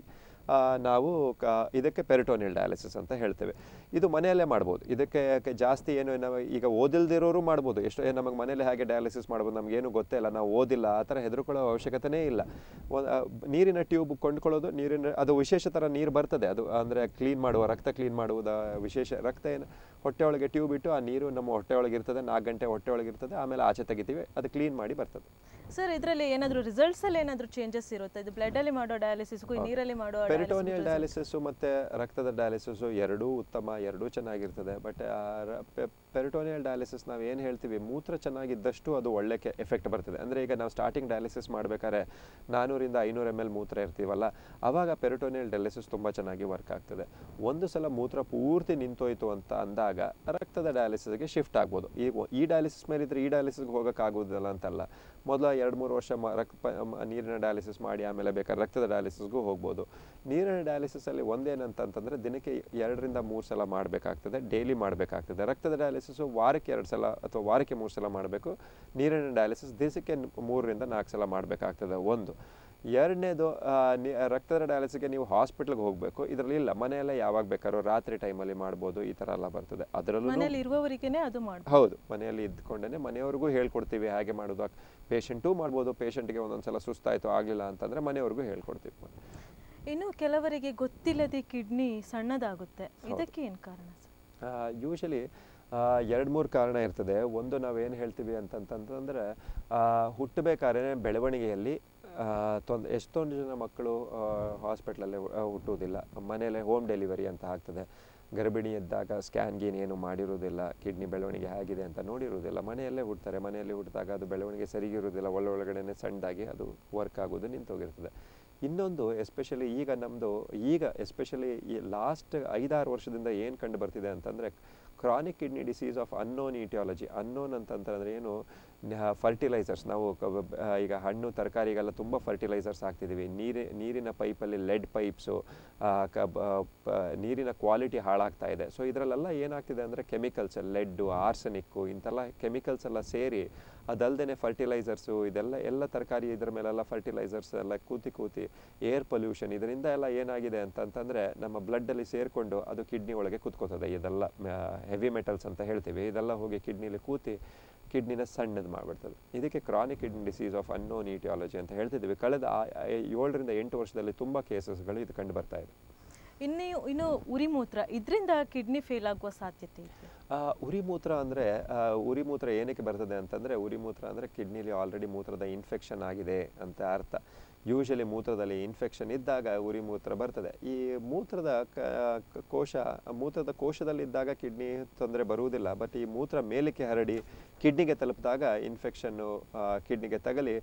Speaker 2: ಆ, ನಾವು ಕ ಇದಕ್ಕೆ ಪೆರಿಟೋನಿಯಲ್ ಡಯಾಲಿಸಿಸ್ ಅಂತ ಹೇಳ್ತೇವೆ ಇದು ಮನೆಯಲ್ಲೇ ಮಾಡ್ಬೋದು ಇದಕ್ಕೆ ಕ- ಜಾಸ್ತಿ ಏನು ನಾವು ಈಗ ಓದಿಲ್ದಿರೋರು ಮಾಡ್ಬೋದು ಎಷ್ಟೋ ಏ, ನಮಗೆ ಮನೇಲಿ ಹಾಗೆ ಡಯಾಲಿಸಿಸ್ ಮಾಡ್ಬೋದು ನಮಗೇನು ಗೊತ್ತೇ ಇಲ್ಲ ನಾವು ಓದಿಲ್ಲ ಆ ಥರ ಹೆದರ್ಕೊಳ್ಳೋ ಅವಶ್ಯಕತೆನೇ ಇಲ್ಲ ಒಂದ್- ಆ, ನೀರಿನ ಟ್ಯೂಬ್ ಕೊಂಡ್ಕೊಳ್ಳೋದು ನೀರಿನ ಅದು ವಿಶೇಷ ಥರ ನೀರು ಬರ್ತದೆ ಅದು ಅಂದರೆ ಕ್ಲೀನ್ ಮಾಡುವ ರಕ್ತ ಕ್ಲೀನ್ ಮಾಡುವುದ ವಿಶೇಷ ರಕ್ತ ಏನು ಹೊಟ್ಟೆ ಒಳಗೆ ಟ್ಯೂಬ್ ಇಟ್ಟು ಆ ನೀರು ನಮ್ಮ ಹೊಟ್ಟೆ ಒಳಗೆ ಇರ್ತದೆ ನಾಲ್ಕು ಗಂಟೆ ಹೊಟ್ಟೆ ಒಳಗೆ ಇರ್ತದೆ ಆಮೇಲೆ ಆಚೆ ತೆಗಿತೀವಿ ಅದು ಕ್ಲೀನ್ ಮಾಡಿ ಬರ್ತದೆ
Speaker 1: ಸರ್ ಇದರಲ್ಲಿ ಏನಾದರೂ ರಿಸಲ್ಟ್ಸ್ ಅಲ್ಲಿ ಏನಾದರೂ ಚೇಂಜಸ್ ಇರುತ್ತೆ ಇದು ಬ್ಲಡ್ ಅಲ್ಲಿ ಮಾಡೋ ಡಯಾಲಿಸಿಸ್ಗೂ ನೀರಲ್ಲಿ ಮಾಡೋ
Speaker 2: ಪೆರಿಟೋನಿಯಲ್ ಡಯಾಲಿಸಿಸ್ ಮತ್ತು ರಕ್ತದ ಡಯಾಲಿಸಿಸ್ ಎರಡೂ ಉತ್ತಮ ಎರಡೂ ಚೆನ್ನಾಗಿರ್ತದೆ ಬಟ್ ಪೆರಿಟೋನಿಯಲ್ ಡಯಾಲಿಸಿಸ್ ನಾವು ಏನು ಹೇಳ್ತೀವಿ ಮೂತ್ರ ಚೆನ್ನಾಗಿದ್ದಷ್ಟು ಅದು ಒಳ್ಳೆ ಎಫೆಕ್ಟ್ ಬರ್ತದೆ ಅಂದರೆ ಈಗ ನಾವು ಸ್ಟಾರ್ಟಿಂಗ್ ಡಯಾಲಿಸಿಸ್ ಮಾಡಬೇಕಾದ್ರೆ ನಾನ್ನೂರಿಂದ ಐನೂರು ಎಮ್ ಎಲ್ ಮೂತ್ರ ಇರ್ತೀವಲ್ಲ ಆವಾಗ ಪೆರಿಟೋನಿಯಲ್ ಡಯಾಲಿಸಿಸ್ ತುಂಬ ಚೆನ್ನಾಗಿ ವರ್ಕ್ ಆಗ್ತದೆ ಒಂದು ಸಲ ಮೂತ್ರ ಪೂರ್ತಿ ನಿಂತೋಯ್ತು ಅಂತ ಅಂದಾಗ ರಕ್ತದ ಡಯಾಲಿಸಿಸ್ಗೆ ಶಿಫ್ಟ್ ಆಗ್ಬೋದು ಈ ಈ ಡಯಾಲಿಸಿಸ್ ಮೇಲೆ ಇದ್ರೆ ಈ ಡಯಾಲಿಸಿಸ್ಗೆ ಹೋಗೋಕ್ಕಾಗೋದಿಲ್ಲ ಅಂತಲ್ಲ ಮೊದಲ ಎರಡು ಮೂರು ವರ್ಷ ಮ ರಕ್ ಪ- ಮ- ನೀರಿನ ಡಯಾಲಿಸಿಸ್ ಮಾಡಿ ಆಮೇಲೆ ಬೇಕಾದ್ರೆ ರಕ್ತದ ಡಯಾಲಿಸಿಸ್ಗೂ ಹೋಗ್ಬೋದು ನೀರಿನ ಡಯಾಲಿಸಿಸಲ್ಲಿ ಒಂದೇನಂತಂತಂದರೆ ದಿನಕ್ಕೆ ಎರಡರಿಂದ ಮೂರು ಸಲ ಮಾಡಬೇಕಾಗ್ತದೆ ಡೈಲಿ ಮಾಡಬೇಕಾಗ್ತದೆ ರಕ್ತದ ಡಯಾಲಿಸಿಸು ವಾರಕ್ಕೆ ಎರಡು ಸಲ ಅಥವಾ ವಾರಕ್ಕೆ ಮೂರು ಸಲ ಮಾಡಬೇಕು ನೀರಿನ ಡಯಾಲಿಸಿಸ್ ದಿವಸಕ್ಕೆ ನ್- ಮೂರರಿಂದ ನಾಲ್ಕು ಸಲ ಮಾಡಬೇಕಾಗ್ತದೆ ಒಂದು ಎರಡನೇದು ಆ, ನಿ- ರಕ್ತದ ಡಯಾಲಿಸಿಸ್ಗೆ ನೀವು ಹಾಸ್ಪಿಟ್ಲ್ಗೆ ಹೋಗಬೇಕು ಇದರಲ್ಲಿ ಇಲ್ಲ ಮನೆಯಲ್ಲೇ ಯಾವಾಗ ಬೇಕಾದ್ರೂ ರಾತ್ರಿ ಟೈಮಲ್ಲಿ ಮಾಡ್ಬೋದು ಈ ಥರ ಎಲ್ಲ ಬರ್ತದೆ ಅದರಲ್ಲೂ
Speaker 1: ಮನೇಲಿ ಇರುವವರಿಗೇನೆ ಅದು ಮಾಡ್ಬೋದು
Speaker 2: ಹೌದು ಮನೆಯಲ್ಲಿ ಇದ್ಕೊಂಡೇ ಮನೆಯವ್ರಿಗೂ ಹೇಳ್ಕೊಡ್ತೀವಿ ಹೇಗೆ ಮಾಡೋದು ಪೇಷಂಟೂ ಮಾಡ್ಬೋದು ಪೇಷಂಟ್ಗೆ ಒಂದೊಂದ್ಸಲ ಸುಸ್ತಾಯಿತು ಆಗಲಿಲ್ಲ ಅಂತಂದರೆ ಮನೆಯವ್ರಿಗೂ ಹೇಳ್ಕೊಡ್ತೀವಿ
Speaker 1: ಇನ್ನು ಕೆಲವರಿಗೆ ಗೊತ್ತಿಲ್ಲದೆ ಕಿಡ್ನಿ ಸಣ್ಣದಾಗುತ್ತೆ ಇದಕ್ಕೆ ಏನು ಕಾರಣ ಸರ್
Speaker 2: ಯೂಶಲಿ ಎರಡು ಮೂರು ಕಾರಣ ಇರ್ತದೆ ಒಂದು ನಾವೇನು ಹೇಳ್ತೀವಿ ಅಂತಂತಂದ್ರೆ ಹುಟ್ಟಬೇಕಾದ್ರೆ ಬೆಳವಣಿಗೆಯಲ್ಲಿ ತೊಂದ್ ಎಷ್ಟೊಂದು ಜನ ಮಕ್ಕಳು ಹಾಸ್ಪಿಟ್ಲಲ್ಲೇ ಹುಟ್ಟುವುದಿಲ್ಲ ಮನೆಯಲ್ಲೇ ಹೋಮ್ ಡೆಲಿವರಿ ಅಂತ ಆಗ್ತದೆ ಗರ್ಭಿಣಿ ಇದ್ದಾಗ ಸ್ಕ್ಯಾನ್ ಗೀನ್ ಏನು ಮಾಡಿರೋದಿಲ್ಲ ಕಿಡ್ನಿ ಬೆಳವಣಿಗೆ ಹೇಗಿದೆ ಅಂತ ನೋಡಿರೋದಿಲ್ಲ ಮನೆಯಲ್ಲೇ ಹುಡ್ತಾರೆ ಮನೆಯಲ್ಲಿ ಹುಟ್ಟಿದಾಗ ಅದು ಬೆಳವಣಿಗೆ ಸರಿಗಿರೋದಿಲ್ಲ ಒಳ್ಳೊಳಗಡೆನೆ ಸಣ್ಣದಾಗಿ ಅದು ವರ್ಕ್ ಆಗೋದು ನಿಂತೋಗಿರ್ತದೆ ಇನ್ನೊಂದು ಎಸ್ಪೆಷಲಿ ಈಗ ನಮ್ಮದು ಈಗ ಎಸ್ಪೆಷಲಿ ಈ ಲಾಸ್ಟ್ ಐದಾರು ವರ್ಷದಿಂದ ಏನು ಕಂಡು ಬರ್ತಿದೆ ಅಂತಂದರೆ chronic kidney disease of unknown aetiology unknown ಅಂತಂತಂದ್ರೆ ಏನು ಫರ್ಟಿಲೈಸರ್ಸ್ ನಾವು ಕ- ಬ- ಆ, ಈಗ ಹಣ್ಣು ತರಕಾರಿಗೆಲ್ಲ ತುಂಬ ಫರ್ಟಿಲೈಸರ್ಸ್ ಹಾಕ್ತಿದ್ದೀವಿ ನೀರಿ ನೀರಿನ ಪೈಪಲ್ಲಿ ಲೆಡ್ ಪೈಪ್ಸು ನೀರಿನ ಕ್ವಾಲಿಟಿ ಹಾಳಾಗ್ತಾ ಇದೆ ಸೊ ಇದರಲ್ಲೆಲ್ಲ ಏನಾಗ್ತಿದೆ ಅಂದರೆ ಕೆಮಿಕಲ್ಸ್ ಲೆಡ್ಡು ಆರ್ಸನಿಕ್ಕು ಇಂಥೆಲ್ಲ ಕೆಮಿಕಲ್ಸ್ ಎಲ್ಲ ಸೇರಿ ಅದಲ್ಲದೆ ಫರ್ಟಿಲೈಸರ್ಸು ಇದೆಲ್ಲ ಎಲ್ಲ ತರಕಾರಿ ಇದರ ಮೇಲೆಲ್ಲ ಫರ್ಟಿಲೈಸರ್ಸ್ ಎಲ್ಲ ಕೂತಿ ಕೂತಿ ಏರ್ ಪೊಲ್ಯೂಷನ್ ಇದರಿಂದ ಎಲ್ಲ ಏನಾಗಿದೆ ಅಂತಂತಂದರೆ ನಮ್ಮ ಬ್ಲಡ್ಡಲ್ಲಿ ಸೇರಿಕೊಂಡು ಅದು ಕಿಡ್ನಿ ಒಳಗೆ ಕುತ್ಕೋತದೆ ಇದೆಲ್ಲ ಹೆವಿ ಮೆಟಲ್ಸ್ ಅಂತ ಹೇಳ್ತೀವಿ ಇದೆಲ್ಲ ಹೋಗಿ ಕಿಡ್ನಿಲಿ ಕೂತಿ ಕಿಡ್ನಿನ ಸಣ್ಣದು ಮಾಡಿಬಿಡ್ತದೆ ಇದಕ್ಕೆ chronic kidney disease of unknown aetiology ಅಂತ ಹೇಳ್ತಿದ್ದೀವಿ ಕಳೆದ ಆ- ಆ ಏಳರಿಂದ ಎಂಟು ವರ್ಷದಲ್ಲಿ ತುಂಬ ಕೇಸಸ್ಗಳು ಇದು ಕಂಡು ಬರ್ತಾ ಇದೆ
Speaker 1: ಇನ್ನು ಇನ್ನು ಉರಿಮೂತ್ರ ಇದರಿಂದ ಕಿಡ್ನಿ ಫೇಲ್ ಆಗುವ ಸಾಧ್ಯತೆ ಇದೆ
Speaker 2: ಆ, ಉರಿ ಮೂತ್ರ ಅಂದರೆ ಉರಿ ಮೂತ್ರ ಏನಕ್ಕೆ ಬರ್ತದೆ ಅಂತಂದರೆ ಉರಿ ಮೂತ್ರ ಅಂದರೆ ಕಿಡ್ನಿಲಿ ಆಲ್ರೆಡಿ ಮೂತ್ರದ ಇನ್ಫೆಕ್ಷನ್ ಆಗಿದೆ ಅಂತ ಅರ್ಥ ಯೂಶಲಿ ಮೂತ್ರದಲ್ಲಿ ಇನ್ಫೆಕ್ಷನ್ ಇದ್ದಾಗ ಉರಿ ಮೂತ್ರ ಬರ್ತದೆ ಈ ಮೂತ್ರದ ಕ- ಕ- ಕೋಶ ಮೂತ್ರದ ಕೋಶದಲ್ಲಿದ್ದಾಗ ಕಿಡ್ನಿ ತೊಂದರೆ ಬರುವುದಿಲ್ಲ ಬಟ್ ಈ ಮೂತ್ರ ಮೇಲಕ್ಕೆ ಹರಡಿ ಕಿಡ್ನಿಗೆ ತಲುಪಿದಾಗ ಇನ್ಫೆಕ್ಷನ್ನು ಕಿಡ್ನಿಗೆ ತಗಲಿ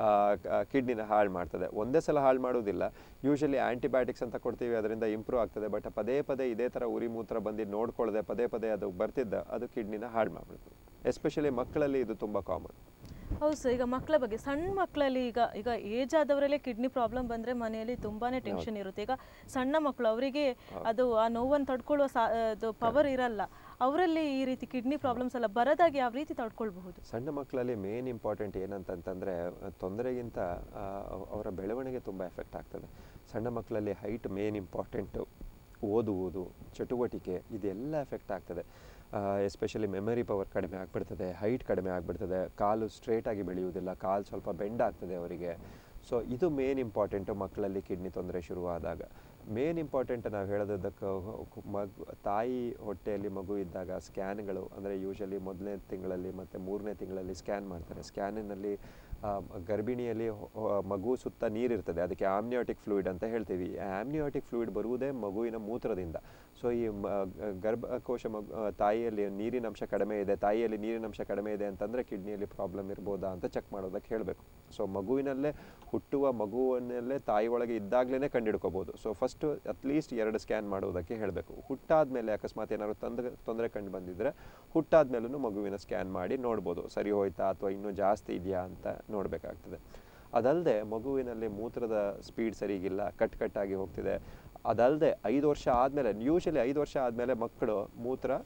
Speaker 2: ಕಿಡ್ನಿನ ಹಾಳು ಮಾಡ್ತದೆ ಒಂದೇ ಸಲ ಹಾಳು ಮಾಡುವುದಿಲ್ಲ ಯೂಶಲಿ ಆ್ಯಂಟಿಬಯೋಟಿಕ್ಸ್ ಅಂತ ಕೊಡ್ತೀವಿ ಅದರಿಂದ ಇಂಪ್ರೂವ್ ಆಗ್ತದೆ ಬಟ್ ಪದೇ ಪದೇ ಇದೇ ಥರ ಉರಿ ಮೂತ್ರ ಬಂದು ನೋಡ್ಕೊಳ್ಳದೆ ಪದೇ ಪದೇ ಅದು ಬರ್ತಿದ್ದ ಅದು ಕಿಡ್ನಿನ ಹಾಳು ಮಾಡ್ಬಿಡ್ತದೆ ಎಸ್ಪೆಷಲಿ ಮಕ್ಕಳಲ್ಲಿ ಇದು ತುಂಬ ಕಾಮನ್
Speaker 1: ಹೌದು ಸರ್ ಈಗ ಮಕ್ಕಳ ಬಗ್ಗೆ ಸಣ್ಣ ಮಕ್ಕಳಲ್ಲಿ ಈಗ ಈಗ ಏಜ್ ಆದವರಲ್ಲೇ ಕಿಡ್ನಿ ಪ್ರಾಬ್ಲಮ್ ಬಂದ್ರೆ ಮನೆಯಲ್ಲಿ ತುಂಬಾನೇ ಟೆನ್ಷನ್ ಇರುತ್ತೆ ಈಗ ಸಣ್ಣ ಮಕ್ಕಳು ಅವರಿಗೆ ಅದು ಆ ನೋವನ್ನು ತಡ್ಕೊಳ್ಳುವ ಸಾ- ಅದು ಪವರ್ ಇರಲ್ಲ ಅವರಲ್ಲಿ ಈ ರೀತಿ ಕಿಡ್ನಿ ಪ್ರಾಬ್ಲಮ್ಸ್ ಎಲ್ಲ ಬರದಾಗಿ ಯಾವ ರೀತಿ ತಡ್ಕೊಳ್ಬಹುದು
Speaker 2: ಸಣ್ಣ ಮಕ್ಕಳಲ್ಲಿ ಮೇನ್ ಇಂಪಾರ್ಟೆಂಟ್ ಏನಂತಂತಂದರೆ ತೊಂದರೆಗಿಂತ ಆ, ಅವರ ಬೆಳವಣಿಗೆ ತುಂಬ ಎಫೆಕ್ಟ್ ಆಗ್ತದೆ ಸಣ್ಣ ಮಕ್ಕಳಲ್ಲಿ ಹೈಟ್ ಮೇನ್ ಇಂಪಾರ್ಟೆಂಟು ಓದುವುದು ಚಟುವಟಿಕೆ ಇದೆಲ್ಲ ಎಫೆಕ್ಟ್ ಆಗ್ತದೆ ಎಸ್ಪೆಷಲಿ ಮೆಮರಿ ಪವರ್ ಕಡಿಮೆ ಆಗಿಬಿಡ್ತದೆ ಹೈಟ್ ಕಡಿಮೆ ಆಗಿಬಿಡ್ತದೆ ಕಾಲು ಸ್ಟ್ರೇಟಾಗಿ ಬೆಳೆಯುವುದಿಲ್ಲ ಕಾಲು ಸ್ವಲ್ಪ ಬೆಂಡ್ ಆಗ್ತದೆ ಅವರಿಗೆ ಸೊ ಇದು ಮೇನ್ ಇಂಪಾರ್ಟೆಂಟು ಮಕ್ಕಳಲ್ಲಿ ಕಿಡ್ನಿ ತೊಂದರೆ ಶುರುವಾದಾಗ ಮೇನ್ ಇಂಪಾರ್ಟೆಂಟ್ ನಾವು ಹೇಳೋದಕ್ಕೆ ಮಗು ತಾಯಿ ಹೊಟ್ಟೆಯಲ್ಲಿ ಮಗು ಇದ್ದಾಗ ಸ್ಕ್ಯಾನ್ಗಳು ಅಂದರೆ ಯೂಶಲಿ ಮೊದಲನೇ ತಿಂಗಳಲ್ಲಿ ಮತ್ತು ಮೂರನೇ ತಿಂಗಳಲ್ಲಿ ಸ್ಕ್ಯಾನ್ ಮಾಡ್ತಾರೆ ಸ್ಕ್ಯಾನಿನಲ್ಲಿ ಗರ್ಭಿಣಿಯಲ್ಲಿ ಹೊ- ಹೊ- ಮಗು ಸುತ್ತ ನೀರಿರ್ತದೆ ಅದಕ್ಕೆ ಆಮ್ನಿಯಾಟಿಕ್ ಫ್ಲೂಯಿಡ್ ಅಂತ ಹೇಳ್ತೀವಿ ಆಮ್ನಿಯಾಟಿಕ್ ಫ್ಲೂಯಿಡ್ ಬರುವುದೇ ಮಗುವಿನ ಮೂತ್ರದಿಂದ ಸೊ ಈ ಮ- ಗ- ಗರ್ಭಕೋಶ ಮಗು ಆ, ತಾಯಿಯಲ್ಲಿ ನೀರಿನ ಅಂಶ ಕಡಿಮೆ ಇದೆ ತಾಯಿಯಲ್ಲಿ ನೀರಿನ ಅಂಶ ಕಡಿಮೆ ಇದೆ ಅಂತಂದರೆ ಕಿಡ್ನಿಯಲ್ಲಿ ಪ್ರಾಬ್ಲಮ್ ಇರ್ಬೋದಾ ಅಂತ ಚೆಕ್ ಮಾಡೋದಕ್ಕೆ ಹೇಳಬೇಕು ಸೊ ಮಗುವಿನಲ್ಲೇ ಹುಟ್ಟುವ ಮಗುವನ್ನಲ್ಲೇ ತಾಯಿ ಒಳಗೆ ಇದ್ದಾಗಲೇ ಕಂಡುಹಿಡ್ಕೋಬೋದು ಸೊ ಫಸ್ಟು ಅಟ್ಲೀಸ್ಟ್ ಎರಡು ಸ್ಕ್ಯಾನ್ ಮಾಡೋದಕ್ಕೆ ಹೇಳಬೇಕು ಹುಟ್ಟಾದ್ಮೇಲೆ ಅಕಸ್ಮಾತ್ ಏನಾದ್ರು ತೊಂದರೆ ತೊಂದರೆ ಕಂಡು ಬಂದಿದ್ರೆ ಹುಟ್ಟಾದ್ಮೇಲೂ ಮಗುವಿನ ಸ್ಕ್ಯಾನ್ ಮಾಡಿ ನೋಡ್ಬೋದು ಸರಿ ಹೋಯ್ತಾ ಅಥವಾ ಇನ್ನೂ ಜಾಸ್ತಿ ಇದೆಯಾ ಅಂತ ನೋಡಬೇಕಾಗ್ತದೆ ಅದಲ್ಲದೆ ಮಗುವಿನಲ್ಲಿ ಮೂತ್ರದ ಸ್ಪೀಡ್ ಸರಿಗಿಲ್ಲ ಕಟ್ ಕಟ್ಟಾಗಿ ಹೋಗ್ತಿದೆ ಅದಲ್ಲದೆ ಐದು ವರ್ಷ ಆದಮೇಲೆ ಯೂಶಲಿ ಐದು ವರ್ಷ ಆದಮೇಲೆ ಮಕ್ಕಳು ಮೂತ್ರ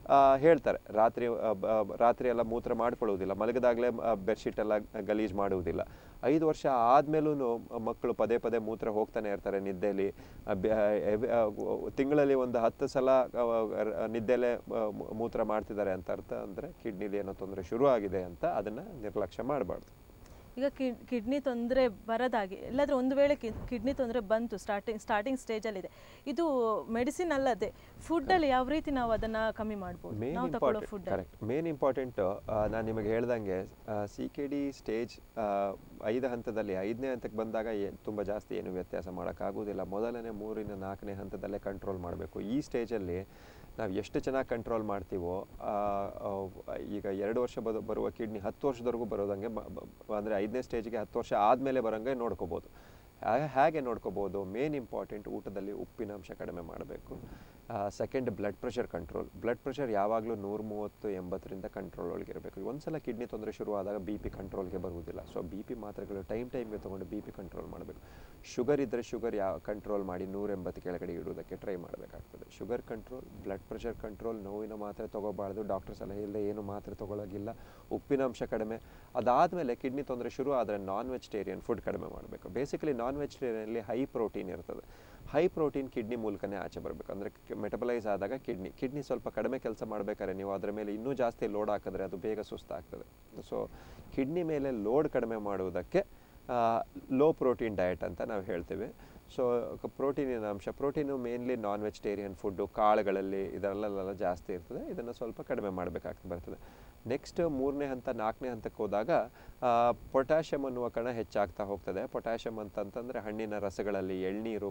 Speaker 2: ಆ, ಹೇಳ್ತಾರೆ ರಾತ್ರಿ ಆ, ಬ- ಆ, ರಾತ್ರಿ ಎಲ್ಲ ಮೂತ್ರ ಮಾಡ್ಕೊಳ್ಳೋದಿಲ್ಲ ಮಲಗಿದಾಗಲೇ ಬೆಡ್ಶೀಟ್ ಎಲ್ಲ ಗಲೀಜು ಮಾಡುವುದಿಲ್ಲ ಐದು ವರ್ಷ ಆದ್ಮೇಲೂ ಮಕ್ಕಳು ಪದೇ ಪದೇ ಮೂತ್ರ ಹೋಗ್ತಾನೆ ಇರ್ತಾರೆ ನಿದ್ದೆಯಲ್ಲಿ ಆ, ಬೆ- ಆ, ಎವ್- ಆ, ತಿಂಗಳಲ್ಲಿ ಒಂದು ಹತ್ತು ಸಲ ಆ, ರ- ನಿದ್ದೆಲೆ ಆ, ಮೂ- ಮೂತ್ರ ಮಾಡ್ತಿದ್ದಾರೆ ಅಂತ ಅರ್ಥ ಅಂದರೆ ಕಿಡ್ನಿಲಿ ಏನೋ ತೊಂದರೆ ಶುರು ಆಗಿದೆ ಅಂತ ಅದನ್ನು ನಿರ್ಲಕ್ಷ್ಯ ಮಾಡಬಾರ್ದು
Speaker 1: ಈಗ ಕಿಡ್ನಿ ತೊಂದರೆ ಬರದಾಗಿ ಇಲ್ಲಾಂದ್ರೆ ಒಂದು ವೇಳೆ ಕಿಡ್ನಿ ತೊಂದರೆ ಬಂತು ಸ್ಟಾರ್ಟಿಂಗ್ ಸ್ಟಾರ್ಟಿಂಗ್ ಸ್ಟೇಜಲ್ಲಿದೆ ಇದು ಮೆಡಿಸಿನ್ ಅಲ್ಲದೆ ಫುಡ್ಡಲ್ಲಿ ಯಾವ ರೀತಿ ನಾವು ಅದನ್ನು ಕಮ್ಮಿ ಮಾಡ್ಬೋದು
Speaker 2: ಮೇನ್
Speaker 1: ನಾವು ತಗೊಳ್ಳೋ
Speaker 2: important
Speaker 1: food
Speaker 2: correct main important ನಾನು ನಿಮಗೆ ಹೇಳ್ದಂಗೆ ಸಿ ಕೆ ಡಿ ಸ್ಟೇಜ್ ಐದು ಹಂತದಲ್ಲಿ ಐದನೇ ಹಂತಕ್ಕೆ ಬಂದಾಗ ಏ ತುಂಬ ಜಾಸ್ತಿ ಏನು ವ್ಯತ್ಯಾಸ ಮಾಡೋಕ್ಕಾಗೋದಿಲ್ಲ ಮೊದಲನೇ ಮೂರಿನ ನಾಲ್ಕನೇ ಹಂತದಲ್ಲೇ ಕಂಟ್ರೋಲ್ ಮಾಡಬೇಕು ಈ ಸ್ಟೇಜಲ್ಲಿ ನಾವು ಎಷ್ಟು ಚೆನ್ನಾಗಿ ಕಂಟ್ರೋಲ್ ಮಾಡ್ತೀವೋ ಆ, ಆ, ಈಗ ಎರಡು ವರ್ಷ ಬದ ಬರುವ ಕಿಡ್ನಿ ಹತ್ತು ವರ್ಷದವರೆಗೂ ಬರೋದಂಗೆ ಅಂದರೆ ಐದನೇ ಸ್ಟೇಜಿಗೆ ಹತ್ತು ವರ್ಷ ಆದಮೇಲೆ ಬರೋಂಗೆ ನೋಡ್ಕೋಬೋದು ಹಾ- ಹೇಗೆ ನೋಡ್ಕೋಬೋದು ಮೇನ್ ಇಂಪಾರ್ಟೆಂಟ್ ಊಟದಲ್ಲಿ ಉಪ್ಪಿನಾಂಶ ಕಡಿಮೆ ಮಾಡಬೇಕು second blood pressure control blood pressure ಯಾವಾಗಲೂ ನೂರ ಮೂವತ್ತು ಎಂಬತ್ತರಿಂದ ಕಂಟ್ರೋಲ್ ಒಳಗಿರಬೇಕು ಒಂದ್ಸಲ ಕಿಡ್ನಿ ತೊಂದರೆ ಶುರುವಾದಾಗ ಬಿ ಪಿ ಕಂಟ್ರೋಲ್ಗೆ ಬರುವುದಿಲ್ಲ ಸೊ ಬಿ ಪಿ ಮಾತ್ರೆಗಳು ಟೈಮ್ ಟೈಮ್ಗೆ ತೊಗೊಂಡು ಬಿ ಪಿ ಕಂಟ್ರೋಲ್ ಮಾಡಬೇಕು ಶುಗರ್ ಇದ್ದರೆ ಶುಗರ್ ಯಾವ ಕಂಟ್ರೋಲ್ ಮಾಡಿ ನೂರ ಎಂಬತ್ತು ಕೆಳಗಡೆ ಇಡುವುದಕ್ಕೆ ಟ್ರೈ ಮಾಡಬೇಕಾಗ್ತದೆ sugar control blood pressure control ನೋವಿನ ಮಾತ್ರೆ ತೊಗೋಬಾರ್ದು ಡಾಕ್ಟರ್ ಸಲಹೆ ಇಲ್ಲದೆ ಏನು ಮಾತ್ರೆ ತೊಗೊಳಗಿಲ್ಲ ಉಪ್ಪಿನಾಂಶ ಕಡಿಮೆ ಅದಾದಮೇಲೆ ಕಿಡ್ನಿ ತೊಂದರೆ ಶುರು ಆದರೆ ನಾನ್ ವೆಜಿಟೇರಿಯನ್ ಫುಡ್ ಕಡಿಮೆ ಮಾಡಬೇಕು ಬೇಸಿಕಲಿ ನಾನ್ ವೆಜಿಟೇರಿಯನಲ್ಲಿ ಹೈ ಪ್ರೋಟೀನ್ ಇರ್ತದೆ ಹೈ ಪ್ರೋಟೀನ್ ಕಿಡ್ನಿ ಮೂಲಕನೇ ಆಚೆ ಬರಬೇಕು ಅಂದರೆ ಮೆಟಬಲೈಸ್ ಆದಾಗ ಕಿಡ್ನಿ ಕಿಡ್ನಿ ಸ್ವಲ್ಪ ಕಡಿಮೆ ಕೆಲಸ ಮಾಡಬೇಕಾದ್ರೆ ನೀವು ಅದರ ಮೇಲೆ ಇನ್ನೂ ಜಾಸ್ತಿ ಲೋಡ್ ಹಾಕಿದ್ರೆ ಅದು ಬೇಗ ಸುಸ್ತಾಗ್ತದೆ ಸೊ ಕಿಡ್ನಿ ಮೇಲೆ ಲೋಡ್ ಕಡಿಮೆ ಮಾಡುವುದಕ್ಕೆ ಲೋ ಪ್ರೋಟೀನ್ ಡಯಟ್ ಅಂತ ನಾವು ಹೇಳ್ತೀವಿ ಸೊ ಪ್ರೋಟೀನಿನ ಅಂಶ protein mainly non vegetarian food ಕಾಳುಗಳಲ್ಲಿ ಇದರಲ್ಲೆಲ್ಲ ಜಾಸ್ತಿ ಇರ್ತದೆ ಇದನ್ನು ಸ್ವಲ್ಪ ಕಡಿಮೆ ಮಾಡಬೇಕಾಗ್ತದೆ ಬರ್ತದೆ ನೆಕ್ಸ್ಟ್ ಮೂರನೇ ಹಂತ ನಾಲ್ಕನೇ ಹಂತಕ್ಕೆ ಹೋದಾಗ ಪೊಟ್ಯಾಷಿಯಮ್ ಅನ್ನುವ ಕಣ ಹೆಚ್ಚಾಗ್ತಾ ಹೋಗ್ತದೆ ಪೊಟ್ಯಾಷಿಯಮ್ ಅಂತಂತಂದರೆ ಹಣ್ಣಿನ ರಸಗಳಲ್ಲಿ ಎಳ್ನೀರು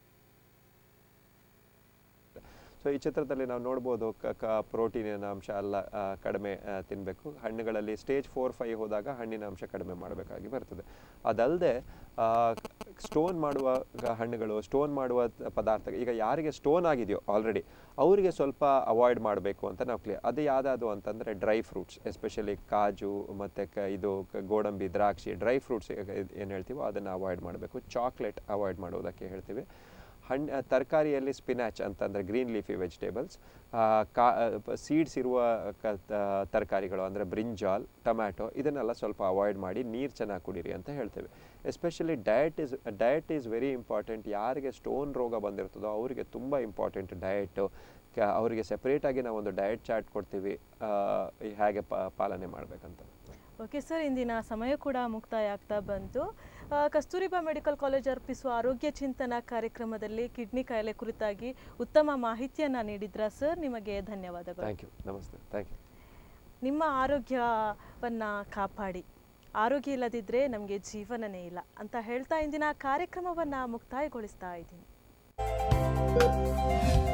Speaker 2: ಸೊ ಈ ಚಿತ್ರದಲ್ಲಿ ನಾವು ನೋಡ್ಬೋದು ಕ ಕ ಪ್ರೋಟೀನಿನ ಅಂಶ ಎಲ್ಲ ಆ, ಕಡಿಮೆ ತಿನ್ನಬೇಕು ಹಣ್ಣುಗಳಲ್ಲಿ ಸ್ಟೇಜ್ ಫೋರ್ ಫೈವ್ ಹೋದಾಗ ಹಣ್ಣಿನ ಅಂಶ ಕಡಿಮೆ ಮಾಡಬೇಕಾಗಿ ಬರ್ತದೆ ಅದಲ್ಲದೆ ಸ್ಟೋನ್ ಮಾಡುವ ಗ- ಹಣ್ಣುಗಳು ಸ್ಟೋನ್ ಮಾಡುವ ತ- ಪದಾರ್ಥ ಈಗ ಯಾರಿಗೆ ಸ್ಟೋನ್ ಆಗಿದೆಯೋ ಆಲ್ರೆಡಿ ಅವರಿಗೆ ಸ್ವಲ್ಪ ಅವಾಯ್ಡ್ ಮಾಡಬೇಕು ಅಂತ ನಾವು ಕ್ಲಿಯರ್ ಅದು ಯಾವುದಾದ್ರು ಅಂತಂದರೆ ಡ್ರೈ ಫ್ರೂಟ್ಸ್ ಎಸ್ಪೆಷಲಿ ಕಾಜು ಮತ್ತು ಕ ಇದು ಕ- ಗೋಡಂಬಿ ದ್ರಾಕ್ಷಿ ಡ್ರೈ ಫ್ರೂಟ್ಸ್ ಏನು ಹೇಳ್ತೀವೋ ಅದನ್ನು ಅವಾಯ್ಡ್ ಮಾಡಬೇಕು ಚಾಕ್ಲೇಟ್ ಅವಾಯ್ಡ್ ಮಾಡೋದಕ್ಕೆ ಹೇಳ್ತೀವಿ ಹಣ್ಣು ತರಕಾರಿಯಲ್ಲಿ ಸ್ಪಿನಾಚ್ ಅಂತಂದರೆ ಗ್ರೀನ್ ಲೀಫಿ ವೆಜಿಟೇಬಲ್ಸ್ ಕಾ ಸೀಡ್ಸ್ ಇರುವ ಕ ತರಕಾರಿಗಳು ಅಂದರೆ ಬ್ರಿಂಜಾಲ್ ಟೊಮ್ಯಾಟೊ ಇದನ್ನೆಲ್ಲ ಸ್ವಲ್ಪ ಅವಾಯ್ಡ್ ಮಾಡಿ ನೀರು ಚೆನ್ನಾಗಿ ಕುಡೀರಿ ಅಂತ ಹೇಳ್ತೇವೆ especially diet is diet is very important ಯಾರಿಗೆ ಸ್ಟೋನ್ ರೋಗ ಬಂದಿರ್ತದೋ ಅವರಿಗೆ ತುಂಬ ಇಂಪಾರ್ಟೆಂಟ್ ಡಯಟು ಕ ಅವರಿಗೆ ಸೆಪ್ರೇಟಾಗಿ ನಾವು ಒಂದು ಡಯಟ್ ಚಾರ್ಟ್ ಕೊಡ್ತೀವಿ ಆ, ಹೇಗೆ ಪ- ಪಾಲನೆ ಮಾಡಬೇಕಂತ
Speaker 1: ಓಕೆ ಸರ್ ಇಂದಿನ ಸಮಯ ಕೂಡ ಮುಕ್ತಾಯ ಆಗ್ತಾ ಬಂತು ಆ, ಕಸ್ತೂರಿಬಾ ಮೆಡಿಕಲ್ ಕಾಲೇಜ್ ಅರ್ಪಿಸುವ ಆರೋಗ್ಯ ಚಿಂತನ ಕಾರ್ಯಕ್ರಮದಲ್ಲಿ ಕಿಡ್ನಿ ಕಾಯಿಲೆ ಕುರಿತಾಗಿ ಉತ್ತಮ ಮಾಹಿತಿಯನ್ನು ನೀಡಿದ್ರ ಸರ್ ನಿಮಗೆ ಧನ್ಯವಾದಗಳು
Speaker 2: ಥ್ಯಾಂಕ್ ಯು ನಮಸ್ತೆ ಥ್ಯಾಂಕ್ ಯು
Speaker 1: ನಿಮ್ಮ ಆರೋಗ್ಯವನ್ನು ಕಾಪಾಡಿ ಆರೋಗ್ಯ ಇಲ್ಲದಿದ್ದರೆ ನಮಗೆ ಜೀವನನೇ ಇಲ್ಲ ಅಂತ ಹೇಳ್ತಾ ಇಂದಿನ ಕಾರ್ಯಕ್ರಮವನ್ನು ಮುಕ್ತಾಯಗೊಳಿಸ್ತಾ ಇದ್ದೀನಿ